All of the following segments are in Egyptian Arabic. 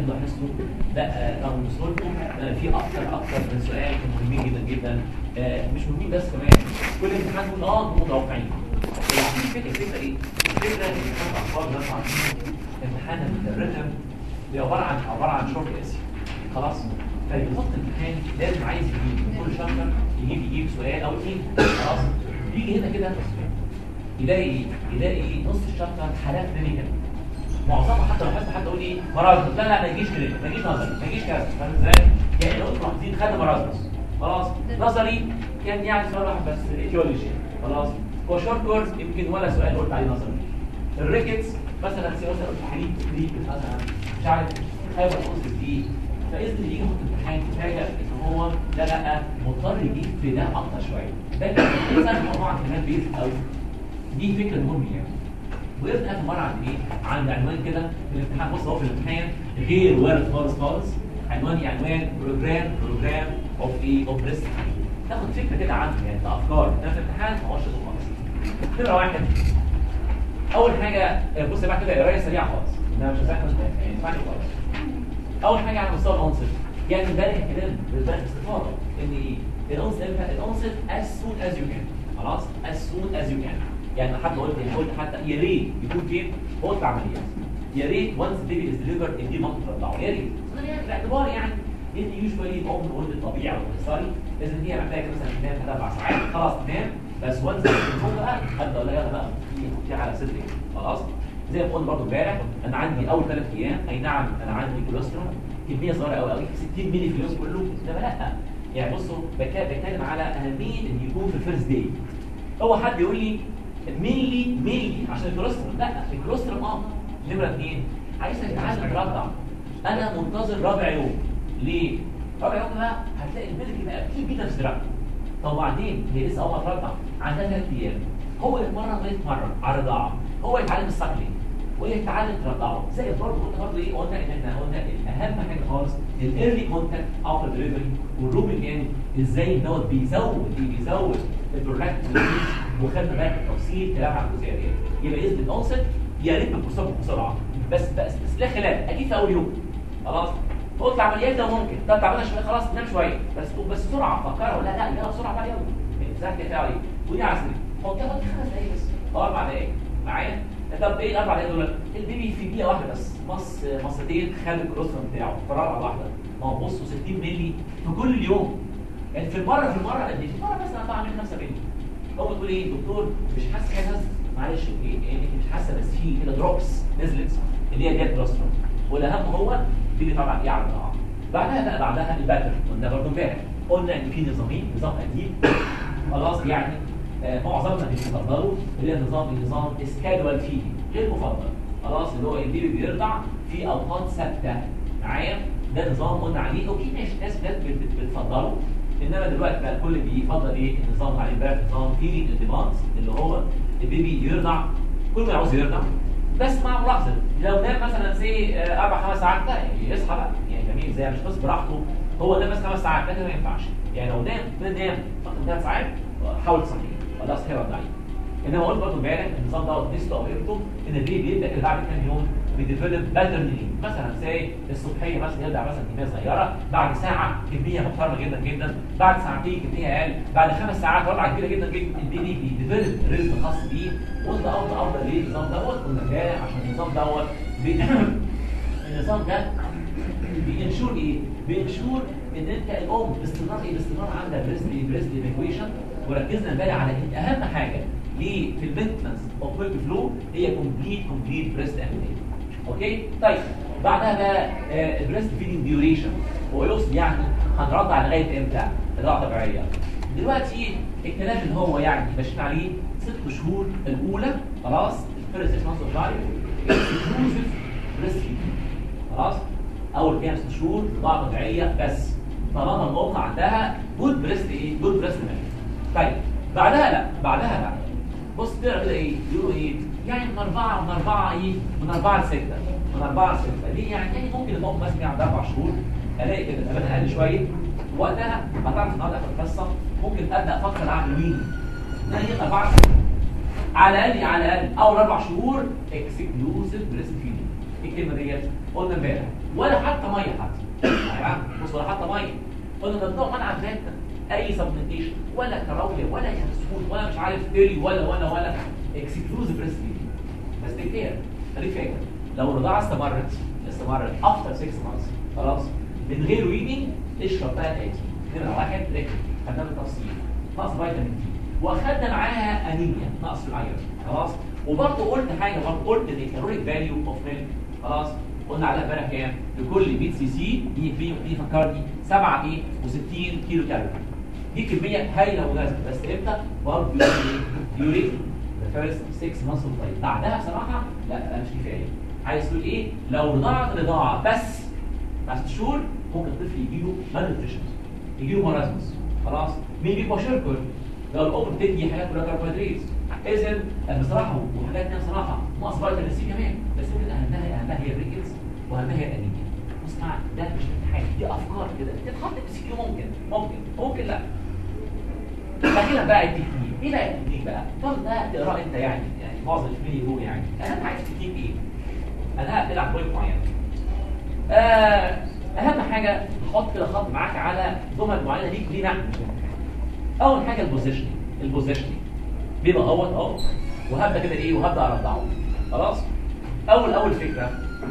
انتوا لاحظتوا لا رغم ان سهولته آه، في اكتر اكتر من سؤال مهمين جدا جدا آه، مش مهمين بس كمان كل امتحان تقول اه انتوا متوقعين يعني الفكره الفكره ايه؟ الفكره ان امتحان الاطفال ده طبعا امتحان الريتم عباره عن عباره عن شورت اسي خلاص فاللي بيحط امتحان لازم عايز يجيب من كل شابتر يجيب يجيب سؤال او اثنين خلاص يجي هنا كده يلاقي ايه؟ يلاقي نص الشابتر حالات كلينيكال معظمها حتى لو حد حد يقول ايه مرض لا لا ما يجيش كلينيكال ما يجيش نظري ما يجيش كذا فاهم ازاي؟ يعني لو انتوا لاحظين خدنا مرض بس خلاص نظري كان يعني سؤال واحد بس ايتيولوجي خلاص هو شورت كورس يمكن ولا سؤال قلت عليه نظري الريكتس مثلا سي مثلا قلت حليب كريب مثلا مش عارف خايف القصص دي فاذا اللي يجي يحط امتحان كفايه ان هو لا لا مضطر يجيب في ده اكتر شويه ده كان مثلا طبعا كمان بيز قوي دي فكره مهمه يعني وقفنا اخر مره عند ايه؟ عند عنوان كده في الامتحان بص هو في الامتحان غير وارد خالص خالص عنوان عنوان بروجرام بروجرام اوف ايه اوف ريسك تاخد فكره كده عنه يعني كافكار ده في الامتحان ما هوش خالص نمره واحد اول حاجه آه، بص بقى كده قرايه سريعه خالص انا مش هسافر يعني اسمعني خالص اول حاجه على مستوى العنصر يعني امبارح الكلام بالبارح باستفاضه ان ايه العنصر امتى العنصر as soon as you can خلاص as soon as you can يعني حتى قلت يعني قلت حتى يا ريت يكون فين قلت العمليات يا ريت وانس بيبي از ديليفرد ان دي منطقه تطلعه يا ريت باعتبار يعني ان يوجوالي الام الولد الطبيعي او القيصري لازم هي محتاجه مثلا تنام ثلاث اربع ساعات خلاص تنام بس وانس النوم بقى ابدا اقول لها يلا بقى في على صدرك خلاص زي ما قلنا برضه امبارح انا عندي اول ثلاث ايام اي نعم انا عندي كوليسترول كميه صغيره قوي قوي 60 مللي في اليوم كله انما لا يعني بصوا بك- بتكلم على اهميه ان يكون في الفيرست داي هو حد يقول لي ميلي ميلي عشان الكوليسترول لا الكوليسترول اه نمره اثنين عايزك تتعلم ترضع انا منتظر رابع يوم ليه؟ رابع يوم بقى هتلاقي الملك بقى كتير جدا في صدرها طب وبعدين هي لسه اول ما ترضع عندها ثلاث ايام هو يتمرن ويتمرن على الرضاعه هو يتعلم السكلينج وهي تتعلم ترضعه زي برضه قلنا برضه ايه قلنا ان احنا قلنا اهم حاجه خالص الايرلي كونتاكت افتر دليفري والروبين يعني ازاي دوت بيزود إيه؟ بيزود البرولاكتين وخدنا بقى تفصيل كلام عن الجزئيه دي يبقى اذن الاونست يا ريت بتوصل بسرعه بس بس بس لا خلاف اكيد في اول يوم خلاص قلت عمليات ده ممكن طب تعبانه شويه خلاص نام شويه بس بس بسرعه فكرها لا لا لا بسرعه بقى يلا ازاي كده عليه ودي عسل حط حط خمس دقايق بس او اربع دقايق معايا طب ايه الاربع دقايق دول البيبي في دقيقه واحده بس مص مصتين خد الكروسفون بتاعه في رابعه واحده ما هو بصوا 60 مللي في كل اليوم يعني في المره في المره قد ايه في المره مثلا بعمل 5 مللي هو تقول ايه دكتور مش حاسس حاجه بس معلش ايه يعني انت مش حاسه بس في كده دروبس نزلت اللي هي ديت كروسفون والاهم هو دي طبعا ايه على الضعف بعدها بقى بعدها الباترن قلنا برضه امبارح قلنا ان في نظامين نظام قديم خلاص يعني آه، معظمنا بيفضلوا اللي هي نظام نظام سكادوال فيه غير مفضل خلاص اللي هو البيبي بيرضع في اوقات ثابته معايا ده نظام قلنا عليه اوكي ماشي ناس ناس بت- بت- بتفضله انما دلوقتي بقى الكل بيفضل ايه النظام اللي عليه امبارح نظام فيدنج ديماندز اللي هو البيبي يرضع كل ما يعوز يرضع بس مع ملاحظه لو نام مثلا سي اربع خمس ساعات لا يعني يصحى بقى يعني جميل زي مش بس براحته هو نام بس خمس ساعات لكن ما ينفعش يعني لو نام نام اكتر من ثلاث ساعات حاول تصحيه خلاص هي رد عليه انما قلت برضه امبارح النظام دوت ميزته او قيمته ان البيبي بيبدا كده بعد كام يوم بيديفلوب باترن مثلا زي الصبحيه مثلا يرجع مثلا كميه صغيره بعد ساعه كميه محترمه جدا جدا بعد ساعتين كميه اقل بعد خمس ساعات رضعه كبيره جدا جدا البيبي بيديفلوب ريزم خاص بيه وقلنا افضل افضل ليه النظام دوت قلنا امبارح عشان النظام دوت بي- النظام ده بينشور ايه؟ بينشور ان انت الام باستمرار ايه؟ باستمرار عندها بريست بريست ايفاكويشن وركزنا امبارح على ان اهم حاجه ليه في المينتنس اوف ميلك فلو هي كومبليت كومبليت بريست امبليت اوكي؟ طيب بعدها بقى البريست فيدنج ديوريشن هو يقصد يعني هنرضع لغايه امتى؟ الرضاعه طبيعيه دلوقتي الكلام اللي هو يعني ماشيين عليه ست شهور الاولى خلاص الفيرست سيكس مانثs اوف لايف اكسكلوزيف بريست فيدنج خلاص اول كام ست شهور رضاعه طبيعيه بس طالما الام عندها جود بريست ايه جود بريست ميلك طيب بعدها لا بعدها لا بص تقرا كده ايه يقولوا ايه يعني من اربعه من اربعه ايه من اربعه لسته من اربعه لسته ليه يعني يعني ممكن الام مثلا عندها اربع شهور الاقي كده امان اقل شويه وقتها هتعرف النهارده في القصه ممكن ابدا افكر اعمل وين ان انا يبقى اربعه على الاقل على الاقل اول اربع شهور اكسكلوسيف بريست فيدنج ايه الكلمه ديت قلنا امبارح ولا حتى ميه حتى تمام بص ولا حتى ميه قلنا ممنوع منع ذاتنا اي سبلمنتيشن ولا كراوليا ولا ينسفون ولا مش عارف تيري ولا ولا ولا اكسكلوزيف بريست بس دي كير خليك فاكر لو الرضاعه استمرت استمرت افتر 6 مانثs خلاص من غير ويدنج اشرب بقى الاتي نمره واحد ركب خدنا بالتفصيل نقص فيتامين دي واخدنا معاها انيميا نقص الايرون خلاص وبرضه قلت حاجه برضه قلت ان الكالوريك فاليو اوف ميلك خلاص قلنا عليها امبارح كام؟ لكل 100 سي سي دي في دي فكرني 7 ايه و60 كيلو كالوري دي كميه هايله ومناسبه بس امتى؟ برضه يوريك ايه؟ يوريك ذا فيرست 6 مانثs طيب بعدها بصراحه لا لا مش كفايه عايز تقول ايه؟ لو رضاعه رضاعه بس بعد ست شهور ممكن الطفل يجيله مالنيوتريشن يجيله مرازمس خلاص مين بيبقى شركر لو الام بتدي حاجات كلها كربوهيدرات اذا بصراحه وحاجات ثانيه بصراحه ناقص فيتامين سي كمان بس يمكن اهمها اهمها هي الريكلز واهمها هي الانيميا اسمع ده مش امتحان دي افكار كده تتحط في سي ممكن ممكن ممكن لا اخيرا بقى التكنيك ايه بقى التكنيك بقى؟ طب ده تقراه انت يعني يعني معظم الفيديو يقول يعني اهم حاجه التكنيك ايه؟ انا هتلعب بوينت معين آه اهم حاجه حط كده خط معاك على جمل معينه ليك ليه نحن اول حاجه البوزيشننج البوزيشننج بيبقى اهوت اهو وهبدا كده ايه وهبدا ارضعه خلاص اول اول فكره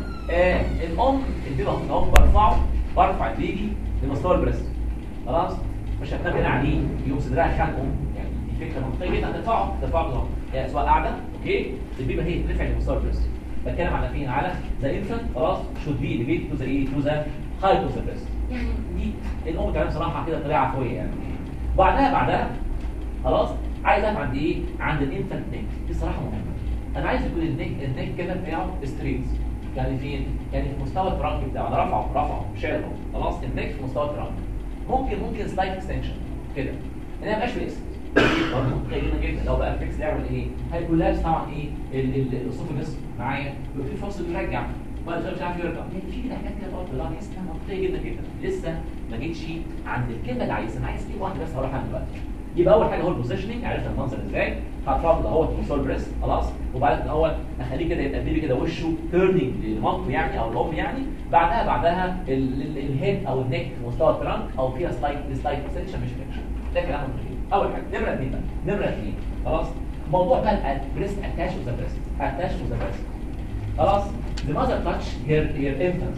آه الام البيبي اهو برفعه برفع البيبي لمستوى البريست خلاص مش هتنام هنا عليه يوم صدرها خانقه يعني دي فكره منطقيه جدا هترفعه ترفعه كده يعني سواء قاعده اوكي البيبي هي ترفع لمستوى البريست بتكلم على فين على ذا انفنت خلاص شود بي ديبيت تو ذا ايه تو ذا هاي تو ذا بريست يعني دي الام بتعمل صراحه كده طريقه عفويه يعني بعدها بعدها خلاص عايز اقف عند ايه عند الانفنت نيك دي صراحه مهمه انا عايز يكون النيك النيك كده بتاعه ستريت يعني فين يعني في مستوى الترانك بتاعه انا رفعه رفعه شايله خلاص النيك في مستوى الترانك ممكن ممكن سلايد اكستنشن كده انها ما يبقاش فيكس برضه متخيلين جدا لو بقى فيكس يعمل ايه هيكون لابس طبعا ايه الاسوفجس معايا يبقى في فاصل يرجع ولا مش عارف يرجع يعني في كده حاجات كده برضه لا لسه منطقيه جدا جدا لسه ما جيتش عند الكلمه اللي عايزها انا عايز كلمه واحده بس هروح عنها دلوقتي يبقى اول حاجه هو البوزيشننج عرفنا المنظر ازاي هترفع اهوت المسار بريست خلاص وبعدين الاول اخليه كده يبقى البيبي كده وشه تيرنينج للمامته يعني او الام يعني بعدها بعدها الهيد او النك في مستوى الترانك او فيها سلايد سلايد سكشن مش فيكشن ده كلام مهم اول حاجه نمره اثنين بقى نمره اثنين خلاص موضوع بقى البريست اتاش وذا بريست اتاش وذا بريست خلاص the mother touch her her infant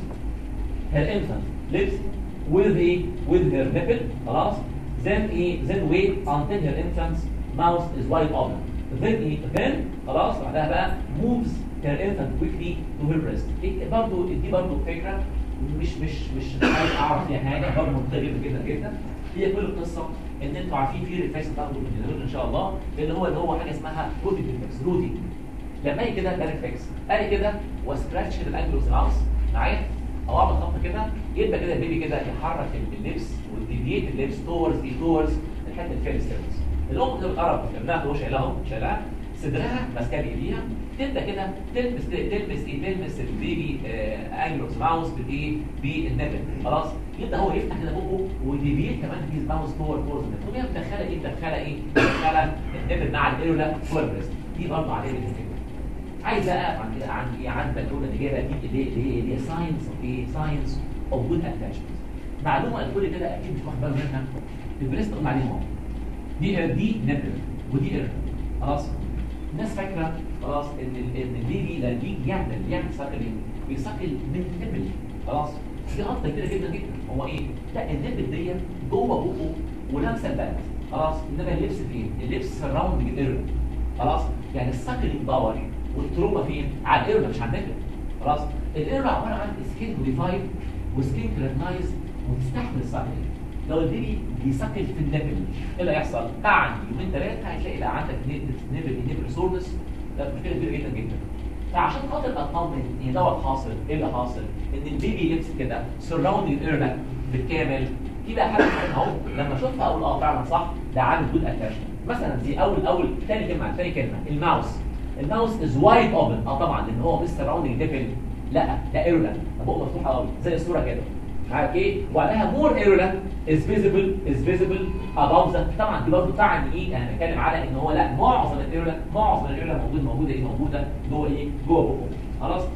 her infant lips with a with her nipple خلاص then a then wait until her infant's mouth is wide open then a then خلاص بعدها بقى moves her infant quickly to her breast إيه برضو دي برضو فكره مش مش مش عايز اعرف فيها حاجه برضه منطقيه جدا جدا جدا هي كل القصه ان انتوا عارفين في ريفلكس بتاخده من الهيدروجين ان شاء الله اللي هو اللي هو حاجه اسمها روتين ريفلكس روتين لما يجي كده ده ريفلكس اجي كده وسكراتش كده الانجلوس ماوس معايا او اعمل خط كده يبقى كده البيبي كده يحرك اللبس ويديفيت اللبس تورز ايه تورز الحته اللي فيها الستيرنس الام كده بتقرب ابنها هو شايلها اهو شايلها صدرها ماسكه بايديها تبدا كده تلبس تلبس ايه تلبس البيبي آه انجلوس ماوس بالايه بالنبل خلاص يبدا هو يفتح كده بقه ويديفيت كمان هيز ماوس جوه الكورز ده وهي مدخله ايه مدخله ايه مدخله النبل مع الايرولا جوه البريست دي برضه عليها الفكره عايز اقف عن كده عن ايه عن بالونه اللي جايه دي اللي اللي اللي هي ساينس اوف ايه ساينس اوف جود اتاتشمنت معلومه الكل كده اكيد مش واخد باله منها البريست قلنا عليهم اهو دي دي نبل ودي اير خلاص الناس فاكره خلاص ان ان البيبي لما بيجي يعمل يعمل ساكل ايه بيساكل من النبل خلاص دي غلطه كبيره جدا جدا هو ايه لا النبل ديت جوه بقه ولامسه البلد خلاص انما اللبس فين اللبس سراوند الاير خلاص يعني الساكلينج باور والتروما فين على الاير مش على النبل خلاص الاير عباره عن سكين موديفايد وسكين كريتنايز وتستحمل الساكلينج لو البيبي بيسكل في النبل ايه اللي هيحصل؟ بعد يومين ثلاثه هتلاقي بقى عندك نبل نبل سورنس ده مشكله كبيره جدا جدا فعشان خاطر اطمن ان دوت حاصل ايه اللي حاصل؟ ان البيبي لبس كده سراوند الاير بالكامل دي بقى حاجه اهو لما اشوفها اقول اه فعلا صح ده عامل جود اتاشمنت مثلا دي اول اول ثاني كلمه ثاني كلمه الماوس الماوس از وايد اوبن اه طبعا لان هو مش سراوندنج نبل لا ده ايرولا بقه مفتوحه قوي زي الصوره كده عارف ايه وبعدها مور ايرولا از فيزيبل از فيزيبل اباف ذا طبعا دي برضه تعني ايه انا بتكلم على ان هو لا معظم الايرولا معظم الايرولا موجود موجوده ايه موجوده جوه ايه جوه بقه خلاص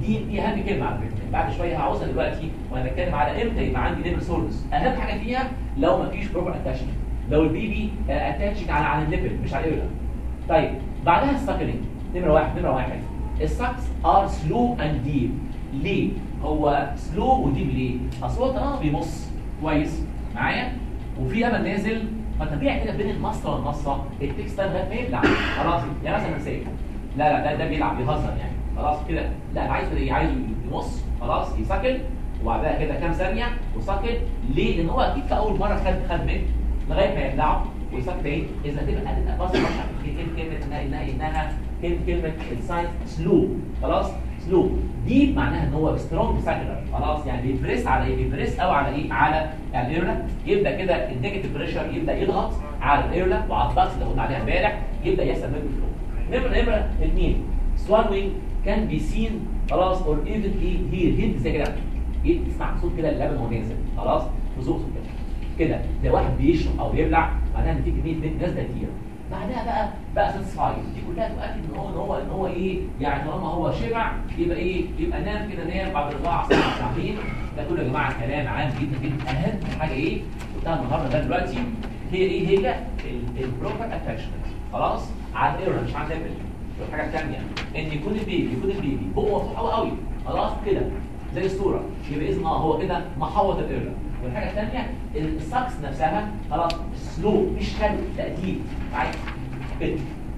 دي دي اهم كلمه على فكره بعد شويه هعوزها دلوقتي وانا بتكلم على امتى يبقى عندي نيبل سورس اهم حاجه فيها لو ما فيش بروبر اتاشمنت لو البيبي اتاتشد على على النيبل مش على الايرلا طيب بعدها السكرينج نمره واحد نمره واحد السكس ار سلو اند ديب ليه؟ هو سلو وديب ليه؟ اصل هو طالما بيمص كويس معايا وفي امل نازل فطبيعي كده بين المصه والمصه التكست ده لغايه ما يبلع خلاص يعني مثلا نسيت لا لا ده ده بيلعب بيهزر يعني خلاص كده لا انا عايز ايه عايز يمص خلاص يسكل وبعدها كده كام ثانيه وسكل ليه؟ لان هو اكيد في اول مره خد خد منه لغايه ما يبلعه ويسكت تاني اذا تبقى تبقى بص كلمه انها انها انها كلمه الساينس سلو خلاص سلو دي معناها ان هو سترونج ساكلر خلاص يعني بيبريس على ايه بيبريس قوي على ايه على الايرلا يبدا كده النيجاتيف بريشر يبدا يضغط على الايرلا وعلى الضغط اللي قلنا عليها امبارح يبدا يحصل منه فلو نمره نمره اثنين سوالوينج كان بي سين خلاص اور ايفن ايه هير هيد زي كده تسمع صوت كده اللبن وهو نازل خلاص بزوق كده كده ده واحد بيشرب او يبلع معناها ان في كميه نازله كتير بعدها بقى بقى ساتسفايد دي كلها تؤكد ان هو ان هو ان هو ايه يعني طالما هو شبع يبقى ايه يبقى نام كده نام بعد اربع ساعات ساعتين ده كله يا جماعه كلام عام جدا جدا اهم حاجه ايه قلتها النهارده ده دلوقتي هي ايه هي البروبر اتاتشمنت خلاص على الايرور مش على الليفل والحاجه الثانيه ان يكون البيبي يكون البيبي بقه مفتوح قوي قوي خلاص كده زي الصوره يبقى اذن اه هو كده محوط الايرور والحاجه الثانيه الساكس نفسها خلاص سلو مش خلق تأديب معايا كده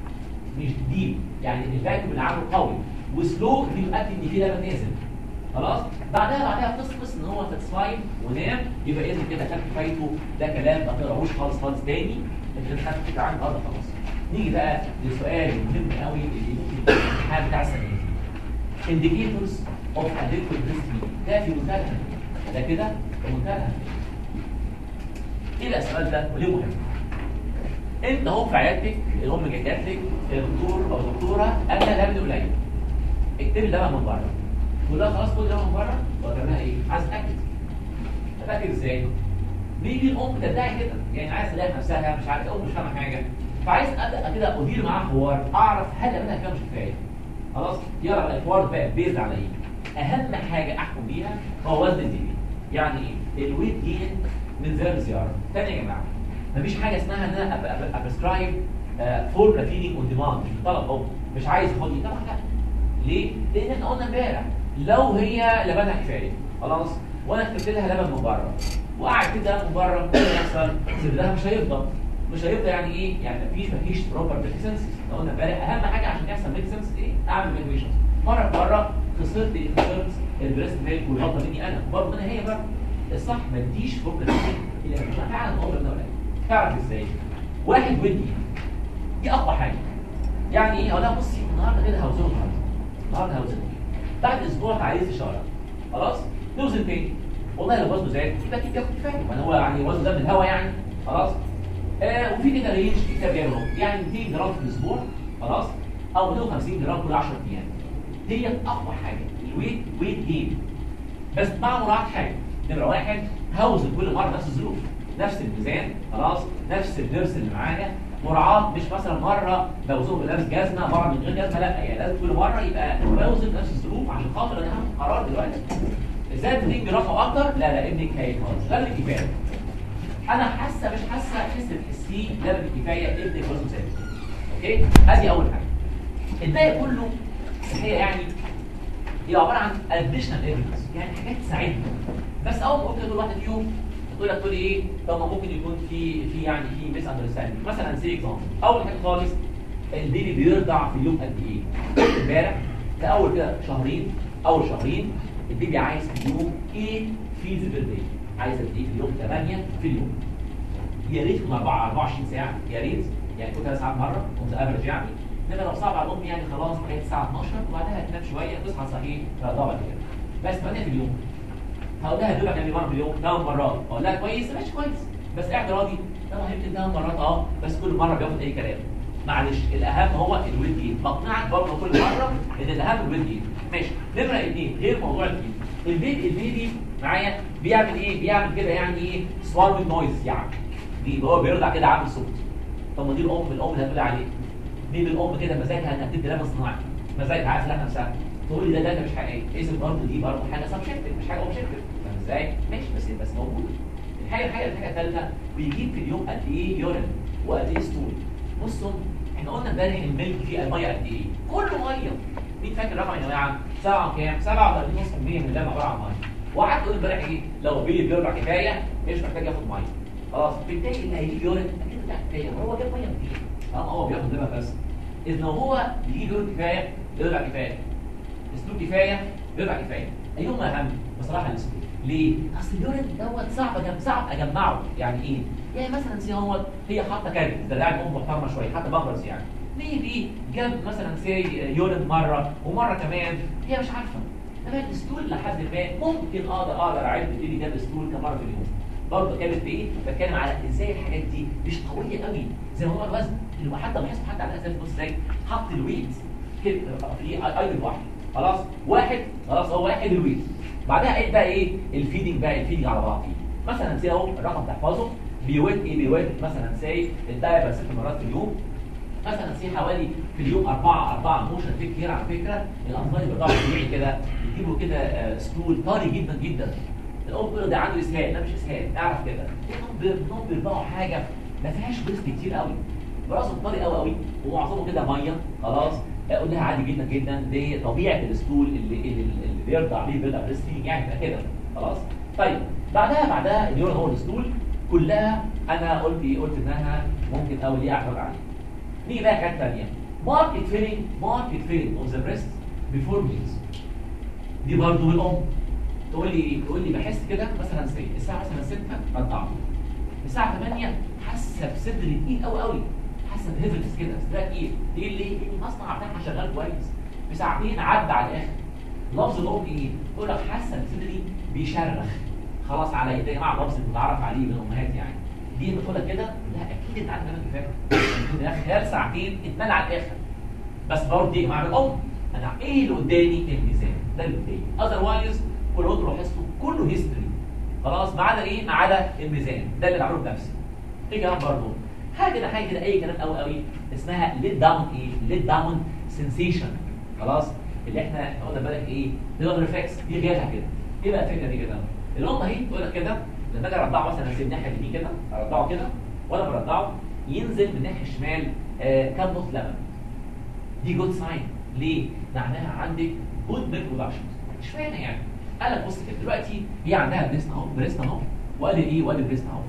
مش ديب يعني الفاكيوم اللي عامله قوي وسلو دي بيؤكد ان في لبن نازل خلاص بعدها بعدها تصفص ان هو ساتسفايد ونام يبقى اذا كده خدت فايته ده كلام ما تقراهوش خالص خالص تاني انت خدت فكره عنه النهارده خلاص نيجي بقى للسؤال المهم قوي اللي ممكن يكون الامتحان بتاع السنه دي indicators of adequate breastfeeding ده في منتهى الأهمية. ده كده في منتهى الأهمية. ايه بقى السؤال ده وليه مهم؟ انت اهو في عيادتك الام جات لك الدكتور او الدكتوره انا لبن قليل اكتبي لبن من بره تقول لها خلاص خد لبن من بره ولا لها ايه؟ عايز اتاكد اتاكد ازاي؟ بيجي الام تدعي كده يعني عايز تلاقي نفسها مش عارف الام مش فاهمه حاجه فعايز ابدا كده ادير معاها حوار اعرف هل لبنها كده مش كفايه خلاص يلا الحوار بقى بيز على ايه؟ اهم حاجه احكم بيها هو وزن البيبي يعني ايه؟ الويت جين من زياره لزياره تاني يا جماعه مفيش حاجه اسمها ان انا ابرسكرايب فول فيدنج اون ديماند مش طلب اهو مش عايز اخد طبعا لا ليه؟ لان احنا قلنا امبارح لو هي لبنها كفايه خلاص وانا كتبت لها لبن من بره وقعد كده من بره ايه اللي يحصل؟ صدرها مش هيفضل مش هيفضل يعني ايه؟ يعني مفيش مفيش بروبر ميكسنس قلنا امبارح اهم حاجه عشان يحصل ميكسنس ايه؟ اعمل ميكسنس مره مره خسرت ايه؟ خسرت البريست ميلك والغلطه مني انا برضه انا هي برضه الصح ما تديش فوق اللي فعلا عمر ده ولا تعرف ازاي واحد ودي دي اقوى حاجه يعني ايه اقول لها بصي النهارده كده هوزنه النهارده النهارده هوزنه بعد اسبوع تعالي اشاره خلاص نوزن تاني والله لو وزنه زاد يبقى اكيد ياخد كفايه ما هو يعني وزنه ده من الهواء يعني خلاص آه وفي كده رينج في كتاب يعملوا يعني 200 جرام في الاسبوع خلاص او 250 جرام كل 10 ايام دي اقوى حاجه الويت ويت جين بس مع مراعاه حاجه نمره واحد هوزن كل مره نفس الظروف نفس الميزان خلاص نفس الدرس اللي معايا مراعاه مش مثلا مره بوزنه بلابس جزمه مره من غير جزمه لا يعني لازم كل مره يبقى بوزن نفس الظروف عشان خاطر انا هاخد قرار دلوقتي زاد 200 جرام او اكتر لا لا ابنك هيتهز لا كفايه انا حاسه مش حاسه حس بتحسيه لا كفايه ابنك وزنه زاد اوكي ادي اول حاجه الباقي كله هي يعني هي عباره عن additional evidence يعني حاجات تساعدنا بس اول ما قلت كده واحد فيهم تقول لك تقول لي ايه طب ما ممكن يكون في في يعني في ميس اندرستاندينج مثلا سي اكزامبل اول حاجه خالص البيبي بيرضع في اليوم قد ايه امبارح ده اول كده شهرين اول شهرين البيبي عايز في اليوم 8 فيدز بير داي عايز قد ايه في اليوم 8 في اليوم يا ريت يكون 24 ساعه يا ريت يعني كل ثلاث ساعات مره كنت افرج يعني انما لو صعب على الام يعني خلاص لغايه الساعه 12 وبعدها تنام شويه تصحى صحيح ترضع بعد كده بس 8 في اليوم هقول لها دوبك يعني مره في اليوم ثمان مرات اقول لها كويس ماشي كويس بس قاعد راضي طبعا يمكن ثمان مرات اه بس كل مره بياخد اي كلام معلش الاهم هو الويت جين بقنعك برضه كل مره ان الاهم الويت جين ماشي نمره اثنين غير موضوع الجين البيبي البيبي معايا بيعمل ايه بيعمل كده يعني ايه سوالوينج نويز يعني دي هو بيرضع كده عامل صوت طب ما دي الام الام اللي هتقول عليه دي الام كده مزاجها انها تدي لبن صناعي مزاجها عايز لها نفسها تقول لي ده داتا مش حقيقيه اذا برضه دي برضه حاجه سبجكتيف مش حاجه اوبجكتيف فاهم ازاي؟ ماشي بس بس موجود الحاجه الحاجه الحاجه الثالثه بيجيب في اليوم قد ايه يورين وقد ايه ستول بصوا احنا قلنا امبارح الملك فيه الميه قد ايه؟ كله ميه مين فاكر الرقم يا جماعه؟ 7 كام؟ 37.5% من الدم عباره عن ميه وقعدت اقول امبارح ايه؟ لو بيلي بيرجع كفايه مش محتاج ياخد ميه خلاص بالتالي اللي هيجيب يورين اكيد بتاع كفايه هو جاب ميه كتير اه هو بياخد دم بس اذا لو هو بيجيب يورين كفايه يرجع كفايه اسلوب كفايه يرجع كفايه ايهما اهم بصراحه الاسلوب ليه؟ اصل اليورين دوت صعب أجم... صعب اجمعه يعني ايه؟ يعني مثلا سي هو هي حاطه كارت ده لاعب ام محترمه شويه حتى ببرز يعني ليه دي جاب مثلا سي يورين مره ومره كمان هي مش عارفه انما الاسطول لحد ما ممكن اقدر اقدر اعد تبتدي كام اسطول كم مره في اليوم برضه كانت بايه؟ بتكلم على ازاي الحاجات دي مش قويه قوي زي موضوع الوزن اللي حتى لاحظت حتى على اساس بص ازاي حط الويت كده في ايضا واحد خلاص واحد خلاص هو واحد الويت بعدها ايه بقى ايه الفيدنج بقى الفيدنج على بعض مثلا سي اهو الرقم تحفظه بيويت ايه بيويت مثلا سي الدايبر ست مرات في اليوم مثلا سي حوالي في اليوم أربعة أربعة موشن في كتير على فكرة الأطفال اللي بيرضعوا طبيعي كده يجيبوا كده آه، ستول طري جدا جدا الأم تقول ده عنده إسهال لا مش إسهال اعرف كده الأم بيرضعوا حاجة ما فيهاش بريست كتير قوي براسه طري قوي قوي ومعظمه كده مية خلاص اقول لها عادي جدا جدا دي طبيعه الاسطول اللي اللي, اللي بيرضع بيه بيرضع بريستين يعني يبقى كده خلاص طيب بعدها بعدها اليورين هو الاسطول كلها انا قلت ايه قلت انها ممكن اول ايه اعتراض عليها نيجي بقى حاجه ثانيه ماركت فيلينج ماركت فيلينج اوف ذا بريست بيفور ميلز دي برضه الام تقول لي ايه تقول لي بحس كده مثلا سي الساعه مثلا 6 رضعت الساعه 8 حاسه بصدري تقيل قوي قوي حاسه بهيفلس كده صدرها تقيل ليه ليه المصنع بتاعها شغال كويس بساعتين عدى على الاخر لفظ الام ايه تقول لك حاسه بصدري بيشرخ خلاص عليا ده يا جماعه لفظ متعرف عليه من الامهات يعني دي بتقول لك كده لا اكيد انت عندك كفايه خلال ساعتين اتمنع على الاخر بس برضه دي مع الام انا ايه اللي قدامي الميزان ده اللي قدامي اذروايز كل اللي لاحظته كله هيستوري خلاص ما عدا ايه ما عدا الميزان ده اللي بعمله بنفسي في كلام برضه حاجه كده حاجه كده اي كلام قوي قوي اسمها ليت داون ايه ليت داون سنسيشن خلاص اللي احنا قلنا بالك ايه دي ريفلكس دي جالها كده ايه بقى الفكره دي كده الام اهي تقول لك كده لما اجي ارضعه مثلا اسيب الناحيه اليمين كده ارضعه كده وانا برضعه ينزل من الناحيه الشمال آه كام نقطه لبن دي جود ساين ليه؟ معناها عندك جود ميلك برودكشن اشمعنى يعني؟ قال لك بص كده دلوقتي هي عندها بريست اهو بريست اهو وادي ايه وادي بريست اهو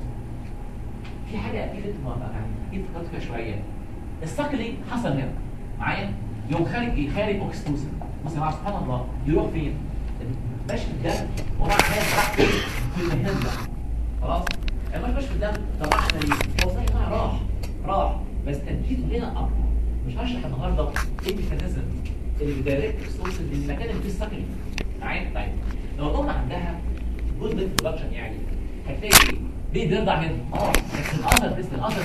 في حاجه اكيد انت موافقه يعني اكيد فكرت فيها شويه الساكلينج حصل هنا معايا يوم خارج ايه خارج اوكسيتوسين بص يا جماعه سبحان الله يروح فين ماشي في الدم ومع ناس راح فين في المكان ده خلاص لما ماشي في الدم طب احنا ليه هو زي ما راح راح بس تركيزه هنا اكتر مش هشرح النهارده ايه الميكانيزم اللي بيدايركت اوكسيتوسين للمكان اللي فيه الساكلينج معايا طيب لو الام عندها جود ميلك برودكشن يعني هتلاقي ايه ليه بيرضع هنا اه بس الاذر بريست الاذر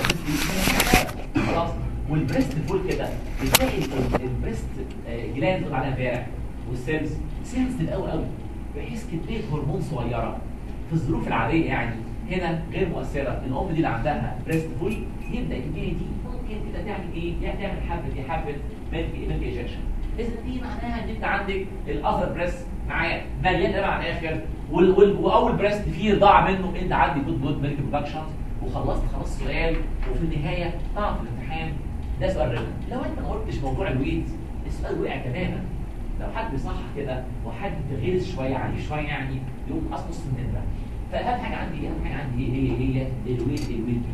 بريست خلاص والبريست فول كده بتلاقي ال- البريست آه، جلاند اللي عليها امبارح والسيلز سيلز قوي قوي بحيث كميه هرمون صغيره في الظروف العاديه يعني هنا غير مؤثره الام دي اللي عندها بريست فول يبدا الجيني دي ممكن كده تعمل ايه؟ يعني تعمل حبه دي حبه ميلك ميلك ايجكشن اذا دي معناها ان انت عندك الاذر بريست معايا مليان لبن على الاخر وال- وال- واول بريست فيه ضاع منه انت عندي جود جود ميلك برودكشن وخلصت خلاص سؤال وفي النهايه طلع في الامتحان ده سؤال ريلن لو انت ما قلتش موضوع الويت السؤال وقع تماما لو حد بيصحح كده وحد غيرس شويه عنيف شويه يعني يقوم اصل نص النمره فاهم حاجه عندي اهم حاجه عندي هي هي هي الويت الويت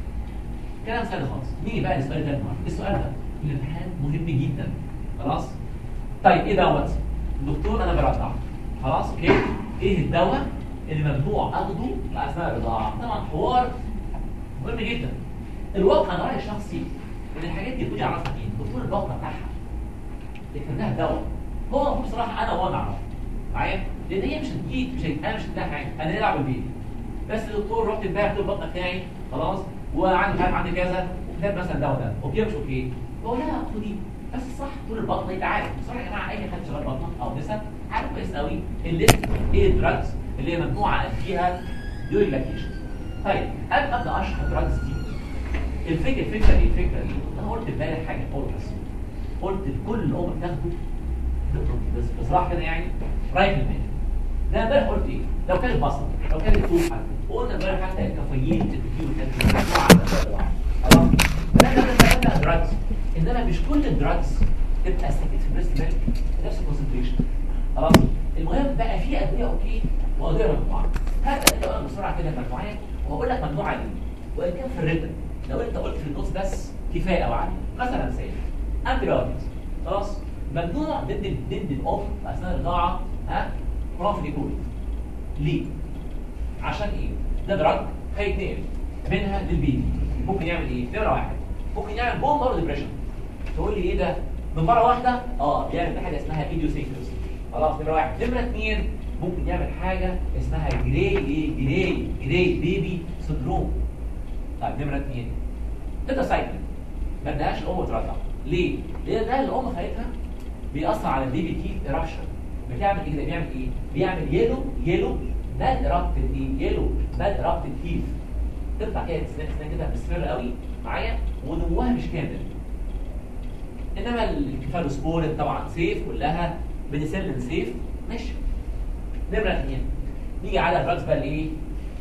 كلام سهل خالص نيجي بقى للسؤال ده النهارده السؤال ده في الامتحان مهم جدا خلاص طيب ايه دوت دكتور انا برضع خلاص اوكي ايه الدواء اللي ممنوع اخده اثناء الرضاعه طبعا حوار مهم جدا الواقع انا رايي الشخصي ان الحاجات دي المفروض يعرفها مين دكتور البطنه بتاعها لكن لها دواء هو المفروض بصراحه انا هو نعرف معايا لان هي مش هتجيب مش هت- انا مش هتلاقي حاجه انا نلعب البيت بس الدكتور رحت امبارح دكتور البطنه بتاعي خلاص وعندي مش عارف عندي كذا وكتاب مثلا دواء ده اوكي مش اوكي بقول لها خدي بس الصح دكتور البطنه يبقى عارف بصراحه يا جماعه اي حد شغال بطنه او نسا عارف كويس قوي الليست ايه الدراجز اللي هي ممنوعه اديها ديوري لاكتيشن طيب قبل ما ابدا اشرح الدراجز دي الفكره الفكره ايه الفكره ايه انا قلت امبارح حاجه قلت بس قلت لكل ام بتاخده بس بصراحه كده يعني رايح المال ده امبارح قلت ايه لو كانت بصل لو كانت توفه وقلنا امبارح حتى الكافيين التكتيك كانت مجموعه خلاص ده ده ده دراجز انما مش كل الدراجز تبقى اكسبريس ميلك نفس الكونسنتريشن خلاص المهم بقى في ادويه اوكي وادويه مجموعه هات ادويه بسرعه كده مجموعات وهقول لك مجموعه دي وان كان في الريتم لو انت قلت في النص بس كفايه او عادي مثلا سيف انتيبيوتكس خلاص ممنوع ضد ضد الام اثناء الرضاعه ها بروفليكول ليه عشان ايه ده دراج هيتنقل منها للبيبي ممكن يعمل ايه نمره واحد ممكن يعمل بوم مارو ديبريشن تقول لي ايه ده من مره واحده اه بيعمل حاجه اسمها ايديوسيكلوس خلاص نمره واحد نمره اثنين ممكن يعمل حاجه اسمها جراي ايه جراي جراي بيبي سندروم طيب نمره اثنين تيتا سايكل ما ادهاش الام ترضع ليه؟ لان ده الام خدتها بيأثر على البيبي تيث ايرابشن بتعمل ايه كده بيعمل ايه؟ بيعمل يلو يلو مال ايرابتد ايه؟ يلو مال ايرابتد تيث تطلع كده سنان سنان كده مصفر قوي معايا ونموها مش كامل انما الكفالوسبورين طبعا سيف كلها بنسلين سيف ماشي نمره اثنين نيجي على الدراجز بقى اللي ايه؟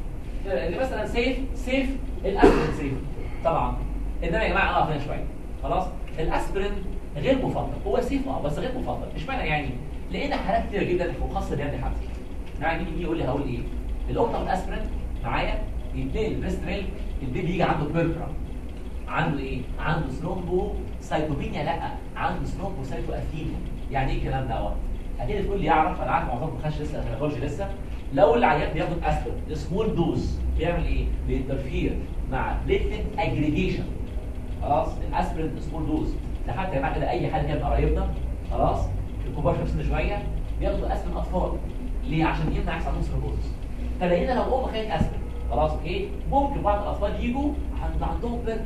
اللي مثلا سيف سيف الاسبرين سيف طبعا انما يا جماعه اه شويه خلاص الاسبرين غير مفضل هو سيف اه بس غير مفضل اشمعنى يعني لقينا حالات كتير جدا وخاصه بيان حمزه يعني يجي يقول لي هقول ايه القطه الاسبرين معايا يتنقل البريست ميلك البيبي يجي عنده بيربرا عنده ايه عنده سلومبو سايتوبينيا لا عنده سلومبو سايتوافينيا يعني ايه الكلام دوت اكيد الكل يعرف انا عارف معظمكم ما خدش لسه ما خدش لسه لو العيان بياخد اسبرين سمول دوز بيعمل ايه بينترفير مع بليتلت اجريجيشن خلاص الاسبرين سمول دوز ده حتى يا جماعه كده اي حد كان من قرايبنا خلاص الكبار في السن شويه بياخدوا اسبرين اطفال ليه عشان يمنع يحصل عندهم سيروبوز فلقينا لو ام خدت اسبرين خلاص اوكي ممكن بعض الاطفال يجوا عند عندهم بيرك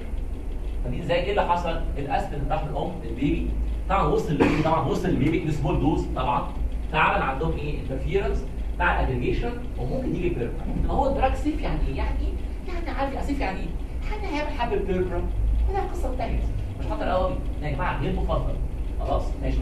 فدي ازاي ايه اللي حصل الاسبرين راح من الام للبيبي طبعا وصل للبيبي طبعا وصل للبيبي سمول دوز طبعا فعمل عندهم ايه انترفيرنس مع الاجريجيشن وممكن يجي بيرك ما هو الدراج سيف يعني ايه يعني يعني عارف سيف يعني ايه حد هيعمل حبل بيرك وده قصه انتهت مش خطر قوي يا جماعه غير مفضل خلاص ماشي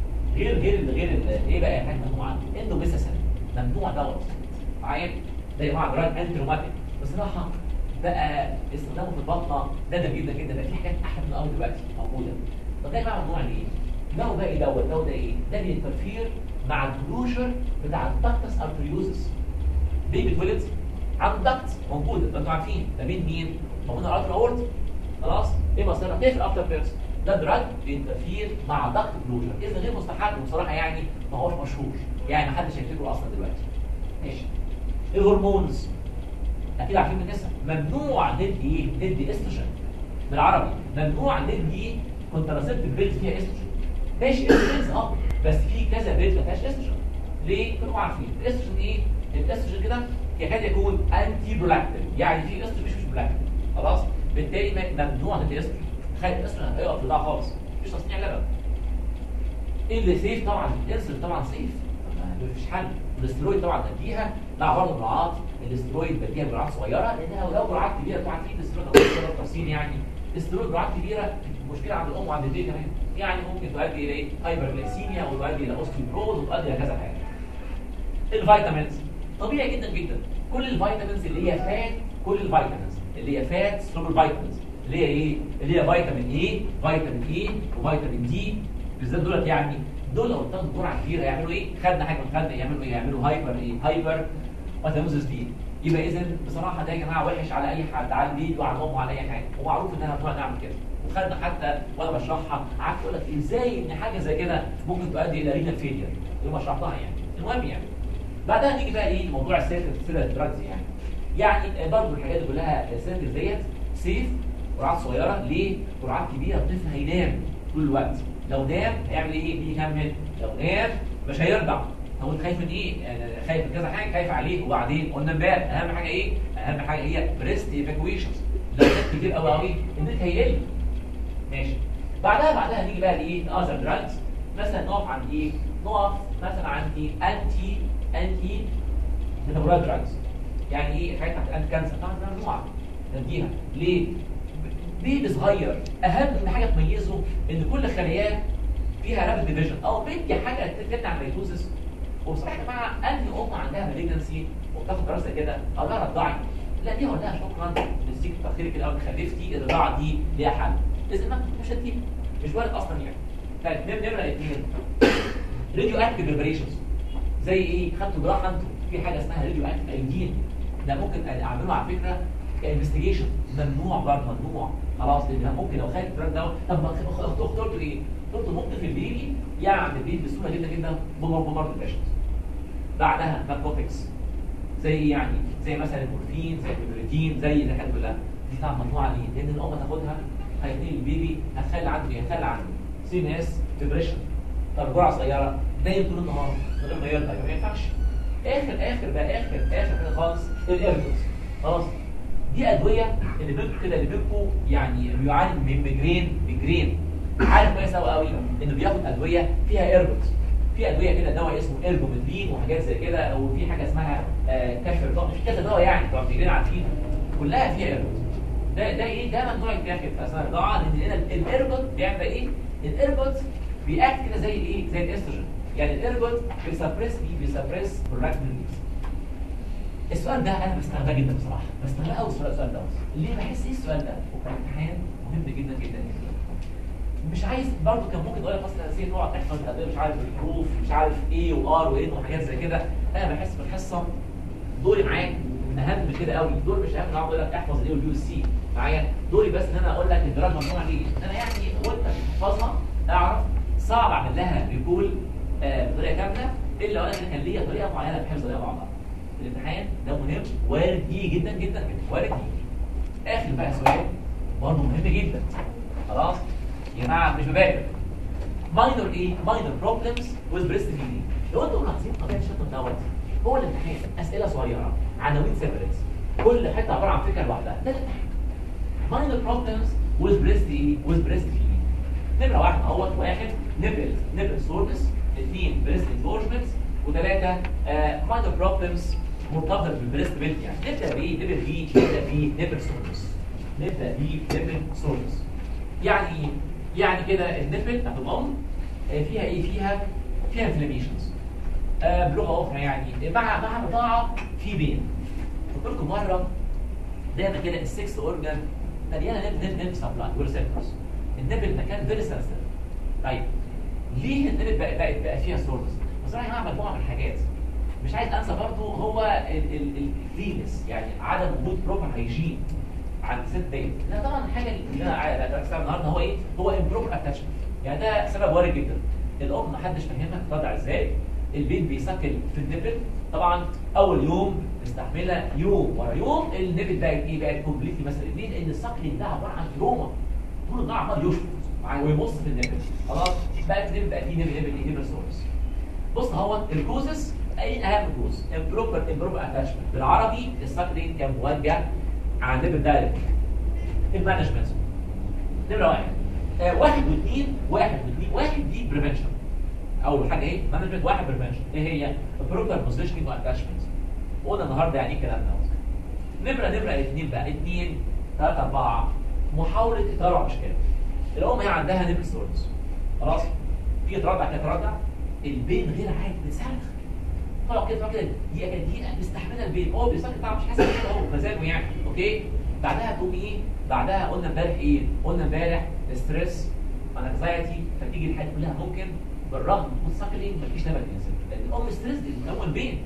غير غير غير ايه بقى حاجه ممنوعه انه بيسسن ممنوع دوت معايا ده يا جماعه دراج انتروماتيك بصراحه بقى استخدامه في البطنه نادر جدا جدا بقى في حاجات احلى من الاول دلوقتي موجوده طب ده يا جماعه ممنوع ليه؟ ده ده ايه دوت ده ده ايه؟ ده بينترفير مع الكلوجر بتاع الدكتس ارتريوزس بيبي اتولد عنده دكت موجوده ده انتوا عارفين ده مين مين؟ موجود على الارتر اورت خلاص ايه مصيرها؟ ايه في الافتر بيرس؟ ده دراج بينترفير مع ضغط كلوجر اذا غير مستحب وبصراحه يعني ما هوش مشهور يعني ما حدش هيفتكره اصلا دلوقتي ماشي الهرمونز اكيد عارفين النساء ممنوع ندي ايه ندي استروجين بالعربي ممنوع ندي كونتراسيبتيف بيلز فيها استروجين ماشي استروجين اه بس في كذا بيلز ما فيهاش استروجين ليه كلكم عارفين الاستروجين ايه الاستروجين كده يكاد يكون انتي برولاكتين يعني في استروجين مش مش برولاكتين خلاص بالتالي ممنوع ندي استروجين تخيل الاستروجين هيقف في ده خالص مفيش تصنيع لبن ايه اللي سيف طبعا الانسولين طبعا سيف مفيش حل الاسترويد طبعا تديها مع برضه مراعاه الاسترويد بديها جرعات صغيره لانها لو جرعات كبيره طبعا في الاسترويد ده تفصيل يعني الاسترويد جرعات كبيره مشكله عند الام وعند البيبي كمان يعني ممكن تؤدي الى ايه هايبرجليسيميا وتؤدي الى اوستيوبروز وتؤدي الى كذا حاجه الفيتامينز طبيعي جدا جدا كل الفيتامينز اللي هي فات كل الفيتامينز اللي هي فات سوبر فيتامينز اللي هي ايه اللي هي فيتامين اي فيتامين اي وفيتامين دي بالذات دولت يعني دول لو اتاخدوا جرعه كبيره يعملوا ايه خدنا حاجه من خدنا يعملوا ايه يعملوا هايبر ايه هايبر وتنوزس دي يبقى اذا بصراحه ده يا جماعه وحش على اي حد على البيت وعلى امه وعلى اي حاجه ومعروف ان احنا بنقعد نعمل كده وخدنا حتى وانا بشرحها قعدت اقول لك ازاي ان حاجه زي كده ممكن تؤدي الى رينال فيلير يوم ما شرحتها يعني المهم يعني بعدها نيجي بقى ايه موضوع السيره الدراجز يعني يعني برضه الحاجات دي كلها السيركل ديت سيف جرعات صغيره ليه؟ جرعات كبيره الطفل هينام طول الوقت لو نام هيعمل ايه؟ بيكمل لو نام مش هيرضع هو انت خايف من ايه؟ يعني خايف من كذا حاجه خايف عليه وبعدين قلنا امبارح اهم حاجه ايه؟ اهم حاجه هي بريست ايفاكويشنز لو كانت كتير قوي قوي النت هيقل ماشي بعدها بعدها نيجي بقى لايه؟ اذر دراجز مثلا نقف عند ايه؟ نقف مثلا عند ايه؟ انتي انتي ميتابولايت دراجز يعني ايه حاجات بتاعت الانتي كانسر طبعا ممنوعه نديها ليه؟ بيبي صغير اهم من حاجه تميزه ان كل خلياه فيها رابد ديفيجن او بدي حاجه تمنع الميتوزس وبصراحه يا جماعه انهي ام عندها مالجنسي وبتاخد دراسه كده اقول لها رضعي لا دي اقول لها شكرا نديك تاخيرك الاول خلفتي الرضاعه دي ليها حل اذا ما مش هديك مش وارد اصلا يعني طيب نمره اثنين راديو اكتيف بريبريشنز زي ايه خدتوا جراحه انتوا في حاجه اسمها راديو اكتيف ايودين ده ممكن اعمله على فكره كانفستيجيشن ممنوع برضه ممنوع خلاص لان ممكن لو خدت الدراج ده طب ما اخترتوا ايه؟ اخترتوا ممكن في البيبي يعمل البيبي بسهوله جدا جدا بومر بومر ديبريشنز بعدها ناركوتكس زي يعني زي مثلا المورفين زي البروتين زي الحاجات كلها دي طبعا ممنوعه ليه؟ لان الام تاخدها هيتنقل البيبي هتخلي عنده ايه؟ هتخلي عنده سي ان اس ديبريشن طب جرعه صغيره نايم طول النهار من غير ما يرضى ما ينفعش اخر اخر بقى اخر اخر حاجه خالص الايربوس خلاص دي ادويه اللي بينكم كده اللي بينكم يعني بيعاني من ميجرين ميجرين عارف كويس قوي قوي انه بياخد ادويه فيها ايربوس في ادويه كده دواء اسمه ايربوميدرين وحاجات زي كده وفي حاجه اسمها آه كشف الضغط في كذا دواء يعني بتوع الميجرين عارفين كلها فيها ايربوس ده ده ايه ده ممنوع يتاخد في اثناء الرضاعه لان الايربوت بيعمل ايه الايربوت بيأكت كده زي الايه زي الاستروجين يعني الايربوت بيسبريس بي بيسبريس برولاكتين السؤال ده انا بستغربه جدا بصراحه بستغربه قوي السؤال ده ليه بحس ايه السؤال ده وكان امتحان مهم جدا جدا جدا مش عايز برضه كان ممكن اقول لك اصلا نسيت تقعد تحفظ الادويه مش عارف الحروف مش عارف ايه وار وان وحاجات زي كده انا بحس في الحصه دوري معاك اهم من كده قوي دوري مش اهم اقعد اقول لك احفظ الاي والبي والسي معايا دوري بس ان انا اقول لك الدرجه ممنوع ليه انا يعني وانت بتحفظها اعرف صعب اعمل لها ريكول آه بطريقه كامله الا وانا كان ليا طريقه معينه بحفظ عليها بعضها الامتحان ده مهم وارد يجي جدا جدا جدا وارد يجي اخر بقى سؤال برضه مهم جدا خلاص يا جماعه مش ببالغ ماينر ايه ماينر بروبلمز ويز بريست فيدنج لو انتوا ملاحظين طبيعه الشطر دوت هو الامتحان اسئله صغيره عناوين سيبريت كل حته عباره عن فكره لوحدها ده الامتحان ماينر بروبلمز ويز بريست ايه ويز بريست فيدنج نمره واحد اهوت واحد نبل نبل سورنس اثنين بريست انفورجمنتس وثلاثه ماينر بروبلمز مرتبطه بالبريست بيلت يعني نبدا بايه نبدا بيه نبدا بيه نبل سورنس نبدا بيه نبل سورنس يعني يعني كده النبل بتاعت الام فيها ايه فيها فيها انفلاميشنز آه بلغه اخرى يعني مع مع بضاعه في بين قلت لكم مره دايما كده السكس اورجان مليانه نب نب نب سبلاي وريسبتورز النبل مكان فيري سنسيتيف طيب ليه النبل بقى بقى, بقى فيها سورس بصراحه يا جماعه مجموعه من الحاجات مش عايز انسى برضه هو الكلينس يعني عدم وجود بروبر هيجين عند الست ديت لا طبعا الحاجه اللي انا عايز النهارده هو ايه هو امبروبر اتاتشمنت يعني ده سبب وارد جدا الام ما حدش فاهمها تضع ازاي البيت بيسكل في النبل طبعا اول يوم مستحمله يوم ورا يوم النبل بقت ايه بقت كومبليتلي مثلا ليه لان السكلينج ده عباره عن تروما طول النهار عمال يشفط ويبص في النبل خلاص بقت النبل بقت ايه نبل نبل ايه نبل سورس بص هو الكوزس اي اهم كوز امبروبر امبروبر اتاتشمنت بالعربي السكلينج كان موجه على النبل دايركت المانجمنت نمره واحد آه واحد واثنين واحد واثنين واحد دي بريفنشن اول حاجه ايه مانجمنت واحد بريفنشن ايه هي بروبر بوزيشننج واتاتشمنت قلنا النهارده يعني ايه الكلام ده نمره نمره اثنين بقى اثنين ثلاثه اربعه محاوله تطلع مشكله الام هي عندها نيبل ستورز خلاص تيجي ترضع كده ترضع البين غير عادي بتصرخ طلع كده طلع كده دقيقه كده دقيقه مستحمله البين هو بيصرخ طبعا مش حاسس كده هو مزاجه يعني اوكي بعدها تقوم ايه بعدها قلنا امبارح ايه قلنا امبارح ستريس انكزايتي فتيجي الحاجات كلها ممكن بالرغم من ساكلينج مفيش نبات ينزل لان الام ستريس دي بتكون بين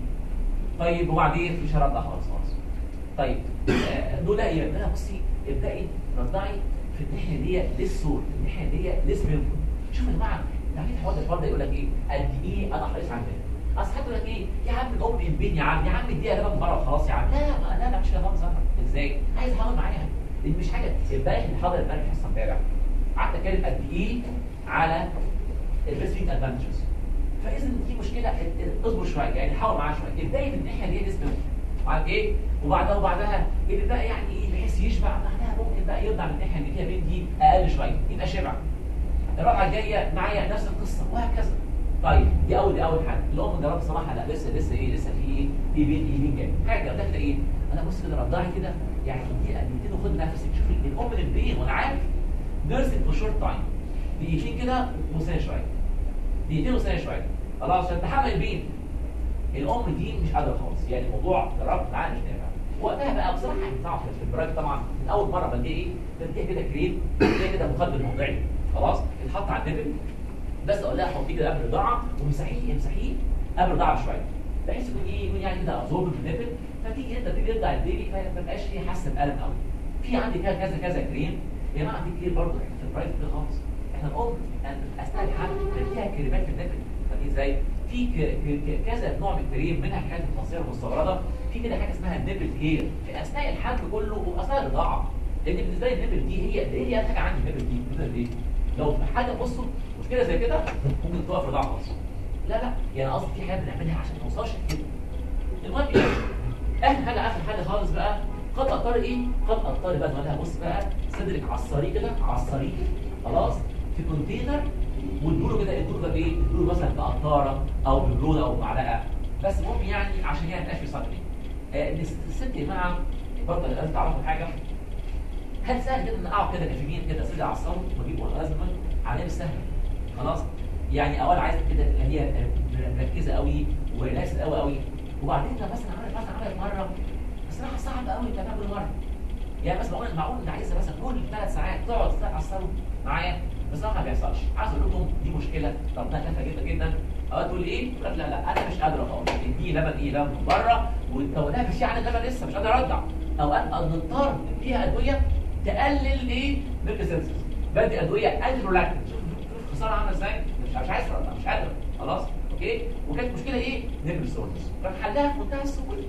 طيب وبعدين مش هرضع خالص خالص طيب دول ايه انا بصي ابداي رضعي في الناحيه دي للسور الناحيه دي لسمنفول شوف يا جماعه تعرفين حوار الفرد يقول لك ايه قد ايه انا حريص على البين اصل حد يقول لك ايه يا عم الام البين يا عم يا عم اديها لبن بره خلاص يا عم لا لا لا لا مش كده خالص ازاي عايز احاول معاها دي مش حاجه امبارح اللي حاضر امبارح حصه امبارح قعدت اتكلم قد ايه على البريست ادفانتجز فاذا دي مشكله اصبر شويه يعني حاول معاها شويه ابداي من الناحيه دي نسبه بعد ايه وبعدها وبعدها اللي بقى يعني ايه بحيث يشبع بعدها ممكن بقى يرضع من الناحيه اللي فيها بين دي اقل شويه يبقى شبع الرابعه الجايه معايا نفس القصه وهكذا طيب دي اول دي اول حاجه الام ده بصراحه لا لسه لسه ايه لسه في ايه في بين ايه بين جاي حاجه ده كده ايه انا بص كده رضعي كده يعني دقيقه دقيقتين وخد نفسك شوف الام من البين وانا عارف نيرسنج فور شورت تايم دقيقتين كده وسنه شويه دقيقتين وثانيه شويه خلاص عشان تحمل البين الام دي مش قادره خالص يعني الموضوع جربت معاها مش نافع وقتها بقى بصراحه صعب في البرايد طبعا من اول مره بدي ايه بديها كده كريم بديها كده مخدر موضعي خلاص اتحط على النبل بس اقول لها حطيه كده قبل الرضاعه وامسحيه امسحيه قبل الرضاعه بشويه بحيث يكون ايه يكون يعني كده ابزورب في النبل فتيجي انت تيجي يرجع البيبي فما تبقاش ايه حاسه بألم قوي في عندي كذا كذا كذا كريم يا جماعه في كتير برضه في البرايد كده خالص احنا الام اثناء الحمل فيها كريمات في النبل فاهمين ازاي؟ في ك- ك- كذا نوع من الكريم منها الحاجات القصيره المستورده في كده حاجه اسمها النبل كير في اثناء الحمل كله واثناء الرضاعه لان بالنسبه لي النبل دي هي هي اهم حاجه عندي النبل دي النبل دي لو حاجه بصوا مشكله زي كده ممكن توقف رضاعه خالص لا لا يعني قصدي في حاجه بنعملها عشان ما نوصلش كده المهم يعني اهم حاجه اخر حاجه خالص بقى خط قطار ايه خط قطار بقى نقولها بص بقى صدرك عصريه كده عصريه خلاص في كونتينر وادوله كده ادوله بقى ايه ادوله مثلا بقطاره او ببرونه او بمعلقه بس المهم يعني عشان يعني مبقاش في صدري آه الست يا جماعه برضه لازم تعرفوا حاجه هل سهل جدا ان اقعد كده كفيمين كده صدري عصره واجيب اورجازم عليه مش سهل خلاص يعني اول عايز كده اللي هي مركزه قوي وريلاكس قوي قوي وبعدين لو مثلا عملت مثلا عملت مره بصراحه صعب قوي تعملها كل مره يعني مثلا معقول معقول انت عايزه مثلا كل ثلاث ساعات تقعد تعصروا معايا بصراحه ما بيحصلش عايز اقول لكم دي مشكله طب ده كافه جدا جدا اه تقول ايه؟ تقول لك لا لا انا مش قادره خالص اديني لبن ايه لبن من بره والتولاه مش يعني اللبن لسه مش قادر ارضع اوقات نضطر نديها ادويه تقلل ايه؟ ميلك سينسز بدي ادويه انترولاكتين شوف الخساره عامله ازاي؟ مش مش عايز ارضع مش قادره خلاص اوكي وكانت مشكله ايه؟ نيبل سورس راح حلها في منتهى السهوله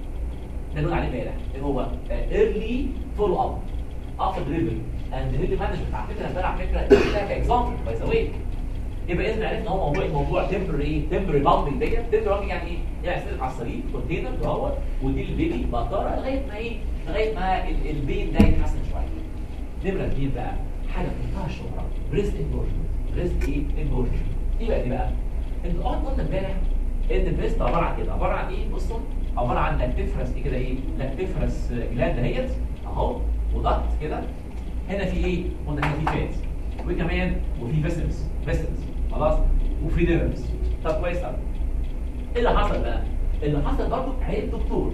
ده اللي عليه امبارح اللي هو ايرلي فولو اب افتر دليفري اند دليفري مانجمنت على فكره امبارح على فكره ده كاكزامبل باي ذا واي يبقى اذا عرفنا هو موضوع موضوع تمبرري ايه تمبرري بامبنج ديت تمبرري بامبنج يعني ايه؟ يعني سيرك على الصليب كونتينر دوت ودي البيبي بقطره لغايه ما ايه؟ لغايه ما ال- البين ده يتحسن شويه نمره اثنين بقى حاجه في منتهى الشهره بريست انجورجمنت بريست ايه؟ انجورجمنت ايه بقى دي بقى؟ انت قعدت قلنا امبارح ان البريست عباره عن ايه؟ عباره عن ايه؟ بصوا عباره عن لاكتيفرس ايه كده ايه؟ لاكتيفرس جلاند اهيت اهو وضغط كده هنا في ايه؟ قلنا هنا في فات وكمان وفي فيسلز فيسلز خلاص وفي نيرفز طب كويس قوي ايه اللي حصل بقى؟ اللي حصل برضه عيب دكتور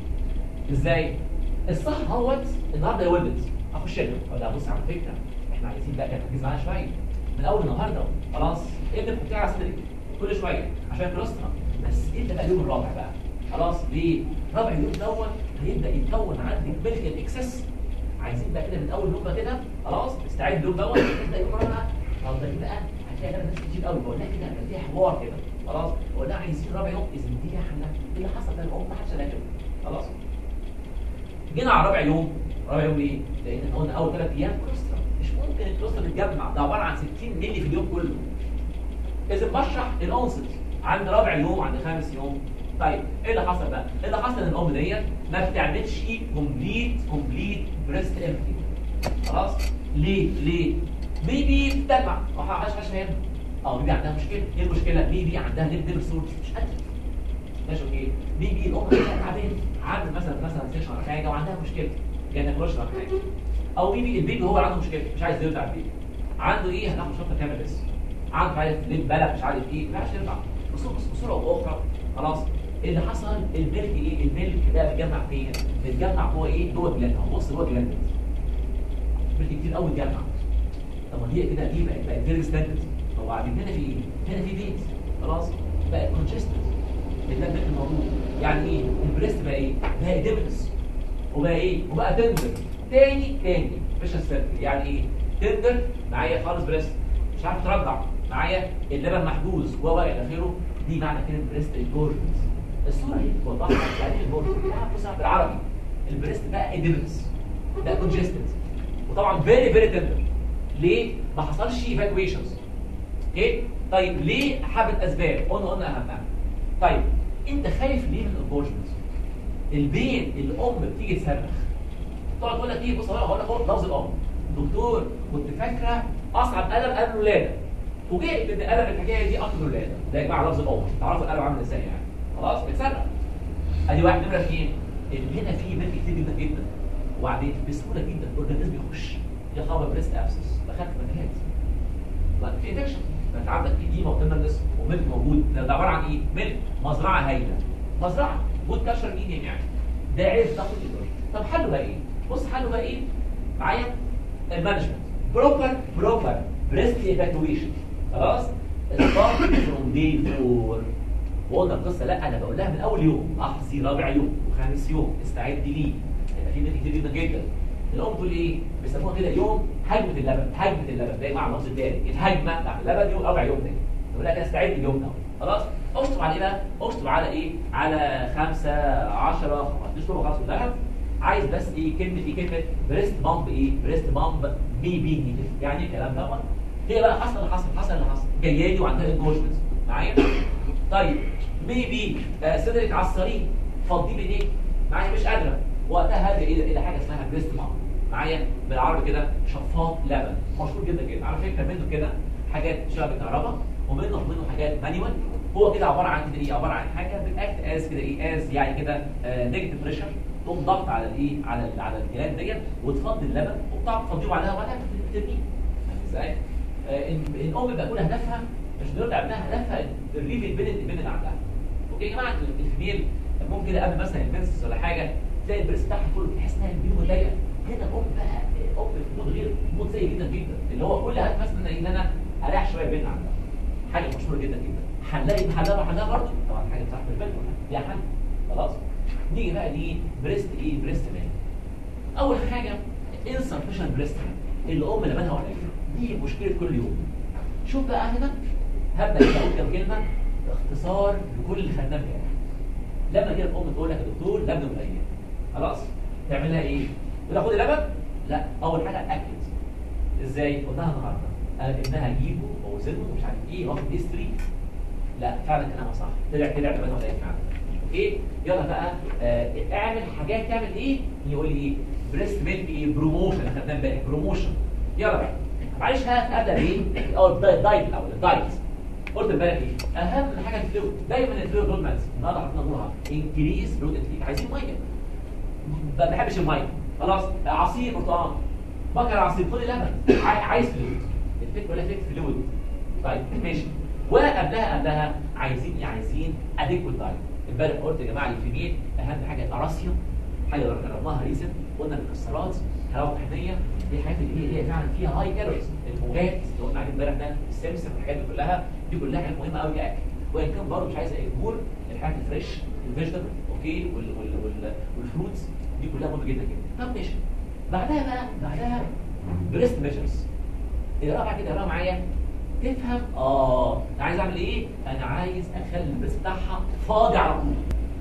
ازاي؟ الصح اهوت النهارده ولدت اخش له اقول لها بص على فكره احنا عايزين بقى تركيز معانا شويه من اول النهارده خلاص ابنك بتاع صدرك كل شويه عشان كوليسترول بس انت بقى اليوم الرابع بقى خلاص ليه؟ رابع يوم دوت هيبدا يتكون عندك ميلك اكسس عايزين بقى كده من اول يوم بقى كده خلاص استعد اليوم دوت تبدا يوم رابع طب ده بقى هتلاقي ده ناس كتير قوي بقول لها كده هيبقى فيها حوار كده خلاص بقول لها عايزين رابع يوم اذا دي احنا ايه اللي حصل ده الام ما حدش قال كده خلاص جينا على رابع يوم رابع يوم ايه؟ لان احنا قلنا اول ثلاث ايام كوليسترول مش ممكن الكوليسترول يتجمع ده عباره عن 60 مللي في اليوم كله اذا بشرح الانست عند رابع يوم عند خامس يوم طيب ايه اللي حصل بقى؟ اللي حصل ان الام ديت ما بتعملش كومبليت كومبليت بريست امتي خلاص؟ ليه؟ ليه؟ بيبي بتدمع ما حاجه حاجه فاهم اه بيبي عندها مشكله ايه المشكله؟ بيبي عندها نيب نيب سورس مش قادره ماشي اوكي بيجي الام عندها تعبان عامل مثلا مثلا سيشن ولا حاجه وعندها مشكله جايه تاكلش ولا حاجه او بيبي البيبي هو اللي عنده مشكله مش عايز يرضع البيبي عنده ايه هناخد شفطه كامل بس عنده مش عارف ليه بلد مش عارف ايه ما يعرفش يرضع بصوره بصوره او اخرى خلاص اللي حصل الملك ايه الملك ده بيتجمع فين بيتجمع جوه ايه جوه الجلاند اهو بص جوه الجلاند ملك كتير قوي اتجمع طب ما هي كده دي بقت بقت فيري ستاندرد طب وبعدين هنا في ايه هنا في بيت خلاص بقت كونجستد بتنبه الموضوع يعني ايه البريست بقى ايه بقى ايديمتس وبقى ايه وبقى تندر تاني تاني مش السيركل يعني ايه تندر معايا خالص بريست مش عارف ترضع معايا اللبن محجوز و الى اخره دي معنى كلمه بريست انجورجمنت الصوره دي بتوضحها يعني ايه انجورجمنت بصها بالعربي البريست بقى ايديمتس ده كونجستد وطبعا فيري فيري تندر ليه ما حصلش ايفاكويشنز اوكي طيب ليه حبه اسباب قلنا قلنا اهمها طيب انت خايف ليه من الابورشنز البين الام بتيجي تصرخ تقعد تقول لك ايه بص هقول لك هو لفظ الام دكتور كنت فاكره اصعب الم قبل الولاده فوجئت ان الم الحكايه دي اكتر الولاده ده يا جماعه لفظ الام تعرفوا الالم عامل ازاي يعني خلاص بتصرخ ادي واحد نمره اثنين اللي هنا فيه ملك كتير جدا جدا وبعدين بسهوله جدا الاورجانيزم يخش يا خبر بريست ابسس دخلت مكانات في انفكشن انت عندك ايديما وتندرنس وملك موجود ده ده عباره عن ايه؟ ملك مزرعه هايله مزرعه جود كاشر ميديم يعني ده عيب تاخد ايدور طب حله بقى ايه؟ بص حله بقى ايه؟ معايا المانجمنت بروبر بروبر بريست ايفاكويشن خلاص ستارت فروم داي 4 وقلنا القصه لا انا بقول لها من اول يوم احظي رابع يوم وخامس يوم استعد ليه هيبقى في ناس كتير جدا جدا الام تقول ايه بيسموها كده يوم هجمه اللبن هجمه اللبن ده مع اللفظ التاني الهجمه بتاعت اللبن يوم رابع يوم ده يقول لك استعد اليوم ده خلاص اشطب على ايه بقى اشطب على ايه على 5 10 15 خلاص كلها عايز بس ايه كلمه ايه كلمه بريست بامب ايه بريست بامب بي بي يعني ايه الكلام دوت هي بقى حصل اللي حصل حصل اللي حصل جايه لي وعندها انجوجمنت معايا طيب بيبي آه صدرك على الصريح فضي بايديك معايا مش قادره وقتها هذه الى الى حاجه اسمها بريست مام معايا بالعربي كده شفاط لبن مشهور جدا جدا على فكره منه كده حاجات شبه الكهرباء ومنه منه حاجات مانيوال هو كده عباره عن كده ايه عباره عن حاجه بتاكت از كده ايه از يعني كده نيجاتيف بريشر تقوم ضغط على الايه على ال على الجلاند ديت وتفضي اللبن وبتعرف تفضيه بعدها ولا ترميه فاهم ازاي؟ آه، ان الام بقول هدفها مش بنرد ابنها هدفها الريف البنت البنت اللي عندها اوكي يا جماعه الفيميل ممكن قبل مثلا المنسس ولا حاجه تلاقي البريس بتاعها كله تحس انها البيوم ضيقه هنا الام بقى ام في مود غير مود سيء جدا جدا اللي هو كل هدف مثلا ان انا اريح شويه بين عندها حاجه مشهوره جدا جدا هنلاقي حلها وحلها برضه طبعا حاجه بتاعت البنت ليها حل خلاص نيجي بقى دي بريست ايه بريست مان اول حاجه insufficient بريست مان الام لبنها قليل دي مشكله كل يوم شوف بقى هنا هبدا كده اقول كام كلمه اختصار لكل اللي خدناه امبارح لما كده الام تقول لك يا دكتور لبن قليل خلاص تعمل لها ايه؟ تقول خدي لبن؟ لا اول حاجه اتاكد ازاي؟ قلناها النهارده قال ابنها اجيبه واوزنه ومش عارف ايه واخد هيستوري لا فعلا كلامها صح طلع طلع لبن قليل فعلا اوكي يلا بقى آه اعمل حاجات تعمل ايه؟ يقول لي ايه؟ بريست ميلك ايه؟ بروموشن خدناه امبارح بروموشن يلا بقى معلش ها ابدا ايه؟ اول الدايت الاول الدايت قلت امبارح ايه؟ اهم حاجه الفلويد دايما الفلويد دول مالز النهارده حطينا نورها انكريز فلويد انتيك عايزين ميه ما بحبش الميه خلاص عصير برتقال بكر عصير خد لبن عاي- عايز فلويد الفكره ولا فكره فلويد طيب ماشي وقبلها قبلها عايزين إيه؟ عايزين اديكوت دايت امبارح قلت يا جماعه الفيميل اهم حاجه الاراسيا حاجه جربناها ريسنت قلنا المكسرات حلاوه طحينيه دي الحاجات اللي هي هي فعلا فيها هاي كالوريز الموجات اللي قلنا عليه امبارح ده السمسم والحاجات دي كلها دي كلها حاجات مهمه قوي كاكل وان كان برضه مش عايز اجبور الحاجات الفريش الفيجيتابل اوكي وال وال وال والفروتس دي كلها مهمه جدا جدا طب ماشي بعدها بقى بعدها بريست ميجرز اقراها بقى كده اقراها معايا تفهم اه انا عايز اعمل ايه انا عايز اخلي البريست بتاعها فاضي على طول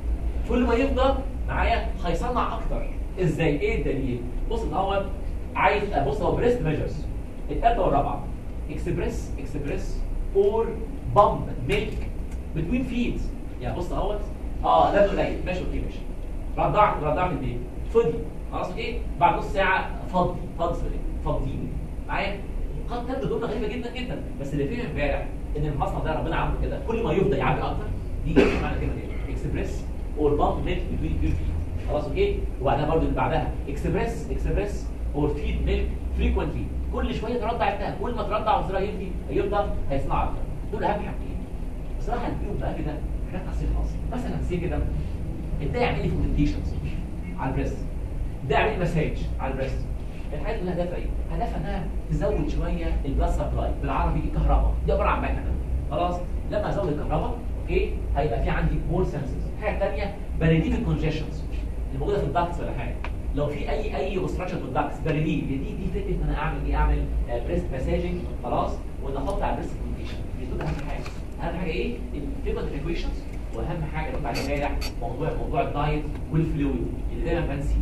كل ما يفضل معايا هيصنع اكتر ازاي ايه الدليل بص الاول عايز بص هو بريست ميجرز الثالثه والرابعه اكسبريس اكسبريس اور بامب ميلك بتوين فيدز يعني بص اهوت اه لبن قليل ماشي اوكي ماشي رضعت رضعت البيبي فضي خلاص ايه بعد نص ساعه فضي فضي فضيني معايا قد تبدو جمله غريبه جدا جدا بس اللي فهم امبارح ان المصنع ده ربنا عامله كده كل ما يفضى يعبي اكتر دي معنى كده ايه اكسبريس اور بامب ميلك بتوين فيدز خلاص اوكي وبعدها برضو اللي بعدها اكسبريس اكسبريس اور فيد ميلك فريكوينتلي كل شويه ترضع ابنها كل ما ترضع وزرها يفضي يفضل هيصنع اكتر دول اهم حاجتين بصراحه البيوت بقى كده حاجات تحصيل خاص مثلا سي كده ده يعمل لي فومنتيشنز على البريست ده يعمل لي مساج على البريست الحاجات اللي هدفها ايه؟ هدفها انها تزود شويه البلاد سبلاي بالعربي الكهرباء دي عباره عن مكنه خلاص لما ازود الكهرباء اوكي هيبقى في عندي مور سنسز حاجه ثانيه بريليف الكونجيشنز اللي موجوده في الدكتس ولا حاجه لو في اي اي اوبستراكشن في الدكتس بريليف دي دي فكره ان انا اعمل ايه اعمل بريست مساجنج خلاص وان احط على البريست كوميونيكيشن دي دول اهم حاجه اهم حاجه ايه الفيمنت ايكويشنز واهم حاجه اللي قلت عليها امبارح موضوع موضوع الدايت والفلويد اللي دايما بنسيه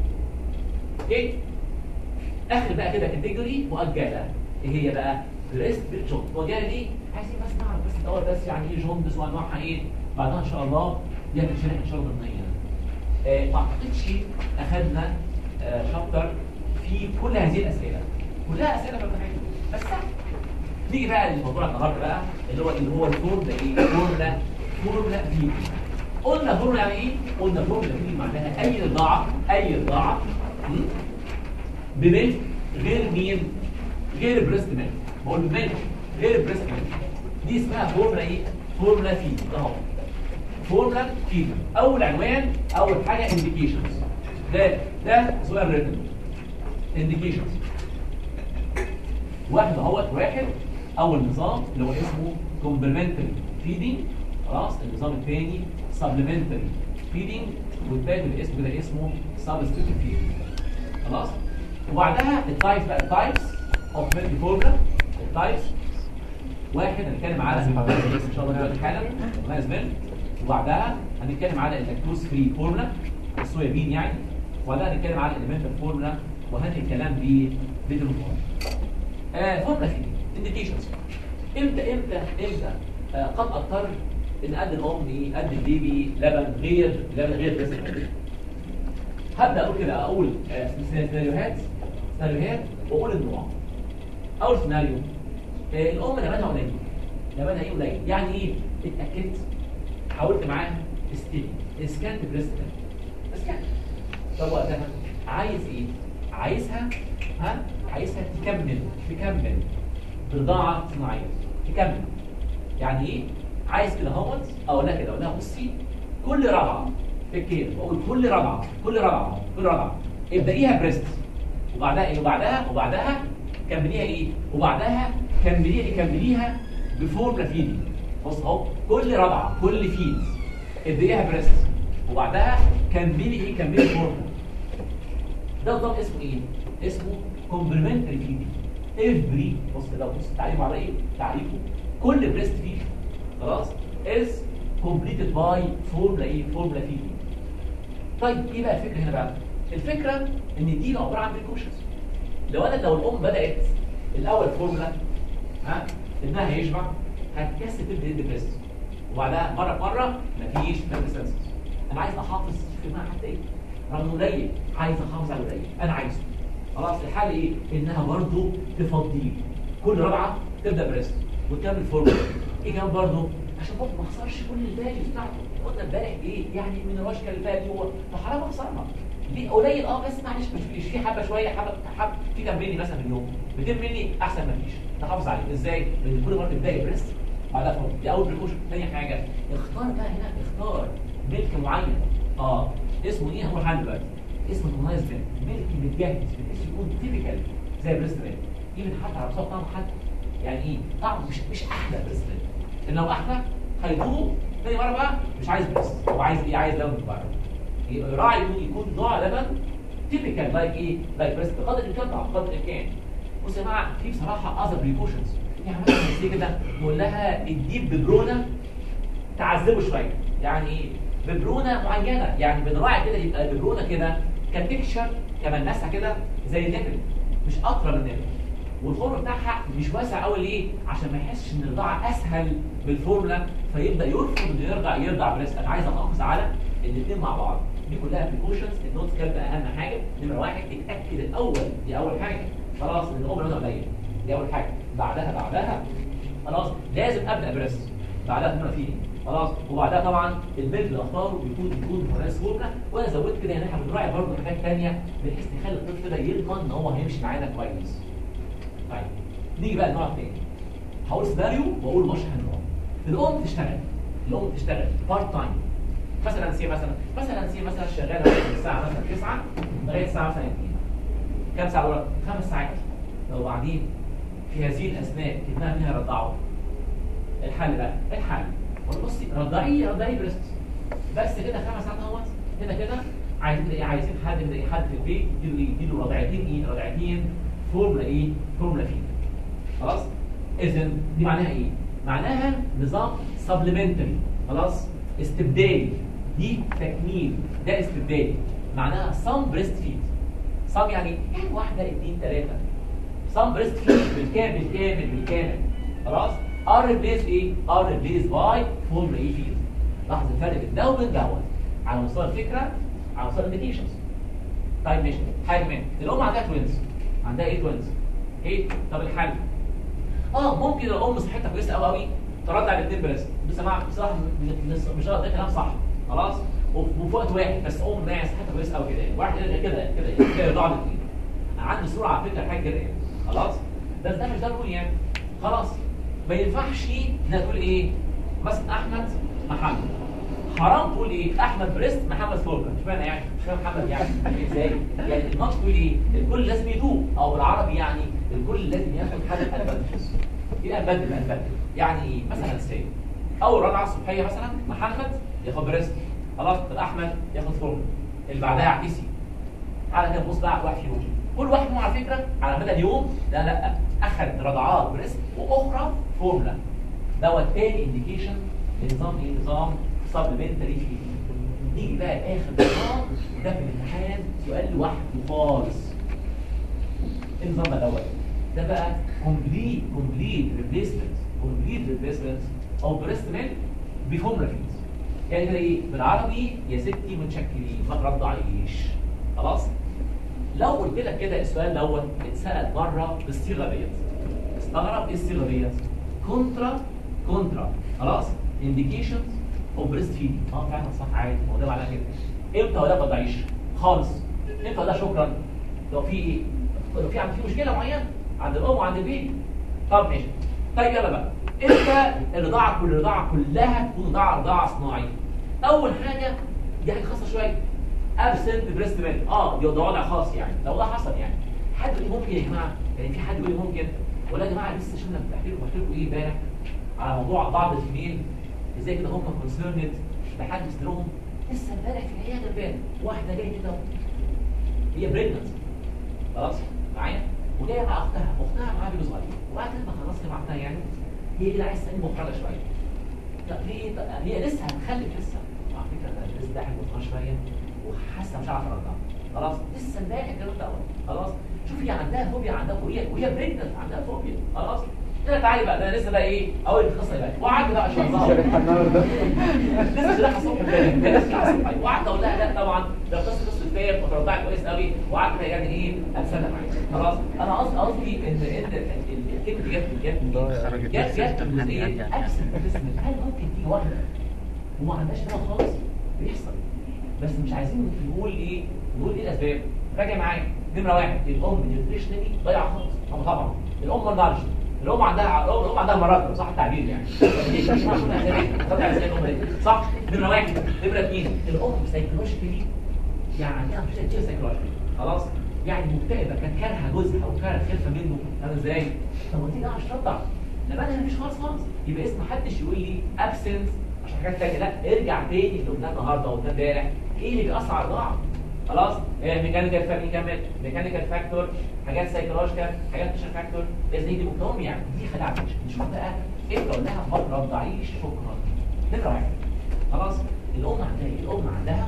اوكي اخر بقى كده كاتيجوري مؤجله ايه هي بقى بريست بالجوند مؤجله ليه عايزين بس نعرف بس الاول بس يعني ايه جوندس وانواعها ايه بعدها ان شاء الله دي هتتشرح ان شاء الله ضمنيا آه ما اعتقدش اخذنا آه شابتر في كل هذه الاسئله كلها اسئله في الامتحان بس سهل نيجي بقى لموضوع النهارده بقى اللي هو اللي هو الفورمولا ايه فورمولا فورمولا في قلنا فورمولا يعني ايه قلنا فورمولا في معناها اي رضاعه اي رضاعه م? بملك غير مين غير بريست ميلك بقول ملك غير بريست دي اسمها فورمولا ايه فورمولا فيد اهو فورمولا فيد اول عنوان اول حاجه انديكيشنز ده ده سؤال ريتن انديكيشنز واحد اهوت واحد اول نظام اللي هو اسمه كومبلمنتري فيدنج خلاص النظام الثاني سبلمنتري فيدنج والثالث الاسم ده اسمه سبستيتيوت فيدنج خلاص وبعدها التايبس بقى التايبس اوف ميلك فورمولا التايبس واحد هنتكلم على ان شاء الله دلوقتي حالا مايز ميلك وبعدها هنتكلم على اللاكتوز فري فورمولا الصويا بين يعني وبعدها هنتكلم على الاليمنتال فورمولا وهنهي الكلام بفيديو آه فورمولا فيدنج انديكيشنز امتى امتى امتى آه قد اضطر ان ادي الام ايه ادي البيبي لبن غير لبن غير بس هبدا اقول كده اقول آه سيناريوهات سيناريوهات واقول النوع اول سيناريو آه الام لبنها قليل لبنها ايه قليل يعني ايه اتاكدت حاولت معاها استدي اسكانت بريست اسكانت طب وقتها عايز ايه عايزها ها عايزها تكمل تكمل برضاعه صناعيه تكمل يعني ايه عايز كده اهوت اقول لها كده اقول لها بصي كل رابعه في الكير بقول كل رابعه كل رابعه كل رابعه ابدأيها بريست وبعدها ايه وبعدها وبعدها كمليها ايه وبعدها كمليها ايه كمليها بفورمولا فيدي بص اهو كل رابعه كل فيد ابدأيها بريست وبعدها كملي ايه كملي فورمولا ده نظام اسمه ايه اسمه كومبلمنتري فيدي افري بص كده بص تعريفه على ايه تعريفه كل بريست فيد خلاص is completed by formula ايه formula feeding طيب ايه بقى الفكره هنا بقى الفكره ان دي عباره عن بريكوشنز لو انا لو الام بدات الاول فورمولا ها ابنها هيشبع هتكسر تبدا يد بريست وبعدها مره مره مفيش ريزيستنس انا عايز احافظ في ابنها حتى ايه رغم انه قليل عايز احافظ على قليل انا عايزه خلاص الحل ايه انها برضو تفضيه كل رابعه تبدا بريست وتكمل فورمولا ايه كمان برضو عشان برضه ما اخسرش كل الفاليوز بتاعته قلنا امبارح ايه يعني من الرشكه اللي فاتت هو فحرام اخسرها ليه قليل اه بس معلش مش فيش في حبه شويه حبه حبه في كام ملي مثلا في اليوم 200 ملي احسن ما فيش نحافظ عليه ازاي؟ لان كل مره تبداي بريست بعدها فوق دي اول بريكوشن ثاني حاجه اختار بقى هنا اختار ملك معين اه اسمه ايه هو حل دلوقتي اسمه كومايز ميلك ملك متجهز بحيث يكون تيبيكال زي بريست ميلك يمكن حتى على مستوى طعمه حتى يعني ايه طعمه مش مش احلى بريست ميلك ان لو احلى هيدوه تاني مره بقى مش عايز بريست هو عايز ايه عايز لبن بره يبقى يراعي يكون يكون نوع لبن تيبيكال لايك ايه لايك بريست بقدر الامكان بقدر الامكان بص يا جماعه في بصراحه اذر بريكوشنز يعني مثلا زي كده نقول لها اديه ببرونه تعذبه شويه يعني ايه ببرونه معينه يعني بنراعي كده يبقى ببرونه كده كتكشر كملمسها كده زي النبل مش اقرب من النبل والخرم بتاعها مش واسع قوي ليه عشان ما يحسش ان الرضاعه اسهل بالفورمولا فيبدا يرفض انه يرضع يرضع بريست انا عايز احافظ على الاثنين مع بعض دي كلها بريكوشنز النوت كانت اهم حاجه نمره واحد اتاكد الاول دي اول حاجه خلاص ان الام لونها قليل دي اول حاجه بعدها بعدها خلاص لازم ابدا بريست بعدها نمره فيه خلاص وبعدها طبعا الملك اللي اختاره بيكون بيكون كويس فورمولا وانا زودت كده ان احنا بنراعي برضه حاجات ثانيه بحيث نخلي الطفل ده يضمن ان هو هيمشي معانا كويس طيب نيجي بقى النوع الثاني هقول سيناريو واقول مشرح النوع الام تشتغل الام تشتغل بارت تايم مثلا سي مثلا مثلا سي مثلا شغاله من الساعه مثلا 9 لغايه الساعه مثلا 2 كام ساعه ورا خمس ساعات لو بعدين في هذه الاثناء ابنها منها رضعه الحل بقى الحل بصي رضعيه رضعيه بريست بس كده خمس ساعات اهوت كده كده عايزين ايه عايزين حد كده ايه حد في البيت يديله يديله رضعتين ايه رضعتين فورمولا ايه فورمولا فيه خلاص اذا دي معناها ايه معناها نظام سبلمنتري خلاص استبدالي دي تكميل ده استبدالي معناها سام بريست فيد سام يعني يعني واحده اثنين ثلاثه سام بريست فيد بالكامل بالكامل بالكامل خلاص ار ريبليس ايه ار ريبليس باي فورمولا ايه فيد لاحظ الفرق بين ده وبين دوت على مستوى الفكره على مستوى الانديكيشنز طيب ماشي حاجه من الام عندها توينز عندها ايه توينز ايه طب الحل اه ممكن الام صحتها كويسه قوي قوي ترضع الاثنين بريست بس يا جماعه بصراحه مش ده كلام صح خلاص وفي وقت واحد بس ام ناس صحتها كويسه قوي كده واحد كده كده كده كده يرضع الاثنين عنده سرعه على فكره حاجه كده يعني خلاص بس ده مش ده الرول يعني خلاص ما ينفعش انها تقول ايه مثلا احمد محمد حرام تقول ايه احمد بريست محمد فوركا مش معنى يعني مش فاهم محمد يعني ازاي يعني الماتش تقول ايه الكل لازم يدوق او بالعربي يعني الكل لازم ياخد حاجه ادفانتج يبقى بدل ادفانتج يعني ايه مثلا سي اول رضعه الصبحيه مثلا محمد ياخد بريست خلاص طب احمد ياخد فوركا اللي بعدها عكسي على كده بص بقى على واحد فيهم كل واحد منهم على فكره على مدى اليوم لا لا اخذ رضعات بريست واخرى فورمولا دوت تاني انديكيشن لنظام ايه نظام سبلمنتري فيدنج نيجي بقى لاخر نظام ده في الامتحان سؤال لوحده خالص ايه النظام ده دوت ده بقى كومبليت كومبليت ريبليسمنت كومبليت ريبليسمنت او بريست ميلك بفورمولا فيدز يعني كده ايه بالعربي يا ستي متشكلين ما ترضعيش خلاص لو قلت لك كده السؤال دوت اتسال مره بالصيغه ديت استغرب ايه الصيغه ديت كونترا كونترا خلاص انديكيشنز اوف بريست فيدنج اه فعلا صح عادي هو ده معناه كده امتى ولا ما تضيعيش خالص امتى ولا شكرا لو في ايه لو في عند في مشكله معينه عند الام وعند البيبي طب ماشي طيب يلا بقى امتى الرضاعه كل الرضاعه كلها تكون رضاعه رضاعه صناعيه اول حاجه دي حاجه خاصه شويه ابسنت بريست ميلك اه دي ده وضع خاص يعني لو ده حصل يعني حد يقول ممكن يا جماعه يعني في حد يقول ممكن ولا يا جماعه لسه شفنا بحكي لكم بحكي لكم ايه امبارح على موضوع بعض الفيميل ازاي كده هم كونسيرند بحد لهم لسه امبارح في العياده بان واحده جايه كده هي بريجننت خلاص معايا وجايه مع اختها اختها معاها بيبي صغير وبعد ما خلصت مع اختها يعني هي كده عايزه تسالني محرجه شويه طب ليه هي لسه هتخلف لسه على فكره ده لسه ضاحك وطنها شويه وحاسه مش عارفه ارضع خلاص لسه امبارح الكلام ده خلاص شوف هي عندها فوبيا عندها فوبيا وهي بريجننت عندها فوبيا خلاص كده تعالي بقى ده انا لسه بقى ايه اول القصه بقى وقعدت بقى اشرحها لسه شرحها الصبح امبارح لسه شرحها الصبح وقعدت اقول لها لا طبعا ده قصه قصه فيا وترضعت كويس قوي وقعدت بقى يعني ايه اتسلى معايا خلاص انا قصدي قصدي ان ان الكلمه دي جت جت جت جت جزئيه ابسنت هل ممكن تيجي واحده وما عندهاش ده خالص بيحصل بس مش عايزين نقول ايه نقول ايه الاسباب راجع معايا نمره واحد الام نيوتريشنالي ضايعه خالص هم طبعا الام ما نضعش الام عندها الام عندها مرض صح التعبير يعني صح نمره واحد نمره اثنين الام سايكولوجيكالي يعني عندها مشكله كتير سايكولوجيكالي خلاص يعني مكتئبه كانت كارهه جوزها او كارهه خلفه منه انا ازاي طب ودي ده مش ترضع لبنها مفيش خالص خالص يبقى اسم محدش يقول لي ابسنس عشان حاجات ثانيه لا ارجع تاني اللي قلناه النهارده وقلناه امبارح ايه اللي بيأثر على الضعف خلاص ميكانيكال فاكتور ميكانيكال فاكتور حاجات سايكولوجيكال حاجات مش فاكتور لازم يجي بكتهم يعني دي خدعه نشوف بقى انت قلنا لها ما ترضعيش شكرا نمره واحد خلاص الام عندها ايه الام عندها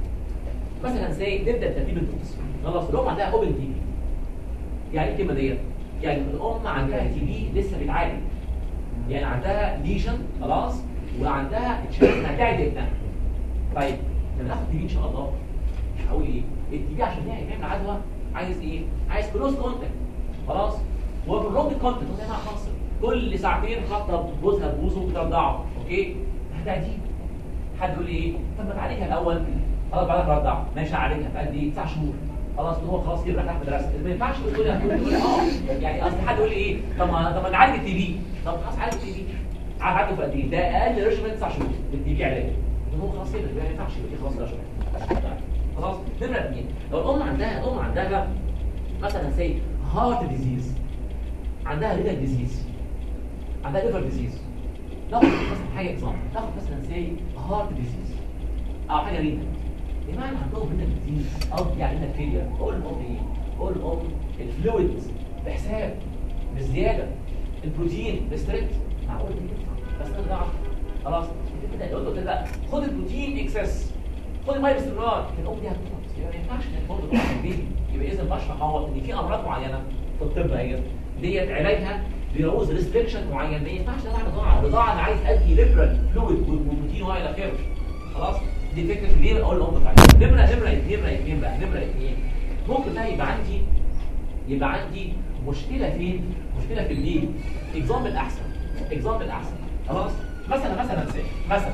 مثلا زي نبدا ترتيب الدوز خلاص الام عندها اوبن تي بي يعني ايه الكلمه ديت يعني الام عندها تي بي لسه بتعالج يعني عندها ليجن خلاص وعندها تشانس انها تعدي ابنها طيب لما ناخد تي بي ان شاء الله هقول ايه التي بي عشان يعمل عدوى عايز ايه عايز كلوز كونتاكت خلاص وبالرونج كونتاكت هو مع خاص كل ساعتين حاطه جوزها بوزه وبترضعه اوكي هتعدي حد يقول ايه طب ما تعالجها الاول خلاص بعدها ترضع ماشي اعالجها في قد ايه 9 شهور خلاص هو خلاص كده راح مدرسه ما ينفعش تقول تقول اه يعني اصل حد يقول لي ايه طب ما طب ما نعالج التي بي طب خلاص عالج التي بي عالجه في قد ايه ده اقل ريجيمنت 9 شهور التي بي علاج هو خلاص كده ما ينفعش يبقى خلاص ريجيمنت خلاص نمرة اثنين لو الام عندها الام عندها مثلا سي هارت ديزيز عندها رينال ديزيز عندها ليفر ديزيز ناخد مثلا حاجه اكزامبل ناخد مثلا سي هارت ديزيز او حاجه رينال بمعنى عندهم رينال ديزيز او يعني رينال فيلير اقول للام ايه؟ اقول للام الفلويد بحساب بزياده البروتين ريستريكت معقول دي بس انا خلاص تبدا يقول له كده خد البروتين اكسس خد الميه باستمرار الام دي هتموت يبقى ما ينفعش انك برضه تروح البيبي يبقى اذا بشرح اهو ان في امراض معينه في الطب اهي ديت علاجها بيعوز ريستريكشن معين ما ينفعش انا اعمل رضاعه رضاعه انا عايز ادي ليبرال فلويد وبروتين والى اخره خلاص دي فكره ليه اقول للام بتاعتي نمره نمره نمره اثنين بقى نمره اثنين ممكن ده يبقى عندي يبقى عندي مشكله فين؟ مشكله في البيبي اكزامبل احسن اكزامبل احسن خلاص مثلا مثلا مثلا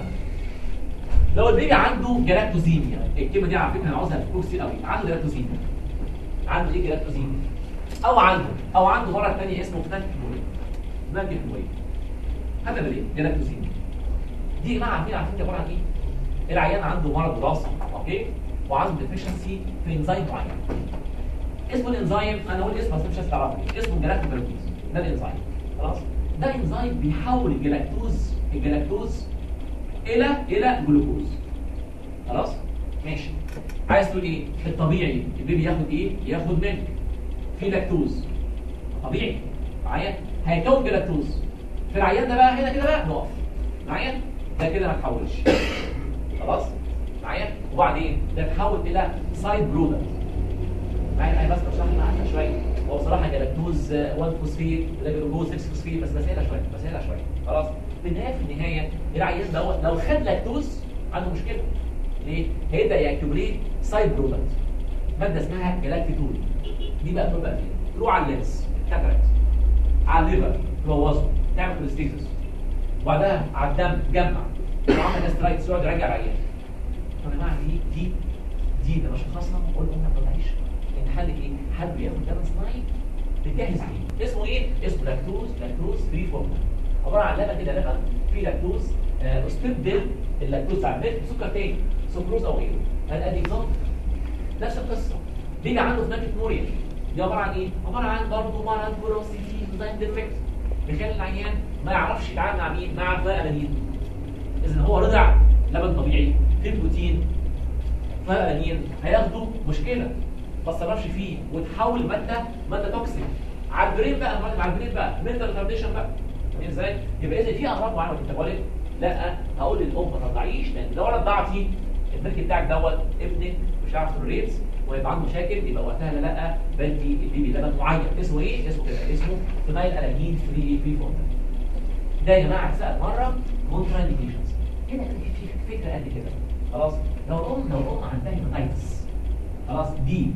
لو البيبي عنده جلاكتوزيميا الكلمه دي على فكره انا عاوزها تكون كتير قوي عنده جلاكتوزيميا عنده ايه جلاكتوزيميا او عنده او عنده مرض ثاني اسمه فنانكيموريا فنانكيموريا هذا اللي جلاكتوزيميا دي يا جماعه عارفين عارفين عباره عن ايه؟ العيان عنده مرض وراثي اوكي وعنده ديفيشنسي في انزيم معين اسمه الانزيم انا اقول اسمه بس مش هتعرفه اسمه جلاكتوبروتيز ده الانزيم خلاص ده انزيم بيحول الجلاكتوز الجلاكتوز الى الى جلوكوز خلاص ماشي عايز تقول ايه الطبيعي البيبي ياخد ايه ياخد ملك في لاكتوز طبيعي معايا هيكون جلاكتوز في العيان ده بقى هنا كده بقى نقف معايا ده كده ما تحولش خلاص معايا وبعدين ده تحول الى سايد برودكت معايا انا بس بشرح معاك شويه هو بصراحه جلاكتوز 1 فوسفيت وده جلوكوز 6 فوسفيت بس بسهلها شويه بسهلها شويه خلاص في النهايه في النهايه العيان دوت لو خد لاكتوز عنده مشكله ليه؟ هيبدا ياكيوميليت سايد برودكت ماده اسمها جلاكتيتول دي بقى تبقى فين؟ تروح على اللينس كاتراكت على الليفر تبوظه تعمل كوليستيسيس وبعدها على الدم تجمع وعمل جاسترايتس يقعد يرجع العيان طب يا جماعه دي دي دي ده مش خاصه قلنا ما طلعيش الحل ايه؟ حد بياخد دم صناعي بتجهز ليه اسمه ايه؟ اسمه لاكتوز لاكتوز فري فورمولا عباره عن لبن كده لبن فيه لاكتوز آه استبدل اللاكتوز بتاع الملك بسكر تاني سكروز او غيره هذا ادي اكزامبل نفس القصه بيجي عنده فناكت موريا دي عباره عن ايه؟ عباره عن برضه مرض وراثي فيه ديزاين ديفكت بيخلي العيان ما يعرفش يتعامل مع مين؟ مع فلانين اذا هو رضع لبن طبيعي فيه بروتين فلانين هياخدوا مشكله ما تصرفش فيه وتحول ماده ماده توكسيك على البرين بقى على البرين بقى منتال ريتارديشن بقى فاهمين ازاي؟ يبقى اذا في امراض معينه ميتابوليك لا هقول للام ما ترضعيش لان لو رضعتي الملك بتاعك دوت ابنك مش عارف تولريت ويبقى عنده مشاكل يبقى وقتها لا لا بدي البيبي لبن معين اسمه ايه؟ اسمه كده اسمه فينايل الانين فري فري فورمولا ده يا جماعه اتسال مره كونترا انديكيشنز هنا في فكره قد كده خلاص لو الام لو الام عندها هيباتايتس خلاص دي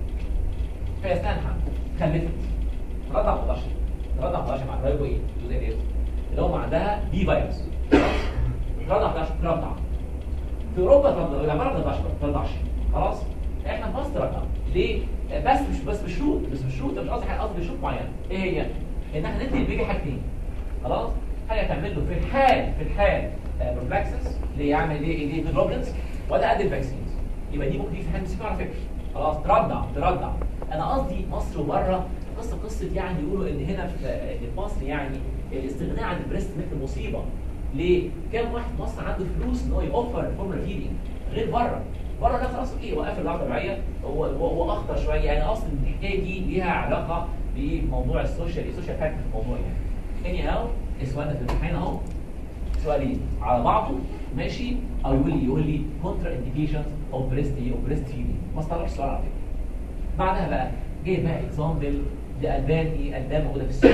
فهي استنحى خلفت رضع 11 رضع 11 مع الرايبو ايه؟ جزء ايه؟ اللي هو عندها بي فيروس رضع 11 رضع في اوروبا ترضع لا ما رضعش ما ترضعش خلاص احنا في مصر رضع ليه؟ بس مش بس بشروط بس بشروط مش قصدي حاجه قصدي بشروط معينه ايه هي؟ ان احنا ندي البيبي حاجتين خلاص؟ حاجه تعمل له في الحال في الحال بروفلاكسس اللي يعمل ايه ايه جلوبلينز وده قد الفاكسينز يبقى دي ممكن دي في حاجه مسكه على فكره خلاص ترضع ترضع انا قصدي مصر وبره قصه قصه يعني يقولوا ان هنا في في مصر يعني الاستغناء عن البريست ميلك مصيبه ليه؟ كام واحد في مصر عنده فلوس ان هو يوفر فورمولا فيدنج غير بره بره ده خلاص ايه وقف الرعايه الطبيعيه هو هو هو اخطر شويه يعني اصلا الحكايه دي ليها علاقه بموضوع السوشيال السوشيال فاكتور في الموضوع يعني اني هاو السؤال في الامتحان اهو سؤالين على بعضه ماشي او يقول لي يقول لي كونترا انديكيشنز او بريست ايه او بريست فيدنج ما استغربش السؤال على فكره بعدها بقى جاي بقى اكزامبل لالبان ايه البان موجوده في السوق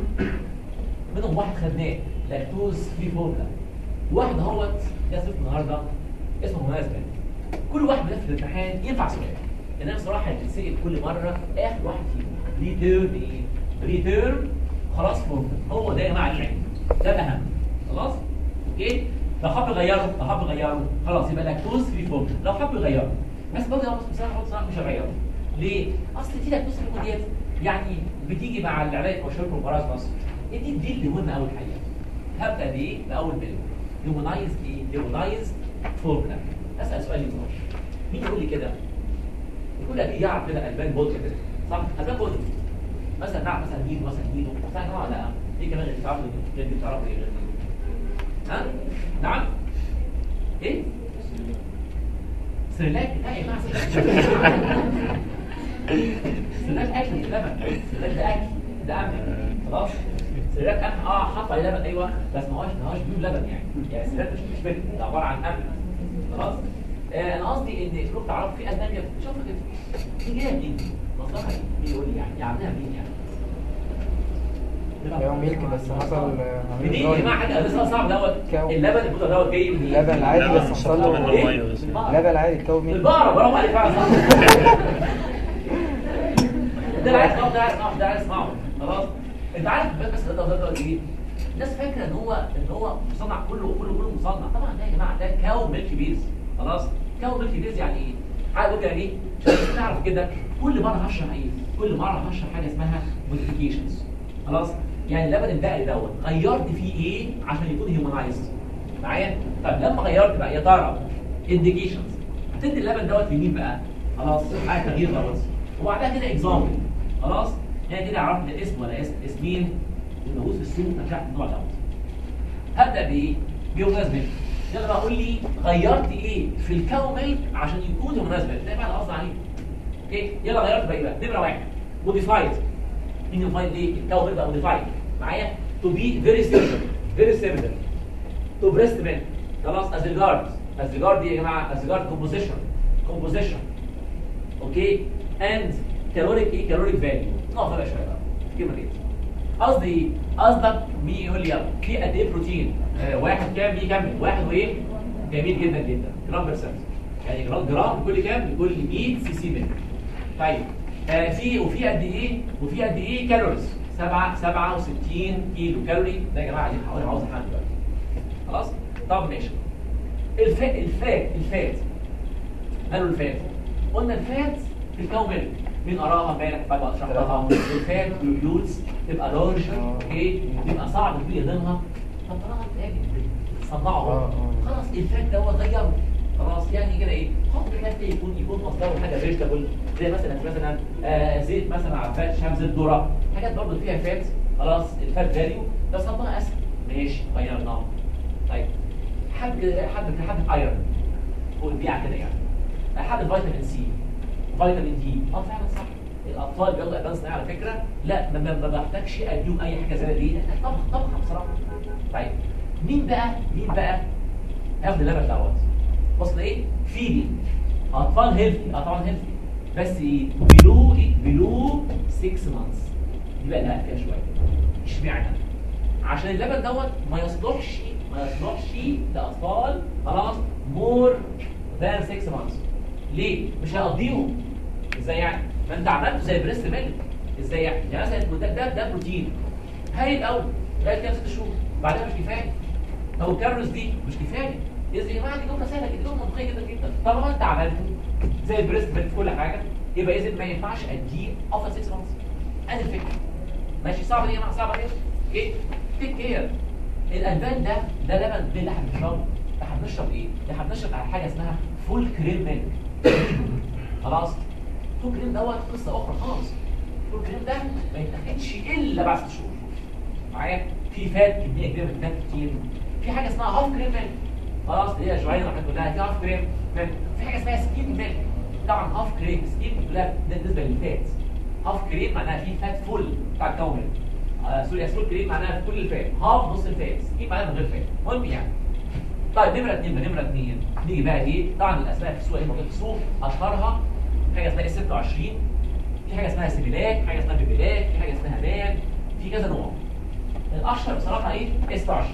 منهم واحد خدناه لاكتوز فري فورمولا واحد اهوت ده صفر النهارده اسمه مناسبه كل واحد من في الامتحان ينفع سؤال انما بصراحه هتتسال كل مره اخر واحد فيهم ريتيرن ايه ريتيرن خلاص فورمولا هو ده يا جماعه العلم ده الاهم خلاص اوكي لو حب يغيره لو حب يغيره خلاص يبقى لاكتوز فري فورمولا لو حب يغيره بس برضه لو بصراحه بصراحه مش هغيره ليه؟ اصل دي لاكتوز فري ديت يعني بتيجي مع العلاج او شرب المباراه مصر دي دي اللي مهمه قوي الحقيقه هبدا بايه؟ باول مليون هيومنايز ايه؟ هيومنايز فورمولا اسال سؤال يقول مين يقول لي كده؟ يقول لك ايه يعرف كده البان بودي كده صح؟ البان بودي مثلا نعرف مثلا ميدو مثلا ميدو مثلا اه لا ايه كمان اللي تعرفوا غير دي تعرفوا ايه غير ميدو؟ ها؟ نعم؟ ايه؟ سريلاك لا يا جماعه سريلاك اكل لبن سريلاك ده اكل ده قمح خلاص سريلاك قمح اه حط عليه لبن ايوه بس ما هوش ما هوش بيو لبن يعني يعني سريلاك مش مش بيت ده عباره عن قمح خلاص آه انا قصدي ان كلكم تعرفوا في المانيا شوف كده دي جايه منين؟ مصدرها ايه؟ مين يقول لي يعني عاملها منين يعني؟ هو ميلك بس حصل منين يا جماعه حاجه لسه صعب دوت كاو. اللبن البودره دوت جاي منين؟ اللبن العادي بس حصل له إيه؟ اللبن العادي اتكون منه البقرة برافو عليك فعلا صح ده اللي عايز اسمعه ده عايز اسمعه ده عايز اسمعه خلاص انت عارف بس بس ده ده ايه الناس فاكره ان هو ان هو مصنع كله كله كله مصنع طبعا ده يا جماعه ده كاو ميلك بيز خلاص كاو ميلك بيز يعني ايه عارف ممكن يعني ايه عشان تعرف كده كل مره هشرح ايه كل مره هشرح حاجه اسمها موديفيكيشنز خلاص يعني اللبن البقري دوت غيرت فيه ايه عشان يكون هيومنايزد معايا طب لما غيرت بقى يا ترى انديكيشنز هتدي اللبن دوت لمين بقى خلاص حاجه تغيير دوت وبعدها كده اكزامبل خلاص يعني كده عرفت الاسم ولا اسم اسمين الموجود في السوق تحت النوع دوت هبدا بايه بمناسبه يلا بقى قول لي غيرت ايه في الكاو ميلك عشان يكون مناسبه ده بقى القصد عليه اوكي يلا غيرت بقى ايه بقى نمره واحد موديفايد مين موديفايد ليه الكاو ميلك بقى موديفايد معايا تو بي فيري سيمبل فيري سيمبل تو بريست ميلك خلاص از ريجارد از ريجارد يا جماعه از ريجارد كومبوزيشن كومبوزيشن اوكي اند كالوريك ايه كالوريك فاليو نقطه بقى شويه بقى الكلمه دي قصدي قصدك مين يقول لي يلا في قد ايه بروتين آه واحد كام يكمل واحد وايه جميل جدا جدا جرام بيرسنت يعني جرام جرام كل كام لكل 100 سي سي ملك طيب آه في وفي قد ايه وفي قد ايه كالوريز 7 67 كيلو كالوري ده يا جماعه دي حوالي عاوز حد دلوقتي خلاص طب ماشي الفات الفات الفات قالوا الفات قلنا الفات في الكون ملك مين قراها امبارح فجاه شرحتها الفات واليولز تبقى لارج اوكي يبقى صعب كبير يضمها طب طالما انت تصنعه آه، آه. خلاص الفات دوت غيره خلاص يعني كده ايه حط فات إيه؟ يكون يكون مصدره حاجه فيجيتابل زي مثلا مثلا آه زيت مثلا عفات شام زيت ذره حاجات برضه فيها فات خلاص الفات فاليو بس حطها اسهل ماشي غيرناها طيب حد حد حد ايرون والبيع كده يعني حد فيتامين سي فيتامين دي اه فعلا صح الاطفال بياخدوا ادفانس صناعي على فكره لا ما, ما, ما بحتاجش اديهم اي حاجه زي دي طبخ طبخه بصراحه طيب مين بقى مين بقى هياخد اللبن دوت وصل ايه فيدي اطفال هيلثي اه طبعا هيلثي بس بلو بلو 6 مانثs دي بقى لها فيها شويه اشمعنى عشان اللبن دوت ما يصلحش ما يصلحش لاطفال خلاص مور ذان 6 مانثs ليه مش هيقضيهم ازاي يعني ما انت عملته زي بريست ميلك ازاي يعني يعني مثلا ده ده, ده بروتين هايل قوي لغايه كام ست شهور بعدها مش كفايه طب الكاربس دي مش كفايه يا جماعه دي جمله سهله جدا جمله منطقيه جدا جدا طالما انت عملته زي البريست ميلك في كل حاجه يبقى اذا ما ينفعش اديه افضل 6 مانثs ادي الفكره ماشي صعبه دي يا جماعه صعبه دي ايه تيك كير الالبان ده ده لبن ده اللي احنا بنشربه ده احنا بنشرب ايه ده احنا بنشرب على حاجه اسمها فول كريم ميلك خلاص فول كريم دوت قصه اخرى خالص فول كريم ده ما يتاخدش الا بعد ست شهور معايا في فات كميه كبيره من الفات كتير في حاجه اسمها هاف كريم ميلك خلاص اللي هي شويه راح كلها في هاف كريم ميلك في حاجه اسمها سكيم ميلك طبعا هاف كريم سكيم كلها ده بالنسبه للفات هاف كريم معناها فيه فات فول بتاع الكون ميلك آه سوري فول كريم معناها في كل الفات هاف نص الفات سكيم معناها من غير فات المهم يعني طيب نمرة اثنين بقى، نمرة اثنين نيجي بقى ايه طبعا الاسماء في السوق ايه موجوده في السوق اشهرها حاجه اسمها اس 26 في حاجه اسمها سيبيلاك حاجه اسمها بيبيلاك في حاجه اسمها مان في كذا نوع الاشهر بصراحه ايه اس 26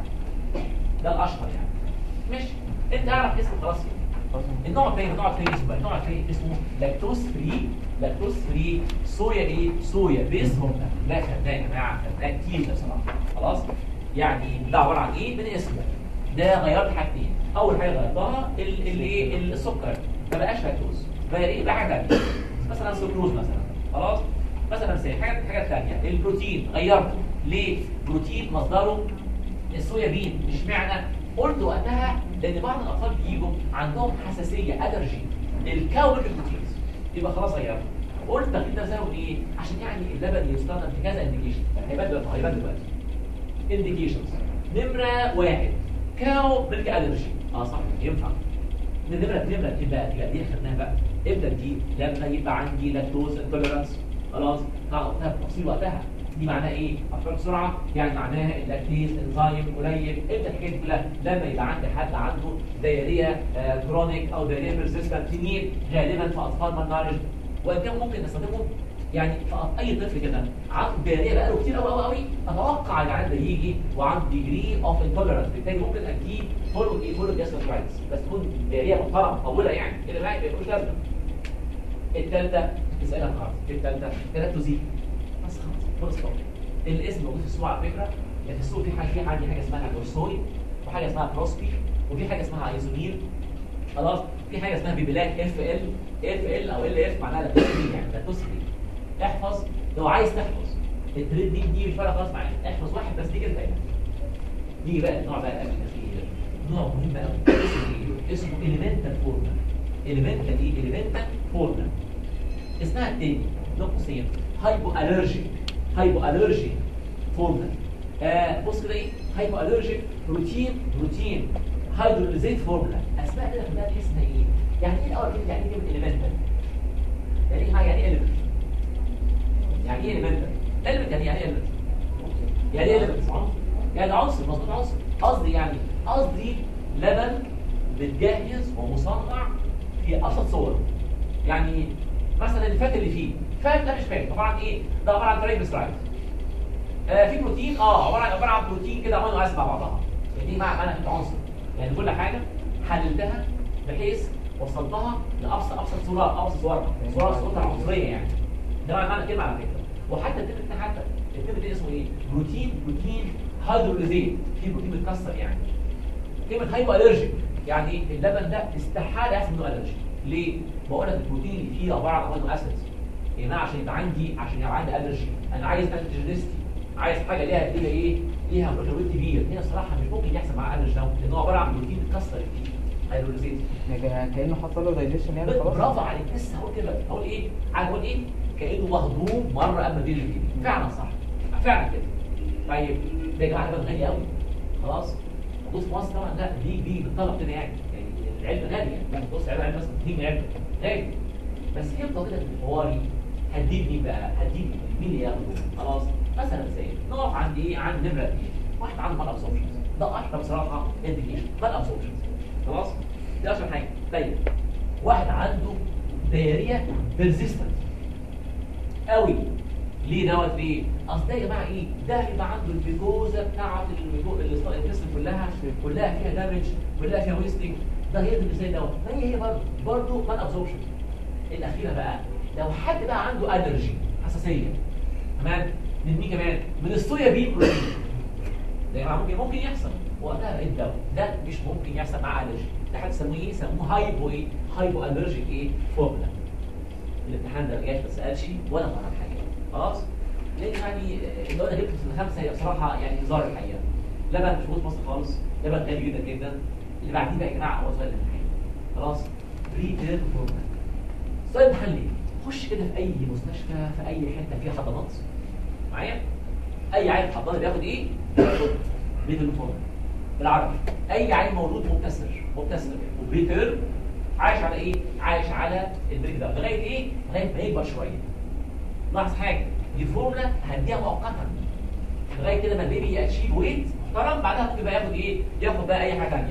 ده الاشهر يعني ماشي انت اعرف اسمه خلاص النوع الثاني النوع الثاني اسمه بقى النوع الثاني اسمه لاكتوز فري لاكتوز فري صويا ايه صويا بيس هرمون لا خدناه يا جماعه خدناه كتير ده بصراحه خلاص يعني ده عباره عن ايه من اسمه ده غيرت حاجتين اول حاجه غيرتها ال- ال- ايه السكر ما بقاش لاكتوز بقى ايه بقى حاجه تانية. مثلا سكروز مثلا خلاص مثلا مثال حاجه حاجه ثانيه البروتين غيرته ليه بروتين مصدره الصويا بين مش معنى قلت وقتها لان بعض الاطفال بيجوا عندهم حساسيه الرجي للكاول البروتينز يبقى خلاص غيرته قلت تغيير ده سببه ايه عشان يعني اللبن يستخدم في كذا انديكيشن هيبان دلوقتي هيبان دلوقتي انديكيشنز نمره واحد كاو ميلك الرجي اه صح ينفع نمره نمره اتنين بقى دي دي خدناها بقى امتى دي لما يبقى عندي لاكتوز انتوليرانس خلاص هقولها بتفصيل وقتها دي معناها ايه؟ افكار بسرعه يعني معناها اللاكتيز انزيم قليل امتى الحكايه دي كلها؟ لما يبقى عندي حد عنده دايريه آه كرونيك او دايريه بيرسيستنت سنين غالبا في اطفال مالنارج وان كان ممكن نستخدمه يعني في اي طفل كده عنده دايريه بقاله كتير قوي قوي قوي اتوقع العيان ده يجي وعنده ديجري اوف انتوليرانس بالتالي ممكن اديه فولو ايه فولو جاسترايتس بس تكون دايريه محترمه طويله يعني كده ما يبقاش لازمه الثالثه تسالها خالص الثالثه تلاتوزي بس خلاص خلص طبعا الاسم موجود في السوق على فكره يعني في السوق في حاجه في عندي حاجه اسمها جورسوي وحاجه اسمها بروسبي وفي حاجه اسمها ايزونيل خلاص في حاجه اسمها بيبلاك اف ال اف ال او ال اف معناها لاكتوز يعني لاكتوز فري احفظ لو عايز تحفظ التريد دي دي مش فارقه خالص معايا احفظ واحد بس دي كده فايده نيجي بقى النوع بقى قبل الاخير نوع مهم قوي اسمه ايه؟ اسمه اليمنتال فورمولا اليمنتال ايه؟ اليمنتال فورمولا اسمها التاني نوع قوسين هايبو الرجيك هايبو الرجيك فورمولا آه بص كده ايه؟ هايبو الرجيك بروتين بروتين هيدروليزيت فورمولا اسماء كده كلها تحس انها ايه؟ يعني ايه الاول كلمه يعني ايه كلمه اليمنتال؟ يعني ايه يعني ايه element؟ يعني ايه element؟ element يعني يعني ايه element؟ يعني ايه element؟ يعني عنصر مظبوط عنصر قصدي يعني قصدي لبن متجهز ومصنع في ابسط صوره يعني مثلا الفات اللي فيه فات ده مش فات عباره عن ايه؟ ده عباره عن تريجليسرايد آه في بروتين اه عباره عن عباره عن بروتين كده امينو اسيد مع بعضها دي مع معنى عنصر يعني كل حاجه حللتها بحيث وصلتها لابسط ابسط صوره ابسط صورها صوره صورتها عنصريه يعني ده معنى معنى الكلمه على فكره وحتى الكلمه الثانيه حتى الكلمه دي اسمه ايه؟ بروتين بروتين هيدروليزيت في بروتين متكسر يعني كلمه هايبو الرجيك يعني ايه؟ اللبن ده استحاله يحصل منه الرجي ليه؟ بقول لك البروتين اللي فيه عباره عن امينو اسيدز يعني أنا عشان يبقى عندي عشان يبقى عندي الرجي انا عايز انتيجينيستي عايز حاجه ليها ليها ايه؟ ليها بروتين كبير هنا الصراحه مش ممكن يحصل معاه الرجي ده لان هو عباره عن بروتين متكسر فيه هيدروليزيت يعني كأنه حصل له دايجيشن يعني خلاص برافو عليك لسه هقول كده هقول ايه عارف هقول ايه كانه مهضوم مره قبل ما يجي الجديد فعلا صح فعلا كده طيب ده يا جماعه ده غالي قوي خلاص بص في مصر طبعا لا دي دي بالطلب كده يعني يعني العلبه غاليه يعني بص علبه علبه مثلا 2 علبه غالي بس هي كده في حواري هتجيب مين بقى هتجيب مين اللي ياخده خلاص مثلا زي نقف عند ايه عند نمره اثنين واحد عنده مال ابسوربشنز ده اشهر بصراحه انديكيشن مال ابسوربشنز خلاص دي اشهر حاجه طيب واحد عنده دايريا بيرزيستنت قوي ليه دوت ليه؟ اصل ده يا جماعه ايه؟ ده يبقى عنده الجلوكوزا بتاعت الجسم كلها كلها فيها دامج كلها فيها ويستنج ده هي اللي ازاي دوت فهي هي برضه برضه مان ابزوربشن الاخيره بقى لو حد بقى عنده الرجي حساسيه تمام من مين كمان؟ من الصويا بين بروتين ده يا جماعه ممكن ممكن يحصل وقتها ايه الدواء ده مش ممكن يحصل مع الرجي ده هتسموه ايه؟ يسموه هايبو ايه؟ هايبو الرجيك ايه؟ فورمولا الامتحان ده ما جاش ما سالش ولا طلب حاجه خلاص لان يعني اللي انا جبته في الخمسه هي بصراحه يعني هزار الحقيقه لبن مش موجود في مصر خالص لبن غالي جدا جدا اللي بعديه بقى يا جماعه هو سؤال الامتحان خلاص بري تيرم فورمولا سؤال الامتحان ليه؟ خش كده في اي مستشفى في اي حته فيها حضانات معايا اي عيل حضانه بياخد ايه؟ بياخد بري تيرم فورمولا بالعربي اي عيل مولود مبتسر مبتسر وبري تيرم عايش على ايه؟ عايش على البريك ده لغايه ايه؟ لغايه ما يكبر شويه. لاحظ حاجه دي فورمولا هديها مؤقتا لغايه كده ما البيبي ياتشيف ويت محترم بعدها ممكن بقى ياخد ايه؟ ياخد بقى اي حاجه ثانيه.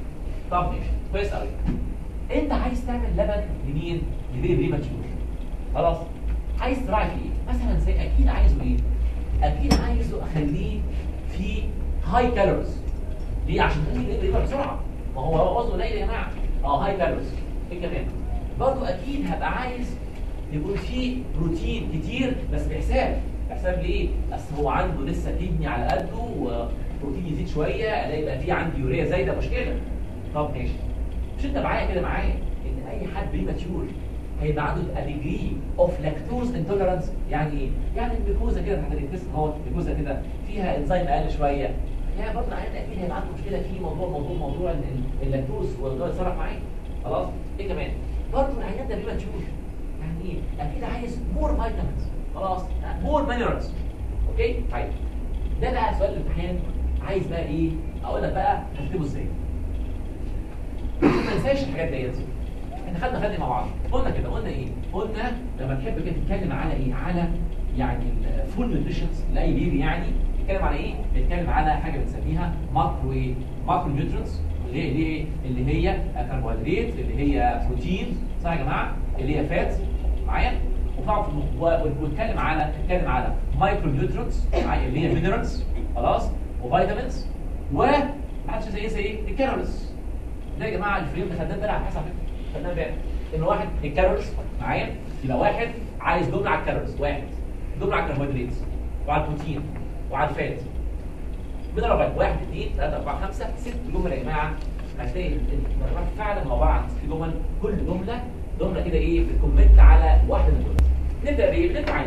طب ماشي كويس قوي. انت عايز تعمل لبن لمين؟ لبيبي بريماتشور. خلاص؟ عايز تراعي في ايه؟ مثلا زي اكيد عايزه ايه؟ اكيد عايزه اخليه في هاي كالوريز. ليه؟ عشان البيبي يكبر بسرعه. ما هو وزنه قليل يا جماعه. اه هاي كالوريز. ايه كمان؟ برضه اكيد هبقى عايز يكون فيه بروتين كتير بس بحساب بحساب ليه؟ اصل هو عنده لسه كدني على قده وبروتين يزيد شويه الاقي يبقى فيه عندي يوريا زايده مشكله طب ماشي مش انت معايا كده معايا ان اي حد بريماتيور هيبقى عنده ديجري اوف لاكتوز انتوليرانس يعني ايه؟ يعني الجلوكوزا كده تحت الانتست اهو الجلوكوزا كده فيها انزيم اقل شويه يعني برضه العيان اكيد هيبقى عنده مشكله في موضوع موضوع موضوع ال- ال- اللاكتوز والجلوكوز يتصرف معاه خلاص ايه كمان برضه العيان ده بريماتيور يعني ايه اكيد عايز مور فيتامينز خلاص مور مينرالز اوكي طيب ده بقى سؤال الامتحان عايز بقى ايه اقول لك بقى هكتبه ازاي ما تنساش الحاجات ديت احنا خدنا خدنا مع بعض قلنا كده قلنا ايه قلنا لما تحب كده تتكلم على ايه على يعني الفول نيوتريشنز لاي بيبي يعني بيتكلم على ايه بيتكلم على حاجه بنسميها ماكرو ايه ماكرو نيوترينز اللي هي اللي هي اللي هي كربوهيدرات اللي هي بروتين صح يا جماعه اللي هي فات معايا وطبعا في الم- و- ونتكلم على نتكلم على مايكرو نيوترينز معايا اللي هي مينرالز خلاص وفيتامينز و ما عادش زي ايه زي ايه الكالوريز ده يا جماعه الفريم ده خدناه امبارح على حسب خدناه امبارح ان واحد الكالوريز معايا يبقى واحد عايز جمله على الكالوريز واحد جمله على الكربوهيدرات وعلى البروتين وعلى الفات بنضرب بعد واحد اثنين ثلاثة أربعة خمسة ست جمل يا جماعة هتلاقي الدرجات فعلا عبارة عن ست جمل كل جملة جملة كده ايه بتكومنت على واحدة من الجمل نبدأ بايه؟ اللي انت عايزه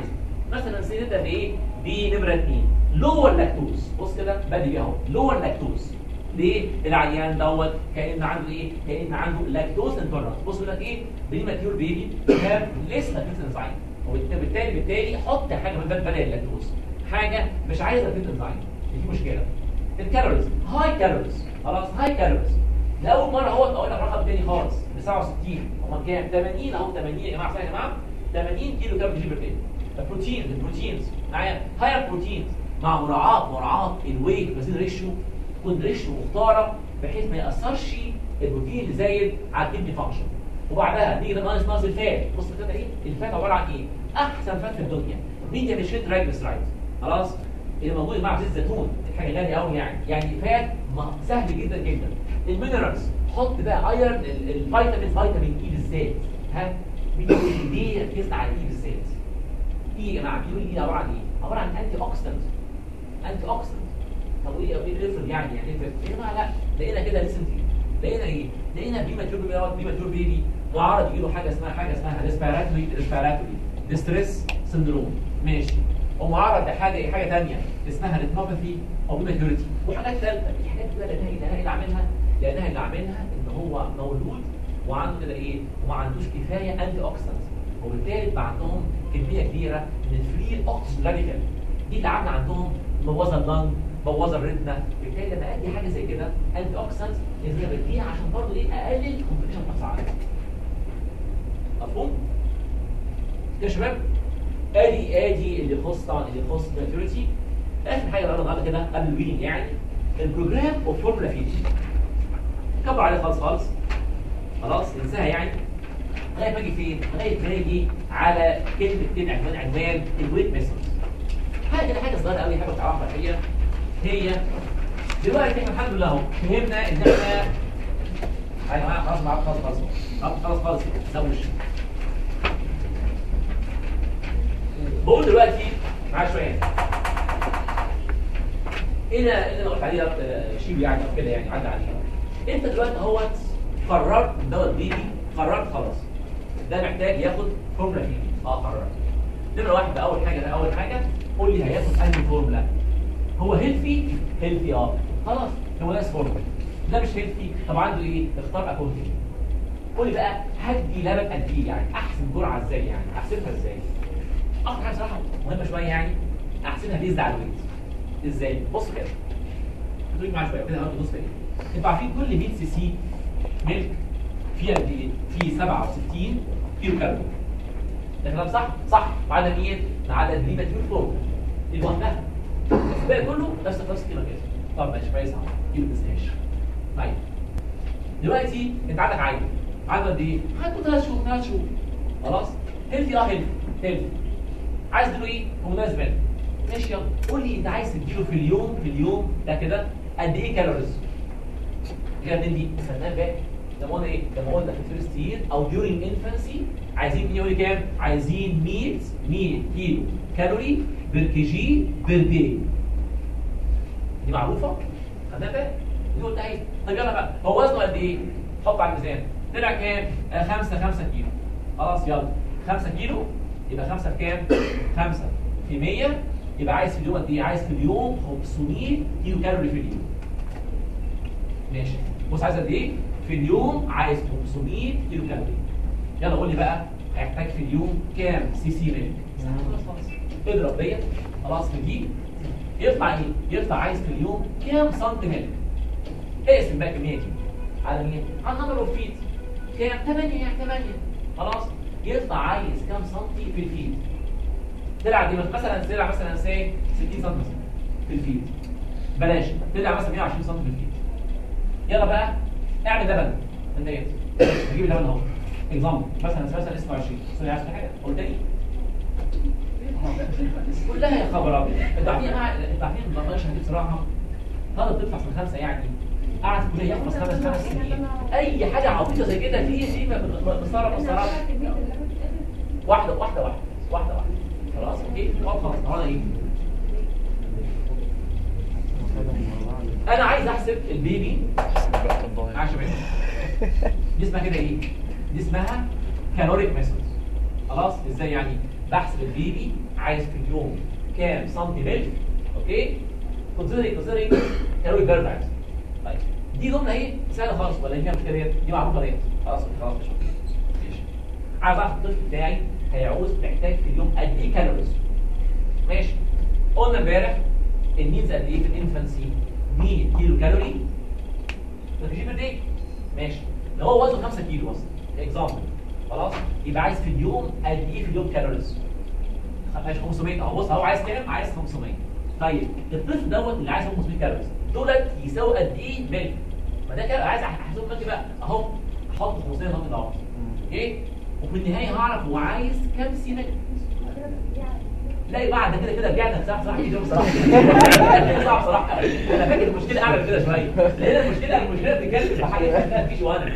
مثلا سيدتها بايه دي نمره 2 لور لاكتوز بص كده بدري اهو لور لاكتوز ليه العيان دوت كان عنده ايه كان عنده لاكتوز انتولرانس بص يقول لك ايه بريماتيور بيبي هاف ليس لاكتوز انزايم وبالتالي بالتالي حط حاجه بدل بدل اللاكتوز حاجه مش عايزه لاكتوز انزايم دي مشكله الكالوريز هاي كالوريز خلاص هاي كالوريز لاول مره هو اقول لك رقم تاني خالص ب 67 هم كام 80 اهو 80 يا جماعه صحيح يا جماعه 80 كيلو كالوري بير داي البروتين البروتينز معايا هاير بروتينز مع مراعاه مراعاه الويت بازين ريشيو تكون ريشيو مختاره بحيث ما ياثرش البروتين اللي زايد على الكدني فانكشن وبعدها نيجي ناقص ناقص الفات بص الفات ايه الفات عباره عن ايه احسن فات في الدنيا ميديا مش ترايجلسرايد خلاص اللي موجود مع زيت الزيتون حاجه غاليه قوي يعني يعني فات ما- سهل جدا جدا المينرالز حط بقى ايرن الفيتامين فيتامين اي بالذات ها فيتامين دي ركزنا على الاي بالذات ايه يا جماعه بيقول ايه عباره عن ايه عباره عن انتي اوكسيدنت انتي اوكسيدنت طب ايه ايه الريفر يعني يعني ايه يا جماعه لا لقينا كده لسن لقينا ايه لقينا بريماتور بيبي بريماتور بيبي معرض يجي له حاجه اسمها حاجه اسمها ريسبيراتوري ريسبيراتوري ديستريس سندروم ماشي ومعرض لحاجه ايه حاجه ثانيه اسمها ريتنوباثي او بريماتوريتي وحاجات ثالثه الحاجات دي بقى لانها لانها اللي عاملها لانها اللي عاملها ان هو مولود وعنده كده ايه وما عندوش كفايه انتي اوكسيدنت وبالتالي بقى عندهم كميه كبيره من الفري اوكسجين راديكال دي اللي عامله عندهم مبوظه اللنج مبوظه الريتنا بالتالي لما ادي حاجه زي كده انتي اوكسيدنت لازم بديها عشان برضه ايه اقلل الكومبليكيشن بتاع العالم مفهوم؟ كده يا شباب ادي ادي اللي يخص طبعا اللي يخص ماتيوريتي اخر حاجه بقى النهارده كده قبل الويننج يعني البروجرام اوف فورمولا فيد كبر عليه خالص خالص خلاص انساها يعني لغايه ما اجي فين؟ لغايه ما اجي على كلمه عنوان عنوان الويت ميثود حاجه كده حاجه صغيره قوي حاجه تعرفها هي هي دلوقتي احنا الحمد لله اهو فهمنا ان احنا يا جماعه خلاص معاك خلاص خلاص خلاص خلاص خلاص سوش بقول دلوقتي معاك شويه ايه ده ايه اللي انا قلت عليه ده، آه، شيب يعني او كده يعني عدى عليه انت دلوقتي اهوت قررت دوت بيبي قررت خلاص ده محتاج ياخد فورمولا بيبي اه قررت نمره واحده اول حاجه اول حاجه قول لي هياخد انهي فورمولا هو هيلثي هيلثي اه خلاص هو ناقص فورمولا ده مش هيلثي طب عنده ايه اختار اكونتي قول لي بقى هدي لبن قد ايه يعني احسن جرعه ازاي يعني احسبها ازاي اكتر حاجه صراحه مهمه شويه يعني احسبها بيزد على الويت ازاي بص كده خليك معايا شويه كده هاخد نص ايه انتوا عارفين كل 100 سي سي ميلك فيها قد ايه فيه 67 كيلو كالوري ده كلام صح صح ما عدا مين ما عدا البريماتيور فورم دي لوحدها بس الباقي كله نفس نفس القيمه كده طب ماشي كويس اهو دي ما تنساهاش طيب دلوقتي انت عندك عيل عنده قد ايه؟ عنده ثلاث شهور ثلاث شهور خلاص هيلثي اه هيلثي هيلثي عايز تديله ايه؟ هرمونات زباله ماشي يلا قول لي انت عايز تديله في اليوم في اليوم ده كده قد ايه كالوريز؟ كده منين دي؟ خدناها بقى لما قلنا ايه؟ لما قلنا في الفيرست يير او during infancy عايزين مين يقول لي كام؟ عايزين 100 100 كيلو كالوري بير كي جي بير داي دي معروفه؟ خدناها بقى دي قلت ايه؟ طب يلا بقى هو وزنه قد ايه؟ حط على الميزان طلع كام؟ 5 5 كيلو خلاص يلا 5 كيلو يبقى 5 في كام؟ 5 في 100 يبقى عايز في اليوم قد ايه؟ عايز في اليوم 500 كيلو كالوري في اليوم ماشي بص عايز قد ايه؟ في اليوم عايز 500 كيلو كالوري يلا قول لي بقى هيحتاج في اليوم كام سي سي ميلك؟ خلاص خلاص اضرب ديت خلاص في دي يطلع ايه؟ يطلع عايز في اليوم كام سنتي ميلك؟ اقسم بقى الكميه دي على مين؟ على نمبر اوف فيت كام؟ 8 يعني 8 خلاص يطلع عايز كام سنتي في الفيت؟ تلعب دي مثلا تلعب مثلا سي 60 سم مثلا في الفيت بلاش تلعب مثلا 120 سم في الفيت يلا بقى اعمل لبن من ديت نجيب اللبن اهو اكزامبل مثلا مثلا اسمه 20 سوري عايز حاجه قلت لي كلها يا خبر ابيض انتوا عارفين انتوا عارفين ما بقاش هدي بصراحه طالب تطلع سنه خمسه يعني قاعد في الكليه يخلص خمس خمس سنين اي حاجه عبيطه زي كده في في مصارى مصارى واحده واحده واحده واحده واحده خلاص اوكي خلاص خلاص انا ايه انا عايز احسب البيبي عشان دي اسمها كده ايه دي اسمها كالوريك ميثود خلاص ازاي يعني بحسب البيبي عايز في اليوم كام سنتي ميلك اوكي considering considering calorie per times طيب دي جمله ايه سهله خالص ولا فيها مشكله ديت دي معروفه ديت خلاص خلاص مش مشكله ماشي عايز اعرف الطفل بتاعي هيعوز محتاج في اليوم قد ايه كالوريز ماشي قلنا امبارح النيدز قد ايه في الانفانسي 100 كيلو كالوري في بير داي ماشي لو هو وزنه 5 كيلو مثلا اكزامبل خلاص يبقى عايز في اليوم قد ايه في اليوم كالوريز ماشي 500 اهو بص هو عايز كام عايز 500 طيب الطفل دوت اللي عايز 500 كالوريز دولت يساوي قد ايه ملك ما ده كده عايز احسبهم دلوقتي بقى اهو احط 500 نقطه اهو اوكي وفي النهايه هعرف هو عايز كام سي ملك لا يبقى بعد كده كده رجعنا صح صح كده بصراحه صح بصراحه انا فاكر المشكله اعلى من كده شويه لان المشكله المشكله بتتكلم في حاجه ما فيش وانا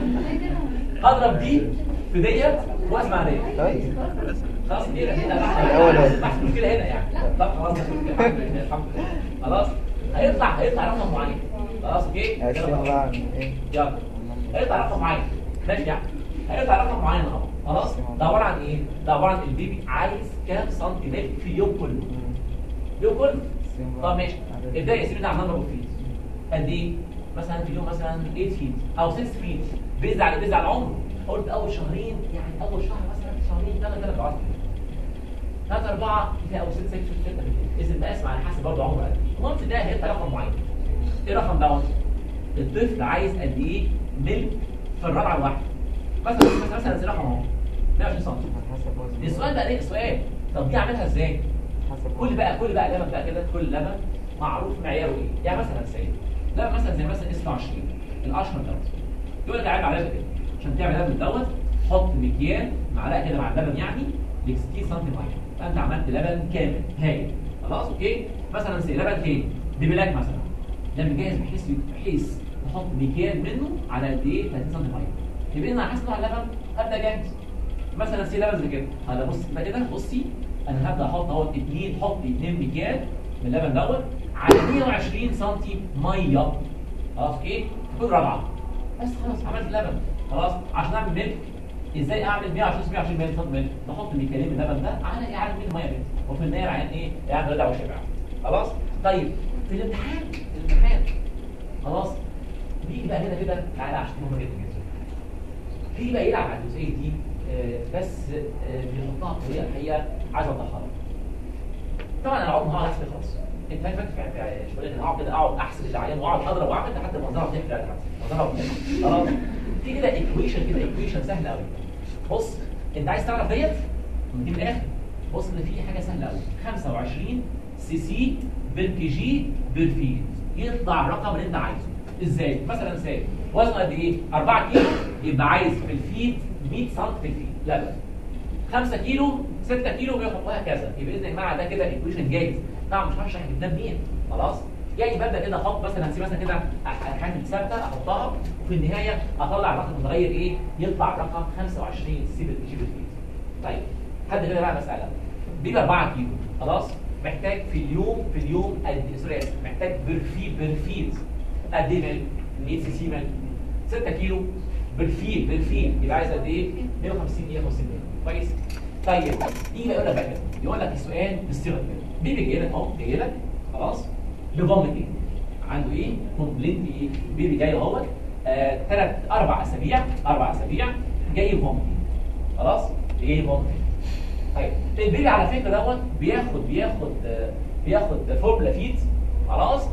اضرب دي في ديت واسمع ديت طيب خلاص دي هنا الأول بحث هنا. بحث المشكله هنا يعني طب خلاص مش مشكلة. الحمد لله الحمد لله خلاص هيطلع هيطلع رقم معين خلاص اوكي عشرين بقى عن ايه؟ يلا هيطلع رقم معين ماشي يعني هيطلع رقم معين اهو خلاص ده عباره عن ايه ده عباره عن البيبي عايز كام سنتيمتر في اليوم كله اليوم كله طب ماشي ابدا يا سيدي ده عمال نضرب فيت قد ايه مثلا في اليوم مثلا 8 فيت او 6 فيت بيز على بيز على العمر قلت اول شهرين يعني اول شهر مثلا شهرين ثلاث ثلاث اربعه ثلاث اربعه كده او 6 6 6 اذا بقسم على حسب برضه عمره قد ايه المهم في ده هيطلع رقم معين ايه الرقم دوت الطفل عايز قد ايه ملك في الرضعه الواحده مثلا مثلا مثلا زي رقم اهو 120 سم على حسب وزن السؤال بقى ايه السؤال طب دي اعملها ازاي حسب كل بقى كل بقى لبن بقى كده كل لبن معروف معياره ايه يعني مثلا سيد لبن مثلا زي مثلا اسمه 20 الاشهر دوت يقول لك عيب على كده عشان تعمل لبن دوت حط مكيال معلقه كده مع اللبن يعني ل 60 سم ميه فانت عملت لبن كامل هايل خلاص اوكي مثلا سي لبن تاني دبلاك مثلا ده مجهز بحيث بحيث نحط مكيال منه على قد ايه 30 سم ميه يبقى انا حاسس على اللبن ابدا جاهز مثلا سي لبن زي كده هذا بص كده كده بصي انا هبدا احط اهو اتنين حط اتنين مكيال من اللبن دوت على 120 سم ميه خلاص اوكي كل رابعه بس خلاص عملت لبن خلاص عشان اعمل ملك ازاي اعمل 120 120 مللي سم ملك بحط مكيالين من اللبن ده على ايه على 100 ميه بس وفي النهايه العيان ايه يعني رضع وشبع خلاص طيب في الامتحان في الامتحان خلاص بيجي بقى هنا كده تعالى عشان مهمه جدا جدا في بقى يلعب على الجزئيه دي آه، بس آه، بيحطها بطريقه الحقيقه عايز اوضحها لك. طبعا انا اقعد هقعد احسب خالص انت فاهم فاكر في شويه انا اقعد كده اقعد احسب العيان واقعد اضرب واعمل لحد ما منظرها بتحكي لك منظرها بتحكي خلاص في كده ايكويشن كده ايكويشن سهله قوي بص انت عايز تعرف ديت دي من الاخر بص ان في حاجه سهله قوي 25 سي سي بير كي جي بير فيد يطلع الرقم اللي انت عايزه ازاي مثلا ساي وزنه قد ايه 4 كيلو يبقى عايز في الفيد 100 سم في الفيد لبن 5 كيلو 6 كيلو بياخد وهكذا يبقى اذا يا جماعه ده كده ايكويشن جاهز طبعا مش هشرح الكلام منين خلاص يعني ببدا كده احط مثلا هسيب مثلا كده حاجه ثابته احطها وفي النهايه اطلع الرقم المتغير ايه يطلع رقم 25 سي بال جي بالفيد طيب حد كده بقى مساله بيبقى 4 كيلو خلاص محتاج في اليوم في اليوم قد سوري آسف، محتاج برفيد برفيد قد ايه ملك 100 سي سي ملك 6 كيلو بالفيل بالفيل يبقى عايز قد ايه 150 150 ملك كويس طيب يجي يقول لك بقى كده يقول لك السؤال بالصيغه كده بيبي جاي لك اهو جاي لك خلاص لفوميتنج عنده ايه كومبليت ايه بيبي جاي اهوت ثلاث اربع اسابيع اربع اسابيع جاي فوميتنج خلاص جاي فوميتنج طيب البيبي على فكره دوت بياخد بياخد آه، بياخد فورمولا فيت خلاص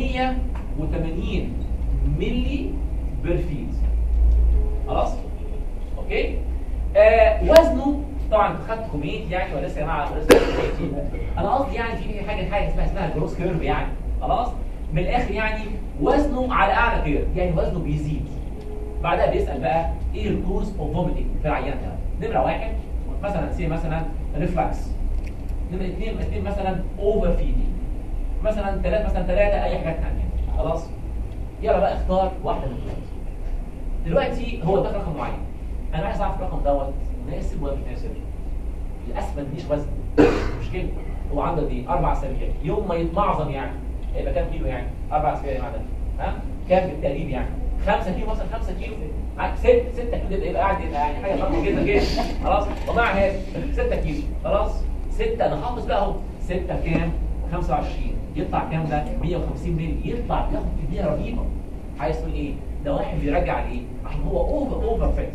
180 ملي بير فيت خلاص اوكي آه وزنه طبعا خدت كوميت يعني ولا لسه يا جماعه لسه انا قصدي يعني في حاجه حاجه اسمها اسمها جروس كيرف يعني خلاص من الاخر يعني وزنه على اعلى كيرف يعني وزنه بيزيد بعدها بيسال بقى ايه الكوز اوف فوميتنج في العيان ده نمره واحد مثلا سي مثلا ريفلكس نمره اثنين اثنين مثلا اوفر فيدنج مثلا ثلاثه مثلا ثلاثه اي حاجات ثانيه خلاص يلا بقى اختار واحده من دول دلوقتي هو ده رقم معين انا عايز اعرف الرقم دوت مناسب ولا مش مناسب للاسف ما اديش وزن مشكله هو عنده دي اربع اسابيع يوم ما يتمعظم يعني هيبقى كام كيلو يعني اربع اسابيع يا معلم ها كام بالتقريب يعني 5 كيلو مثلا 5 كيلو معاك 6 6 كيلو يبقى يبقى قاعد يبقى يعني حاجه ضخمه جدا كده خلاص ومع هذا 6 كيلو خلاص 6 انا حافظ بقى اهو 6 كام 25 يطلع كام ده 150 مللي يطلع ياخد كميه رهيبه عايز تقول ايه ده واحد بيرجع لايه عشان هو اوفر اوفر فات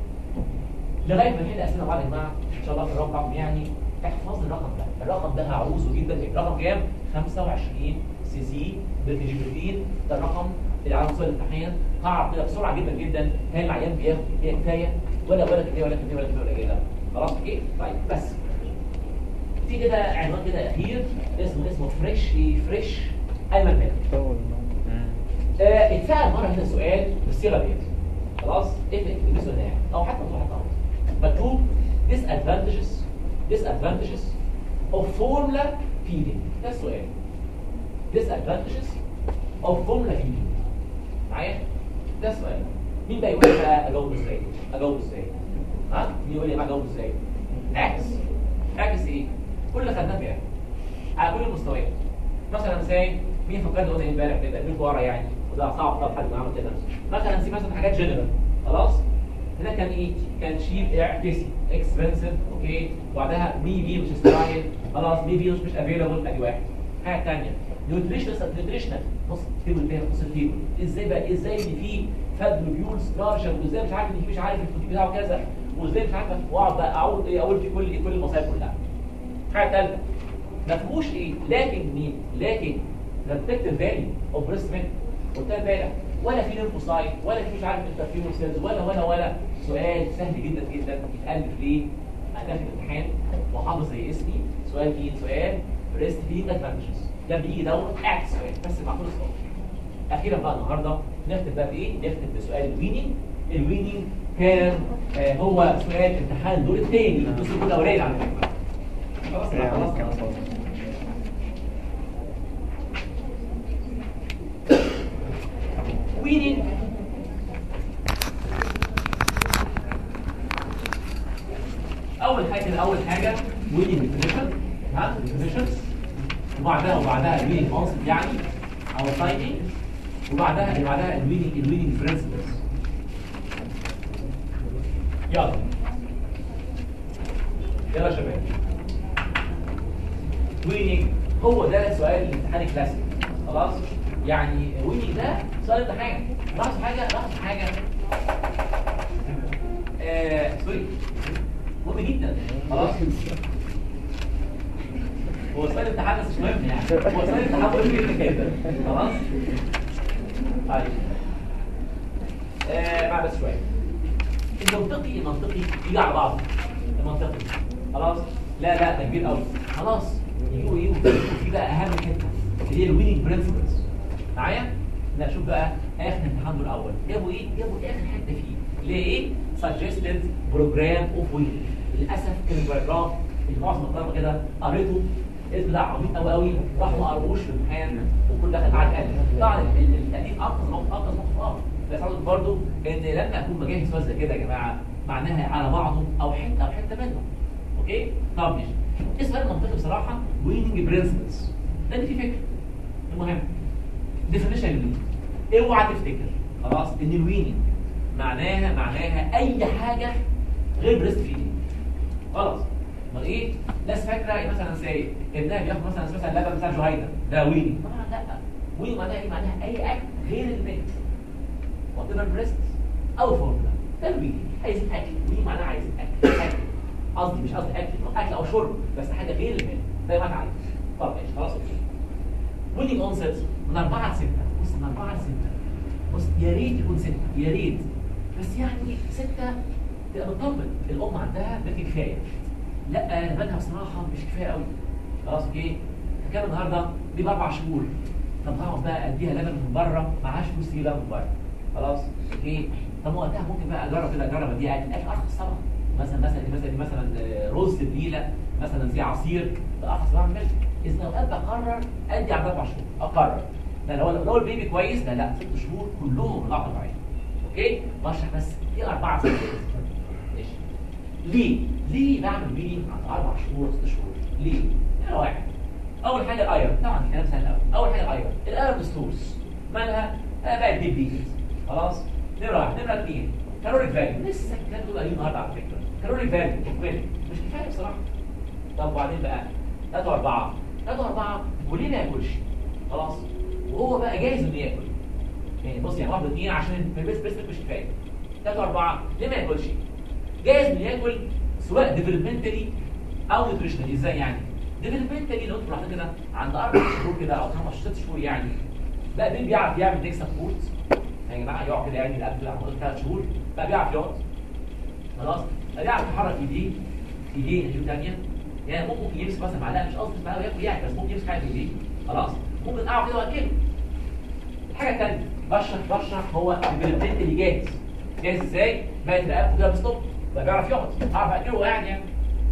لغايه ما نحل اسئله بعض يا جماعه ان شاء الله في الرقم يعني احفظ الرقم ده الرقم ده هعوزه جدا الرقم كام 25 سي سي بالتجربتين ده الرقم اللي على مستوى الامتحان هعرف كده بسرعه جدا جدا هل العيان بياخد كميه كفايه ولا ولا كميه ولا كميه ولا كميه ولا كده خلاص اوكي طيب بس في كده عنوان كده اخير اسمه اسمه فريش فريش ايمن ميلك طول آه، اتسال مره هنا سؤال بالصيغه ديت خلاص ايه السؤال ده او حتى مطلوب حتى أهو. مكتوب disadvantages disadvantages of formula feeding ده السؤال disadvantages of formula feeding معايا ده السؤال مين بقى يقول لي بقى اجاوب ازاي اجاوب ازاي ها مين يقول لي بقى اجاوب ازاي عكس عكس ايه كل اللي خدناه يعني على كل المستويات مثلا زي مين فكرني قلنا امبارح كده مين ورا يعني وده صعب طب حد عمل كده مثلا نسيب مثلا حاجات جنرال خلاص هنا كان ايه كان شيب اعكسي اكسبنسيف اوكي وبعدها مي بي مش ستايل خلاص مي بي مش مش افيلابل ادي واحد حاجه ثانيه نيوتريشنال نيوتريشنال بص التيبل ده بص التيبل ازاي بقى ازاي ان في فاد ريفيولز لارجر وازاي مش عارف ان في مش عارف الفوتي بتاعه كذا وازاي مش عارف واقعد بقى اقول ايه اقول في كل إيه كل المصايب كلها حاجه ثالثه ما فيهوش ايه لكن مين لكن ريبتكتيف فاليو اوف بريست ميلك قلت لها امبارح ولا في ليمفوسايت ولا في مش عارف انترفيرون سيلز ولا ولا ولا سؤال سهل جدا جدا يتالف ليه انا في الامتحان وحافظ زي اسمي سؤال مين سؤال بريست فيدنج ادفانتجز ده بيجي دوت اكت سؤال بس مع كل صوت اخيرا بقى النهارده نختم بقى بايه نختم بسؤال الويننج الويننج كان آه هو سؤال امتحان الدور الثاني الدور الاولاني على فكره خلاص خلاص خلاص ويننج اول حاجه اول حاجه ويننج ديفينيشن ها ديفينيشن وبعدها وبعدها الويننج كونسبت يعني او تايمينج وبعدها اللي بعدها الويننج الويننج برنسبلز يلا يلا يا شباب ويننج هو ده سؤال الامتحان الكلاسيك خلاص يعني ويننج ده سؤال امتحان لاحظ حاجه لاحظ حاجه آه سوري مهم جدا خلاص هو سؤال الامتحان بس مش مهم يعني هو سؤال الامتحان مهم جدا جدا خلاص طيب آه بعد بس شويه المنطقي المنطقي يجي على بعض المنطقي خلاص لا لا ده كبير قوي خلاص يجوا ايه في بقى اهم حته اللي هي الويننج برنسبلز معايا لا شوف بقى اخر امتحان دول الاول جابوا ايه جابوا اخر حته فيه اللي هي ايه suggested program of winning للاسف كان الباراجراف اللي معظم الطلبه كده قريته الاسم ده عميق قوي قوي راح ما قروش في الامتحان وكل دخل قعد قال طبعا ال- التقديم انقذ موقف انقذ موقف اه بس عاوز برضه ان لما اكون بجهز سؤال زي كده يا جماعه معناها على بعضه او حته او حته منه اوكي طب ماشي السؤال المنطقي بصراحه ويننج برنسبلز ده اللي فيه فكره المهم ديفينيشن الويننج اوعى تفتكر خلاص ان الويننج معناها معناها اي حاجه غير بريست فيدنج خلاص امال ايه ناس فاكره إيه مثلا زي ابنها بياخد مثلا مثلا لبن بتاع جهينه ده ويننج طبعا لا ويننج معناها ايه معناها اي اكل غير البيت وات بريست او فورمولا ده الويننج عايز اكل ويننج معناها عايز اكل اكل قصدي مش قصدي اكل اكل او شرب بس حاجه غير المال زي ما انت عايز طب ماشي خلاص اوكي ويننج اونست من 4 ل 6 بص من 4 ل 6 بص يا ريت يكون 6 يا ريت بس يعني 6 تبقى مطمن الام عندها بيت كفايه لا لبنها بصراحه مش كفايه قوي خلاص اوكي كان النهارده دي باربع شهور طب هقعد بقى اديها لبن من بره معهاش فلوس تجيب لبن من بره خلاص اوكي طب وقتها ممكن بقى اجرب كده اجرب اديها اكل اكل ارخص طبعا مثلا مثلا مثلا مثلا آه، رز تبديله مثلا زي عصير ده ارخص طبعا من الملك اذا اوقات بقرر ادي على اربع شهور اقرر لا لو لو البيبي كويس لا لا ست شهور كلهم رضاعه طبيعيه اوكي بشرح بس ايه اربعه ست ماشي ليه؟ ليه بعمل ميلينج عند اربع شهور ست شهور؟ ليه؟ هنا واحد اول حاجه الايرون طبعا كلام سهل قوي اول حاجه الايرون الايرون ستورز مالها؟ آه بقت ديب ليكت خلاص نمره واحد نمره اثنين كالوري فاليو لسه الكلام دول قايلين النهارده على فكره كالوري فاليو مش كفايه بصراحه طب وبعدين بقى 3 4 3 4 وليه ما ياكلش خلاص وهو بقى جاهز انه ياكل يعني بص يعني واحد اثنين عشان بس بس مش كفايه 3 4 ليه ما ياكلش جاهز انه ياكل سواء ديفلوبمنتالي او نيوتريشنالي ازاي يعني ديفلوبمنتالي لو انتوا لاحظين كده عند اربع شهور كده او خمس ست شهور يعني بقى مين بيعرف يعمل نيك سبورت يا جماعه يقعد كده يعني قبل قبل ثلاث شهور بقى بيعرف يقعد خلاص بقى بيعرف يحرك ايديه ايديه ايديه ثانيه يعني ممكن يمسك مثلا معلقه مش قصدي معلقه ياكل يعني بس ممكن يمسك حاجه في ايديه خلاص ممكن اقعد كده واكله الحاجه الثانيه بشرح بشرح هو ديفلوبمنتالي جاهز جاهز ازاي؟ بقت رقبته كده بستوب بقى بيعرف يقعد اعرف اكله وقاعد يعني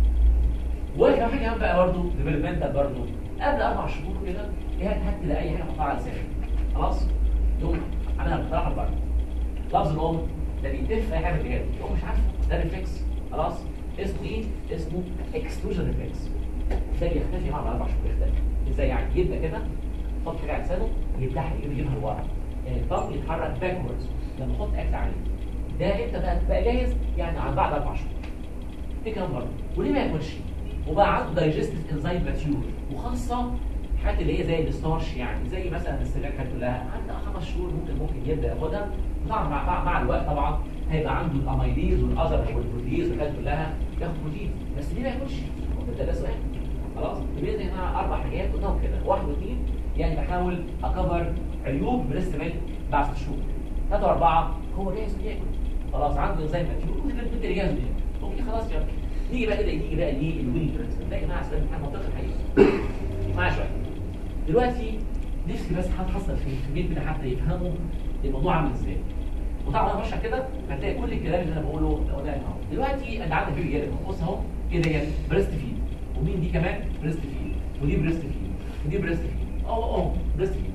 وكمان حاجه كمان بقى برضه ديفلوبمنتال برضه قبل اربع شهور كده هي هات كده اي حاجه حطها على لسانك خلاص يقوم عاملها بصراحه بره لفظ الام ده بيتف اي حاجه في جهازه هو مش عارفه ده ريفلكس خلاص اسمه ايه؟ اسمه اكستروجن ريفلكس ده بيختفي مع اربع شهور يختفي ازاي يعني يبدا كده يحط حاجه على لسانه يفتح يجيبها لورا يعني الطرف يتحرك باكوردز لما يحط اكل عليه ده امتى بقى بقى جاهز يعني على بعد اربع شهور في كلام برضه وليه ما ياكلش وبقى عنده دايجستيف انزيم ماتيور وخاصه الحاجات اللي هي زي الستارش يعني زي مثلا السلاكه كلها عندها خمس شهور ممكن ممكن يبدا ياخدها طبعا مع, مع, مع الوقت طبعا هيبقى عنده الاميليز والاذر والبروتيز والحاجات كلها ياخد بروتين بس ليه ما ياكلش؟ ده ده سؤال خلاص يبقى اذا هنا اربع حاجات قلناهم كده واحد واثنين يعني بحاول اكفر عيوب بريست ميلك بعد ست شهور ثلاثه واربعه هو جاهز ياكل خلاص عنده انزيم ماتيور وانت اللي جاهز ياكل اوكي خلاص يا نيجي بقى كده نيجي بقى ليه الويل برنسبل ده يا جماعه سؤال امتحان منطقي الحقيقه معايا شويه دلوقتي نفسي بس هتحصل في البيت كده حتى يفهموا الموضوع عامل ازاي وطبعا انا بشرح كده هتلاقي كل الكلام اللي انا بقوله قدام اهو دلوقتي انت عندك في رجاله بص اهو ايه ديت بريست فيد ومين دي كمان بريست فيد ودي بريست فيد ودي بريست فيد اه اه بريست فيد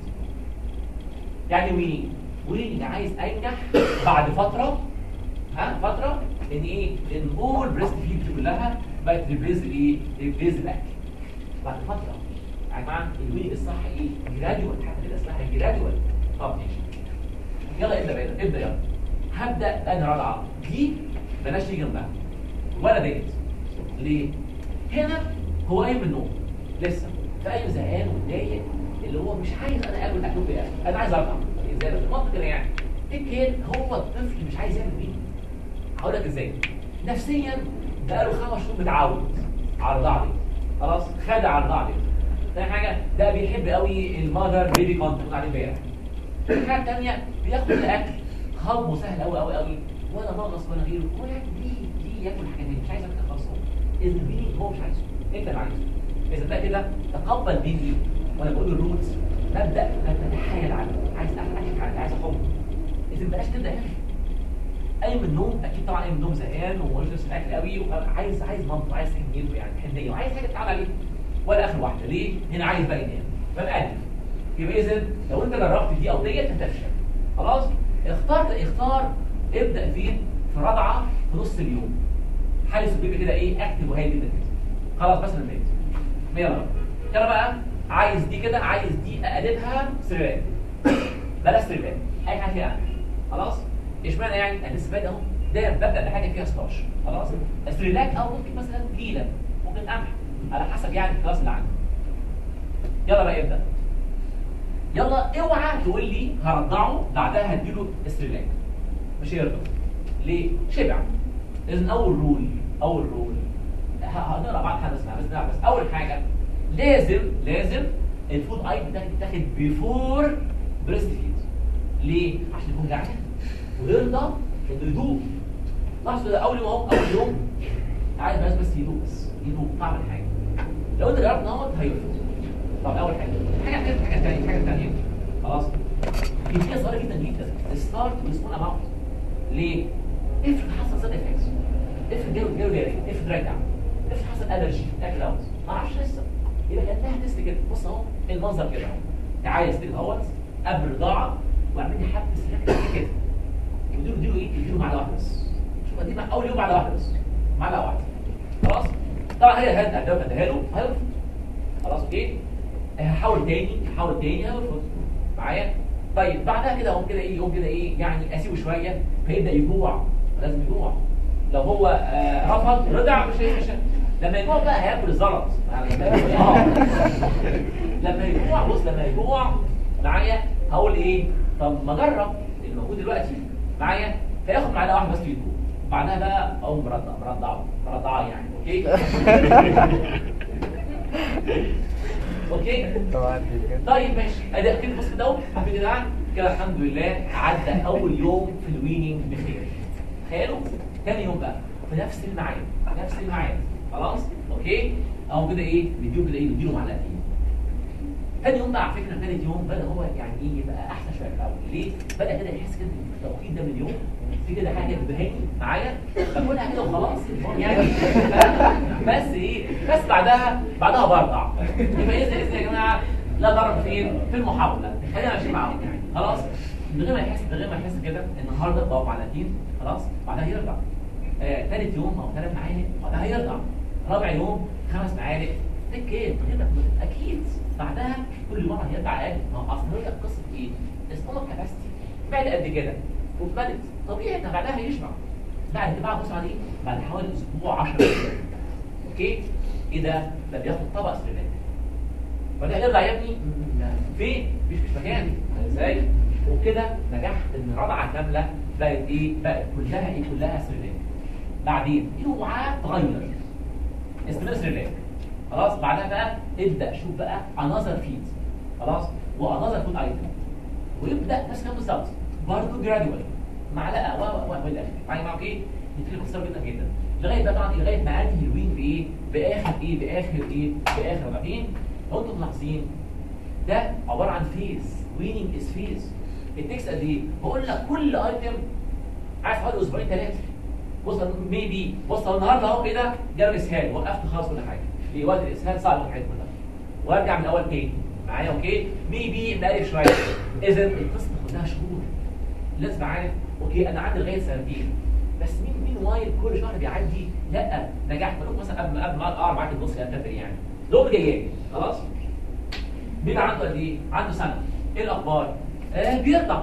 يعني وين وين اللي عايز انجح بعد فتره ها فتره ان ايه ان اول بريست فيد دي كلها بقت ريبليز الايه ريبليز الاكل بعد فتره يا جماعه الوي الصح ايه جراديوال حتى كده اسمها جراديوال طب ماشي يلا ابدا بقى ابدا يلا هبدا انا رضعه دي بلاش تيجي جنبها ولا ديت ليه هنا هو قايم من النوم لسه فقايم زهقان ومتضايق اللي هو مش عايز انا اكل اكل بايه انا عايز ارضع ازاي بس المنطق كده يعني لكن هو الطفل مش عايز يعمل ايه هقول لك ازاي نفسيا بقاله خمس شهور متعود على الرضاعه دي خلاص خد على الرضاعه دي تاني حاجه ده بيحب قوي المذر بيبي كونتاكت عليه امبارح الحاجه الثانيه بياخد الاكل هضمه سهل قوي قوي قوي ولا ناقص ولا غيره ولا دي دي ياكل الحاجات دي مش عايز اكل خالص اذا دي هو مش عايزه انت اللي عايزه اذا ده كده تقبل مني وانا بقول الروتس ببدا اتحايل عليه عايز احكي عليه عايز احب اذا ما بقاش تبدا هنا قايم من النوم اكيد طبعا قايم من النوم زهقان ومش نفس الاكل قوي وعايز عايز مامته عايز حنيته يعني حنيه وعايز حاجه تتعب عليه ولا اخر واحده ليه؟ هنا عايز بقى ينام فبقى يبقى اذا لو انت جربت دي او ديت هتفشل خلاص اختار اختار ابدا فين في رضعه في نص اليوم حارس البيبي كده ايه اكتب وهي جدا كده خلاص بس البيت يلا يلا بقى عايز دي كده عايز دي اقلبها سريرات بلاش سريرات اي حاجه فيها خلاص اشمعنى يعني انا لسه بادئ اهو ده ببدا بحاجه فيها 16 خلاص سريلاك او ممكن مثلا ليله ممكن قمح على حسب يعني الكلاس اللي عندي يلا بقى ابدا يلا اوعى تقول لي هرضعه بعدها هديله استريلاك مش هيرضى ليه شبع اذا اول رول اول رول هنقرا بعد حاجه اسمها بس بس اول حاجه لازم لازم الفود ايتم ده يتاخد بيفور بريست فيد ليه عشان يكون جعان ويرضى انه يدوق لاحظوا ده اول يوم اهو اول يوم عايز بس بس يدوق بس يدوق طعم الحاجه لو انت جربت نهض هيرفض طب اول حاجه حاجه حاجه حاجه ثانيه حاجه ثانيه خلاص في حاجه صغيره جدا جدا ستارت وسمول اماونت ليه؟ افرض حصل سايد افكتس افرض جاله جاله جاري افرض رجع افرض حصل الرجي اكل اوت ما اعرفش لسه يبقى كانها تيست كده بص اهو المنظر كده اهو تعالى ستيل اهوت قبل الرضاعه واعمل لي حبه سلاك كده وديله اديله ايه؟ اديله معلقه واحده بس شوف دي اول يوم معلقه واحده بس معلقه واحده خلاص طبعا هي هدى لو اديها له هيرفض خلاص اوكي هحاول تاني هحاول تاني هيرفض معايا طيب بعدها كده يقوم كده ايه يقوم كده ايه يعني اسيبه شويه فيبدا يجوع لازم يجوع لو هو آه رفض رضع مش هي- مش لما يجوع بقى هياكل الزلط يعني لما يجوع- آه. لما يجوع بص لما يجوع معايا هقول ايه طب ما اجرب الموجود دلوقتي معايا فياخد معلقه واحده بس يدوق بعدها بقى اقوم مرضع مرضعه مرضعه يعني اوكي اوكي طبعا دي كده طيب ماشي ادي اكيد بص كده اهو حبيبي يا جدعان كده الحمد لله عدى اول يوم في الويننج بخير تخيلوا تاني يوم بقى في نفس الميعاد نفس الميعاد خلاص اوكي اهو كده ايه بيديله كده ايه بيديله معلقتين تاني يوم بقى على فكره تالت يوم بدا هو يعني ايه يبقى احسن شويه في الاول ليه؟ بدا كده يحس كده إن في التوقيت ده من اليوم في كده حاجه بتبهني معايا باكلها كده وخلاص يعني بس ايه بس بعدها بعدها برضع يبقى اذا اذا يا جماعه لا ضرر فين؟ في المحاوله خلينا ماشيين معاهم يعني خلاص من غير ما يحس من غير ما يحس كده النهارده بقى معلقتين خلاص بعدها يرجع آه، ثالث يوم او ثلاث معالق بعدها يرجع رابع يوم خمس معالق تك ايه كده اكيد بعدها كل مره هيرجع اقل ما هو اصل هي قصه ايه؟ السtomach كاباسيتي بعد قد كده واتملت طبيعي ان بعدها هيشبع بعد كده بقى بص عليه بعد حوالي اسبوع 10 ايام اوكي ايه ده؟ ده بياخد طبق سريلاك بعدها يرجع يا ابني فين؟ مفيش مش مكان ازاي؟ وكده نجحت ان رضعه كامله بقت ايه؟ بقت كلها ايه؟ كلها سريلاك بعدين اوعى تغير استمر سريلاك خلاص بعدها بقى ابدا شوف بقى انذر فيد خلاص وانذر فود ايتم ويبدا نفس الكلام بالظبط برضه جرادوال معلقه و و و والاخر معايا معاك ايه؟ يبتدي يخسر جدا جدا لغايه بقى طبعا لغايه ما انهي الوين بايه؟ باخر ايه؟ باخر ايه؟ باخر بعدين لو انتم ملاحظين ده عباره عن فيز ويننج از فيز التكست قد ايه؟ بقول لك كل ايتم عايز حوالي اسبوعين ثلاثه بص ميبي بص أنا النهارده اهو كده جاب اسهال وقفت خلاص كل حاجه في وقت الاسهال صعب الحاجات كلها وارجع من الاول تاني معايا اوكي ميبي نقلب شويه اذا القصه كلها شهور لازم عارف اوكي انا عندي لغايه سنتين بس مين مين وايل كل شهر بيعدي لا نجحت بقول مثلا قبل قبل ما اقرا معاك النص يعني تفرق يعني دول جايين خلاص بيبقى عنده قد ايه؟ عنده سنه ايه الاخبار؟ آه بيرضع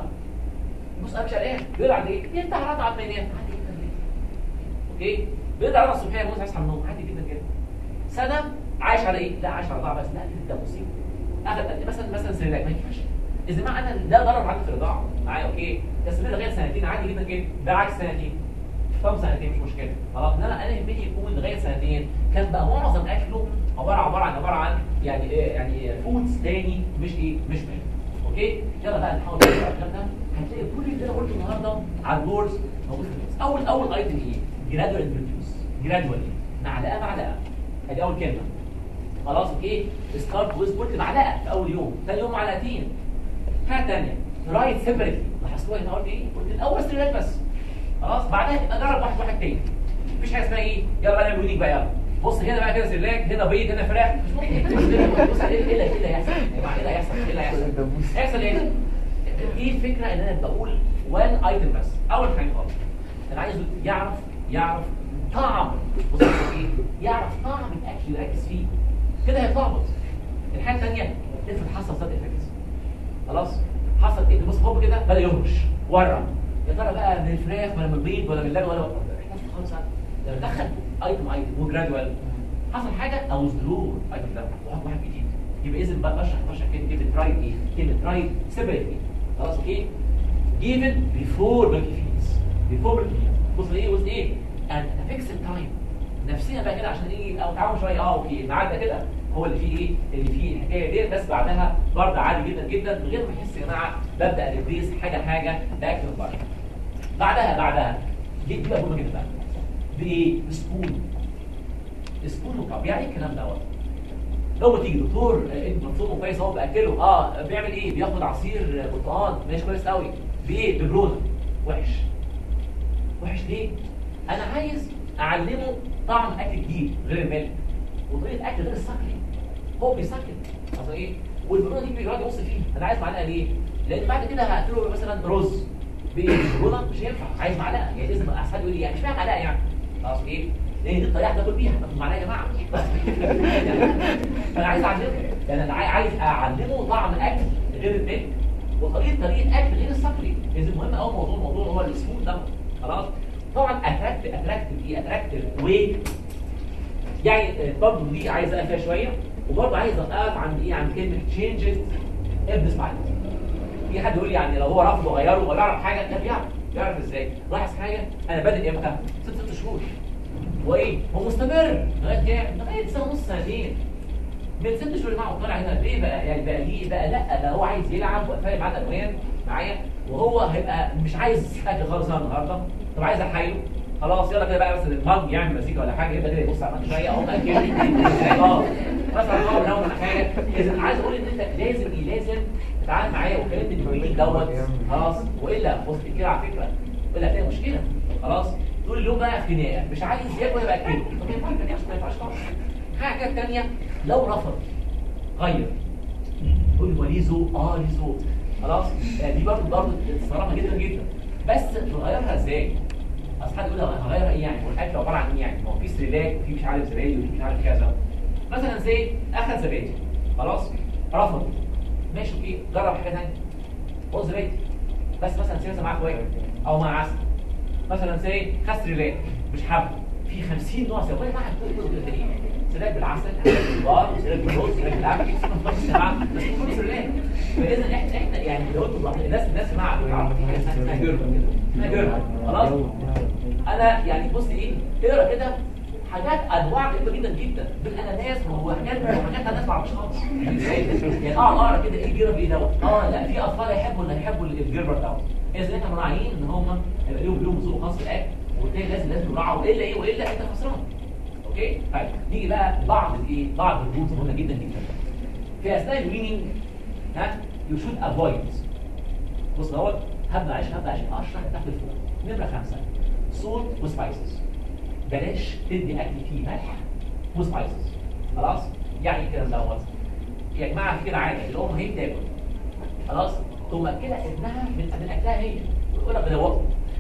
بص انا مش قلقان بيرضع قد ايه؟ بيرضع رضعه عاد عادي جدا جدا اوكي بيرضع رضعه الصبحيه يموت هيصحى من النوم عادي جدا جدا سنه عايش على ايه؟ لا عايش على رضاعه بس لا ده مصيبه اخذ قد إيه؟ مثلا مثلا سريلاك ما ينفعش اذا ما انا ده ضرر عندي في الرضاعه معايا اوكي تستمر لغايه سنتين عادي جدا جدا ده عكس سنتين طب سنتين مش مشكله خلاص انما انا يهمني يكون لغايه سنتين كان بقى معظم اكله عباره عباره عن عباره عن يعني إيه يعني فودز تاني مش ايه مش مال اوكي يلا بقى نحاول نقرا الكلام ده هتلاقي كل اللي انا قلته النهارده على البورز موجود في النص اول اول ايتم ايه جرادوال انتروديوس جرادوال معلقه معلقه ادي اول كلمه خلاص اوكي ستارت ويز قلت معلقه في اول يوم ثاني يوم معلقتين حاجه ثانيه رايت سيبريتلي لاحظتوها هنا قلت ايه قلت الاول سريلاك بس خلاص بعدها تبقى جرب واحد واحد تاني مفيش حاجه اسمها ايه يلا بقى نعمل وينيك بقى يلا بص هنا بقى كده سلاك هنا بيض هنا فراخ مش ممكن بص ايه اللي ايه اللي هيحصل يا جماعه ايه اللي هيحصل ايه اللي هيحصل هيحصل ايه دي الفكره ان انا بقول وان ايتم بس اول حاجه خالص انا عايزه يعرف يعرف طعم بص ايه يعرف طعم الاكل يركز فيه كده هيتلخبط الحاجه الثانيه افرض حصل سايد افكتس خلاص حصل ايه بص هو كده بدا يهرش ورم يا ترى بقى من الفراخ ولا من البيض ولا من اللبن ولا احنا في خالص لما دخل ايتم ايتم وجرادوال حصل حاجه او زرور ايتم ده وحط واحد جديد يبقى اذا بقى بشرح بشرح كلمه كلمه رايت ايه كلمه رايت سيبريت ايه خلاص اوكي given before milky feeds before milky feeds بص ايه بص ايه and fix التايم نفسيا بقى كده عشان ايه او تعاون شويه اه اوكي الميعاد ده كده هو اللي فيه ايه اللي فيه الحكايه ديت بس بعدها برضه عادي جدا جدا من غير ما احس يا جماعه ببدا ريبليس حاجه حاجه باكل من بره بعدها بعدها دي دي بقى مهمه جدا بقى بايه بسبون سبون وكاب يعني ايه الكلام دوت لو تيجي دكتور آه، انت مفهومه كويس اهو باكله اه بيعمل ايه بياخد عصير آه، برتقال ماشي كويس قوي بايه ببرونه وحش وحش ليه انا عايز اعلمه طعم اكل جديد غير الملك وطريقه اكل غير السكري هو بيسكر اصل ايه والبرونه دي بيقعد يبص فيها انا عايز معلقه ليه لان بعد كده هاكله مثلا رز بالبرونه مش هينفع عايز معلقه يعني لازم احسن يقول لي يعني اشمعنى معلقه يعني خلاص ايه لان دي الطريقه تاكل بيها تاكل معلقه يا جماعه فانا عايز اعلمه يعني انا عاي- عايز اعلمه طعم اكل غير الملك وطريقه طريقه اكل غير الصقري اذا المهم قوي موضوع الموضوع هو السموث ده خلاص طبعا اتراكتيف اتراكتيف ايه اتراكتيف ويت يعني برضه دي عايز اقف فيها شويه وبرضه عايز اقف عند ايه عند كلمه تشينجز ابن سمايل في حد يقول لي يعني لو هو رفض وغيره ولا يعرف حاجه لا بيعرف يعرف ازاي لاحظ حاجه انا بادئ امتى ست ست شهور وايه هو مستمر لغايه كام لغايه سنه ونص سنتين من ست شهور معه طالع هنا ليه بقى يعني بقى ليه بقى لا ده هو عايز يلعب وفاهم معاه الالوان معايا وهو هيبقى مش عايز اكل خالص أنا النهارده طب عايز احايله خلاص يلا كده بقى مثلا المج يعمل مزيكا ولا حاجه يبقى كده يبص على المج شويه اقوم اكل اه مثلا اه من اول حاجه اذا عايز اقول ان انت لازم ايه لازم تتعامل معايا وكلمه التمرين دوت خلاص والا بص كده على فكره والا هتلاقي مشكله خلاص طول اليوم بقى خناقه مش عايز ياكل يبقى كده طب ما ينفعش ما ينفعش ما ينفعش طبعا حاجه ثانيه لو رفض غير تقول لي هو ليه ذوق اه ليه ذوق خلاص آه، دي برضه برضه صراحه جدا جدا بس تغيرها ازاي؟ اصل حد يقول لي هغيرها ايه يعني؟ هو الاكل عباره عن ايه يعني؟ ما هو في سريلاك وفي مش عارف زبادي وفي مش عارف كذا مثلا زي اخذ زبادي خلاص رفض ماشي اوكي جرب حاجه ثانيه خد زبادي بس مثلا سيرة معاه كويس او مع عسل مثلا زي خد سريلاك مش حابه في 50 نوع سريلاك ما حد يقول كده ايه سريلاك بالعسل سريلاك بالخضار سريلاك بالرز سريلاك بالعسل بس كله سريلاك فاذا احنا احنا يعني لو انتوا ملاحظين- الناس الناس مع بتعرف في حاجه اسمها جربه كده اسمها جربه خلاص انا يعني بص ايه اقرا كده حاجات انواع غريبه جدا جدا بالاناناس وحاجات وحاجات الناس ما اعرفش خالص يعني اقعد اقرا كده ايه الجرب ايه دوت اه لا في اطفال يحبوا اللي يحبوا الجربر دوت اذا احنا مراعيين ان هم هيبقى ليهم ليهم ذوق خاص في الاكل وبالتالي لازم لازم نراعوا والا ايه والا انت خسران اوكي طيب نيجي بقى بعض الايه بعض الرولز مهمه جدا جدا في اثناء الويننج ها يو شود افويد بص دوت هبدا عشان هبدا عشان اشرح تحت الفوق نمره خمسه صوت وسبايسز بلاش تدي اكل فيه ملح وسبايسز خلاص يعني الكلام دوت يا جماعه في كده عاده الام هي بتاكل خلاص تقوم مأكله ابنها من من اكلها هي وتقول لها بدوقه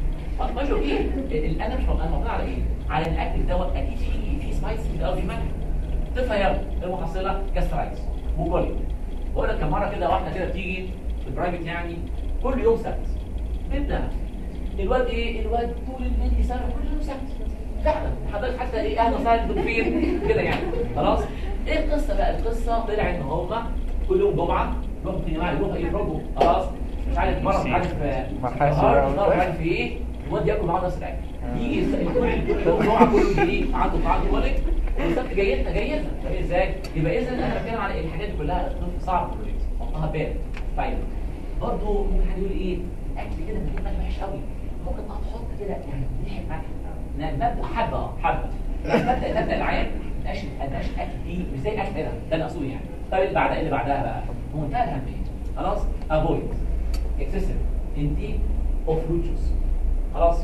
طب ماشي اوكي ال- انا مش انا مقتنع على ايه؟ على الاكل دوت اكيد في في سبايس في الاول في ملح طفل يلا المحصله جاسترايتس وكولي بقول لك كم مره كده واحده كده بتيجي في البرايفت يعني كل يوم سبت ابنها الواد ايه الواد طول الليل سنه كل يوم سبت فعلا حضرتك حتى ايه اهلا وسهلا انتوا فين كده يعني خلاص ايه القصه بقى القصه طلع ان هم كل يوم جمعه يروحوا يا جماعه يروحوا ايه يخرجوا خلاص مش عارف مره مش عارف آه، محاسب نهار، أو نهار، مش عارف في ايه الواد ياكل معاه نفس الاكل يجي يس- كل كل يوم جمعه كله ايه عنده عنده ولد والسبت جاي لنا جاي لنا طيب ازاي يبقى اذا انا بتكلم على الحاجات دي كلها الطفل صعب البروجكت حطها بال طيب برضه ممكن حد يقول ايه الاكل كده من غير ملح وحش قوي ممكن بقى تحط كده يعني ريحه ملح لا، مبدا حبه اه حبه مبدا مبدا العام مبقاش مبقاش اكل دي مش زي اكل هنا ده انا اقصده يعني طيب اللي بعدها اللي بعدها بقى بمنتهى الاهميه خلاص افويد اكسسيف انتيك اوف فروت جوس خلاص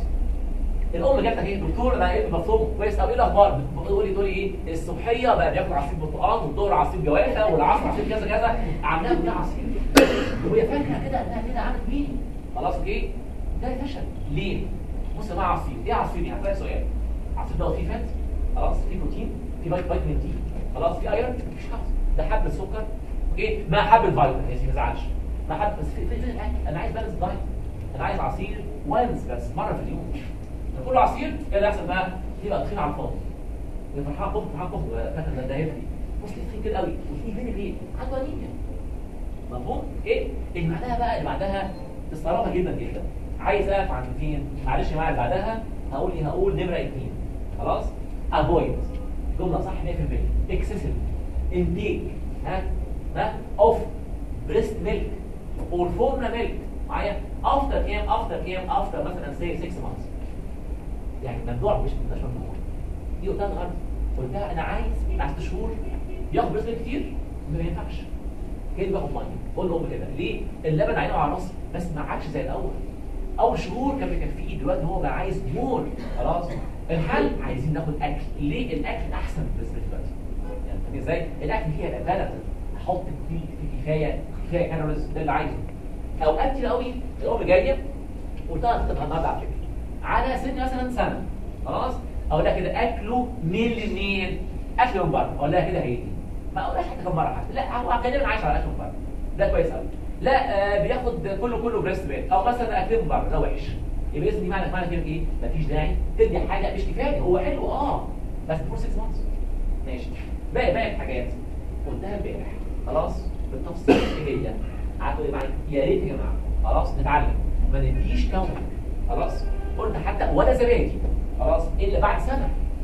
الام جات لك ايه دكتور انا ايه مفهوم كويس قوي ايه الاخبار بتقول لي تقول لي ايه الصبحيه بقى بياكل عصير برتقال والظهر عصير جوافه والعصر عصير كذا كذا عاملاها كلها عصير وهي فاكره كده انها كده عملت مين خلاص اوكي ده فشل ليه بص يا جماعه عصير ايه عصير يعني هسألك سؤال عصير ده فيه فات خلاص فيه بروتين فيه فيت- فيتامين دي خلاص فيه ايرون مفيش حاجه ده حبه سكر اوكي ما حبه فيتامين يا سيدي ما تزعلش ما حبه بس في في- في الاكل انا عايز بالانس دايت انا عايز عصير وانس بس مره في اليوم كل عصير ايه اللي يحصل بقى يبقى تخين على الفاضي يبقى فرحان قف فرحان قف فاكر ده ده هيفري بص لي تخين كده قوي وفي فين ليه عنده انيميا مفهوم ايه اللي بعدها بقى اللي بعدها استغربها جدا جدا عايز اقف عند فين معلش يا جماعه اللي بعدها هقول ايه هقول نمره اثنين خلاص افويد جمله صح 100% اكسسيف انتيك ها ها اوف بريست ميلك اور فورمولا ميلك معايا افتر كام افتر كام افتر مثلا سي 6 مانثs يعني ممنوع مش مش ممنوع دي قلتها النهارده قلتها انا عايز بعد ست شهور ياخد بريست ميلك كتير ما ينفعش كده باخد ميه بقول لهم كده ليه اللبن عينه على راسي بس ما عادش زي الاول اول شهور كان بيكفيه دلوقتي هو بقى عايز مور خلاص الحل عايزين ناخد اكل ليه الاكل احسن بالنسبه دلوقتي يعني فاهم ازاي الاكل فيه هيبقى بالانس احط فيه فيه كفايه كفايه كالوريز ده اللي عايزه اوقات كتير قوي الام جايه قلتها تبقى النهارده على فكره على سن مثلا سنه خلاص اقول لها كده اكله من منين اكل من بره اقول لها كده هي دي ما اقولهاش حتى كم مره حتى لا هو غالبا عايش على اكل من بره ده كويس قوي لا آه بياخد كله كله بريست بيت او مثلا اكتبه بره ده وحش يبقى اذا دي معنى معنى كده ايه مفيش داعي تدي حاجه مش كفايه هو حلو اه بس فور 6 مانثs ماشي باقي باقي الحاجات قلتها امبارح خلاص بالتفصيل ايه هي عارفوا ايه معنى يا ريت يا جماعه خلاص نتعلم ما نديش كون خلاص قلت حتى ولا زبادي خلاص الا بعد سنه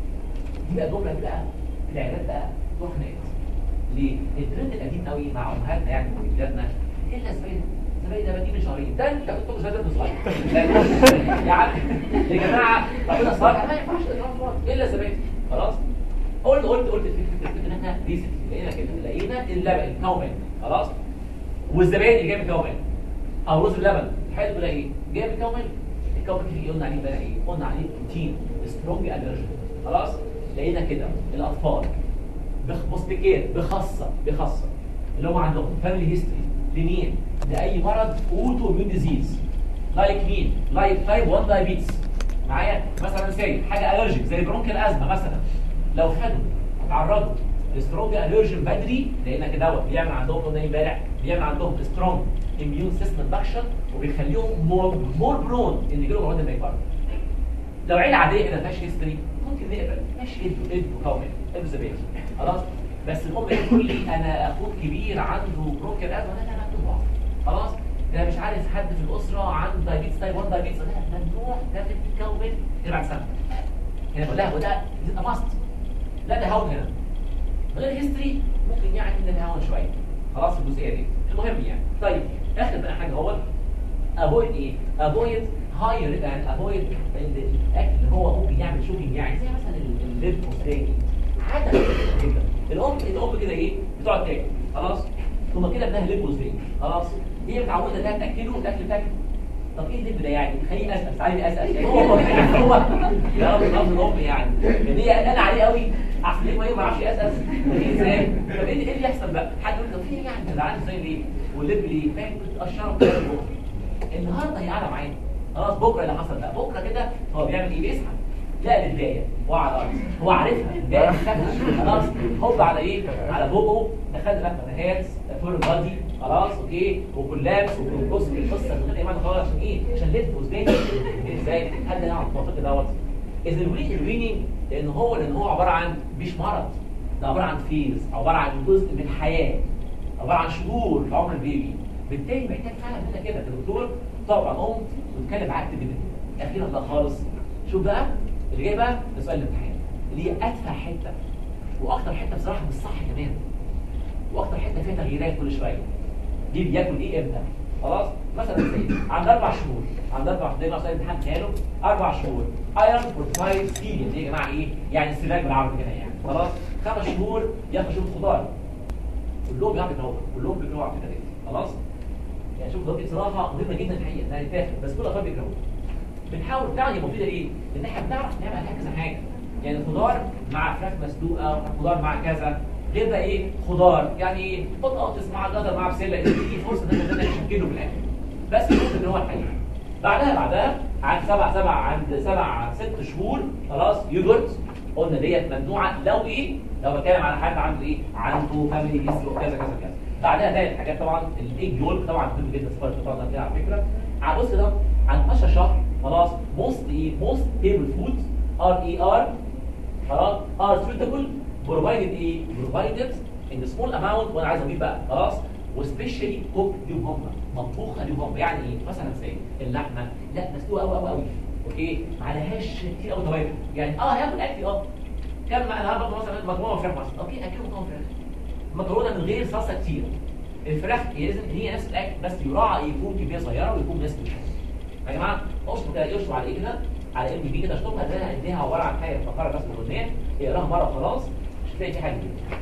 دي بقى جمله دي بقى في العيادات بقى تروح خناقات ليه؟ الترند القديم قوي مع امهاتنا يعني وولادنا الا زبادي زبادي ده بديه من شهرين ده انت كنت زبادي من صغير لا، يعني يا جماعه ربنا صالح ما ينفعش اضراب خالص الا زبادي خلاص قلت قلت قلت الفكره ان احنا ريسنت لقينا كده لقينا اللبن الكومن خلاص والزبادي اللي جاي من الكومن او رز اللبن الحاجه تقول ايه جاي من الكومن الكومن اللي قلنا عليه بقى ايه قلنا عليه بروتين سترونج الرجين خلاص لقينا كده الاطفال بخ- بص بكير بخاصه بخاصه اللي هم عندهم فاميلي هيستوري لمين لاي مرض اوتو اميون ديزيز لايك مين لايك تايب 1 دايابيتس معايا مثلا سي حاجه الرجيك زي برونكيال ازمه مثلا لو خدوا اتعرضوا لسترونج الرجين بدري لان كده دوت بيعمل عندهم قلنا إيه امبارح بيعمل عندهم سترونج اميون سيستم اندكشن وبيخليهم مور مور برون ان يجيلهم امراض الميكارد لو عيله عاديه كده ما فيهاش هيستوري ممكن نقبل ماشي ادوا ادوا كومن ادوا زبادي خلاص بس الام تقول لي انا اخوك كبير عنده برونكيال ازمه لا لا لا ممنوع خلاص ده مش عارف حد في الاسره عنده دايابيتس تايب 1 دايابيتس لا ممنوع تاخد كومن غير بعد سنه هنا بقول لها وده ده ماست لا ده هون هنا من غير هيستوري ممكن يعني نتهاون شويه خلاص الجزئيه دي المهم يعني طيب اخر بقى حاجه هو افويد ايه افويد هاير يعني افويد الاكل اللي هو ممكن يعمل شوكينج يعني زي مثلا الليب والستيك عاده جدا الام الام كده ايه بتقعد تاكل خلاص ثم كده ابنها ليب وستيك خلاص هي متعوده انها تاكله الاكل بتاكله طب ايه الليب ده يعني خليه اسال عايز اسال يعني هو هو يعني هو يا رب رب الام يعني يعني هي قلقانه عليه قوي اصل ليه ما يعرفش يسال ازاي طب ايه اللي إيه اللي يحصل بقى حد يقول طب في يعني ده عارف زي ليه والليب ليه فاهم كنت اشرب كده النهارده هي قاعده معانا خلاص بكره اللي حصل بقى بكره كده هو بيعمل ايه بيسحب لا البدايه هو على الارض هو عارفها البدايه خلاص هوب على ايه على بوبو دخلنا بقى فتحات فول بادي خلاص اوكي وكلابس وبص القصه من غير ايمان خالص عشان ايه عشان لف وزدان ازاي حد يعرف المنطق دوت اذا الوين الويننج لان هو لان هو عباره عن مش مرض ده عباره عن فيز عباره عن جزء من الحياه عباره عن شهور في عمر البيبي بالتالي محتاج فعلا منك كده كدكتور طبعا ام وتتكلم معاك جدا اخيرا بقى خالص شوف بقى اللي جاي بقى ده سؤال الامتحان اللي هي ادفع حته واكتر حته بصراحه مش صح كمان واكتر حته فيها تغييرات كل شويه دي بياكل ايه امتى خلاص مثلا زي عند اربع شهور عند اربع شهور ده مثلا امتحان قاله اربع شهور ايرون فورتايد ستيريا دي يا جماعه ايه يعني السلاك بالعربي كده يعني خلاص خمس شهور ياخد شوف خضار كلهم بيعملوا كده كلهم بيجروا على فكره دي خلاص يعني شوف ده بصراحه مهمه جدا الحقيقه انها تتاخد بس كل الاطفال بيجروا بنحاول فعلا هي مفيده ليه؟ لان احنا بنعرف نعمل عليها كذا حاجه يعني خضار مع فراخ مسلوقه خضار مع كذا غير بقى ايه خضار يعني ايه بطاطس مع جزر مع بسله دي فرصه ان احنا نشكله في الاخر بس المهم ان هو الحقيقه بعدها بعدها عند سبع سبع عند سبع ست شهور خلاص يوجرت قلنا ديت ممنوعه لو ايه لو بتكلم على حد عنده ايه عنده فاميلي هيستوري وكذا كذا كذا بعدها ثالث حاجات طبعا الايج يولك طبعا مهم جدا سبارت طبعا كده على فكره على بص ده عن 12 شهر خلاص موست ايه موست تيبل فود ار اي ار خلاص ار سويتابل بروفايدد ايه بروفايدد ان سمول اماونت وانا عايز اضيف بقى خلاص وسبيشالي كوك ليهم هم مطبوخه ليهم هم يعني ايه مثلا زي اللحمه لا مسلوقه قوي قوي قوي اوكي ما عليهاش كتير قوي توابل يعني اه هياكل اكل اه كم انا هاخد مثلا مجموعه فراخ مثلا اوكي اكل مجموعه فراخ مكرونه من غير صلصه كتير الفراخ لازم هي نفس الاكل بس يراعى يكون كميه صغيره ويكون نسبه يا جماعه اشطب كده يشطب على ايه كده على ام بي كده اشطبها ده اديها عباره عن حاجه فقره بس الاغنيه اقراها مره خلاص مش هتلاقي في حاجه جديده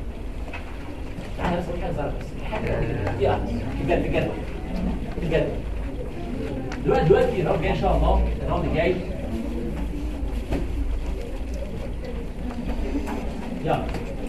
تعالى بس حاجه صغيره بس في حاجه كده دي بجد بجد بجد دلوقتي دلوقتي الراوند جاي ان شاء الله الراوند الجاي يلا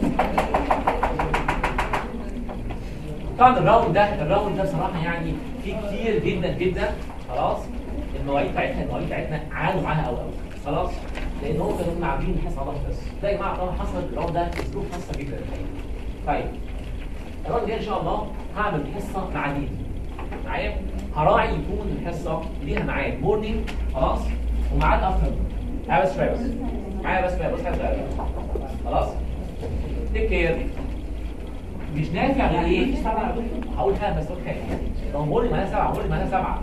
طبعا الراوند ده الراوند ده بصراحه يعني في كتير جدا جدا خلاص المواعيد بتاعتنا المواعيد بتاعتنا عانوا معاها قوي قوي خلاص لان هم كانوا عاملين حصه الله بس ده يا جماعه طبعا حصل الراوند ده اسلوب خاصه جدا الحقيقه طيب الراوند الجاي ان شاء الله هعمل حصه مع دين معايا هراعي يكون الحصه ليها ميعاد مورنينج خلاص وميعاد افتر معايا بس شويه بس معايا بس شويه بس حاجه صغيرة. خلاص تيك كير مش نافع غير ايه؟ هقول حاجه بس اوكي لو مورنينج معناها سبعه مورنينج معناها سبعه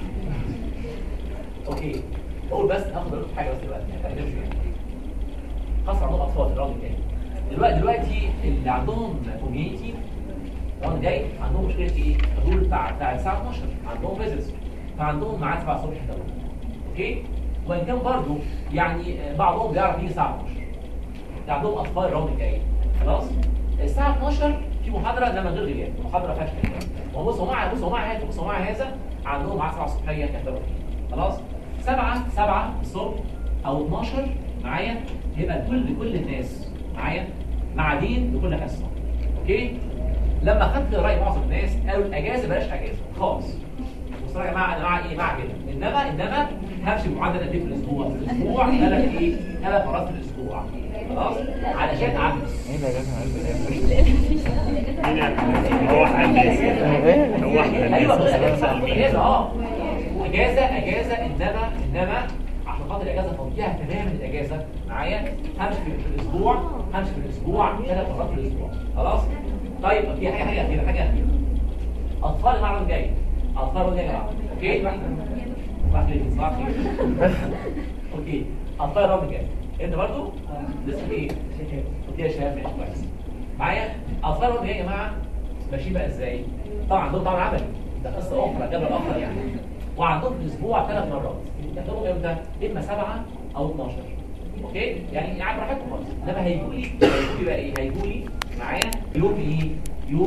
اوكي اقول بس اخد رأيك في حاجه بس دلوقتي ما تقلقش يعني خاصة عندهم اطفال الراجل التاني دلوقتي دلوقتي اللي عندهم كوميونيتي الراجل جاي عندهم مشكله ايه؟ الحضور بتاع بتاع الساعه 12 عندهم فيزيتس فعندهم ميعاد 7 الصبح ده اوكي؟ وان كان برضه يعني بعضهم بيعرف يجي الساعه 12 ده عندهم اطفال الراجل الجاي خلاص؟ الساعه 12 في محاضره انما غير غياب محاضره فيها كلام هو بص هو مع بص هو مع هذا بص هو مع هذا عندهم ميعاد 7 الصبحيه يحضروا فيه خلاص؟ 7 7 الصبح او 12 معايا يبقى كل كل الناس معايا معادين لكل حصه اوكي لما خدت راي معظم الناس قالوا الاجازه بلاش اجازه خالص بصوا يا جماعه انا مع ايه مع كده انما انما همشي بمعدل قد ايه في الاسبوع في الاسبوع ثلاث ايه ثلاث مرات في الاسبوع خلاص علشان اعمل ايه ده يا جدع هو حدث ايه هو ايوه بص حدث اجازه اه واجازه اجازه انما انما عشان خاطر الاجازه فضيها تماما الاجازه معايا همشي في الاسبوع همشي في الاسبوع ثلاث مرات في الاسبوع خلاص طيب في حاجه حاجه اخيره حاجه اخيره اطفال المعرض الجاي اطفال الجاي يا جماعه اوكي صباح الخير صباح الخير اوكي اطفال الرمل الجاي انت برضو لسه في ايه اوكي يا شباب ماشي كويس معايا اطفال الرمل الجاي يا جماعه ماشيين بقى ازاي طبعا عندهم طبعا عملي ده قصه اخرى جبل اخر يعني وعندهم في الاسبوع ثلاث مرات يعتبروا امتى اما سبعه او 12 اوكي يعني يعني براحتكم خالص انما هيجوا لي هيجوا لي بقى ايه هيجوا لي معايا يوم ايه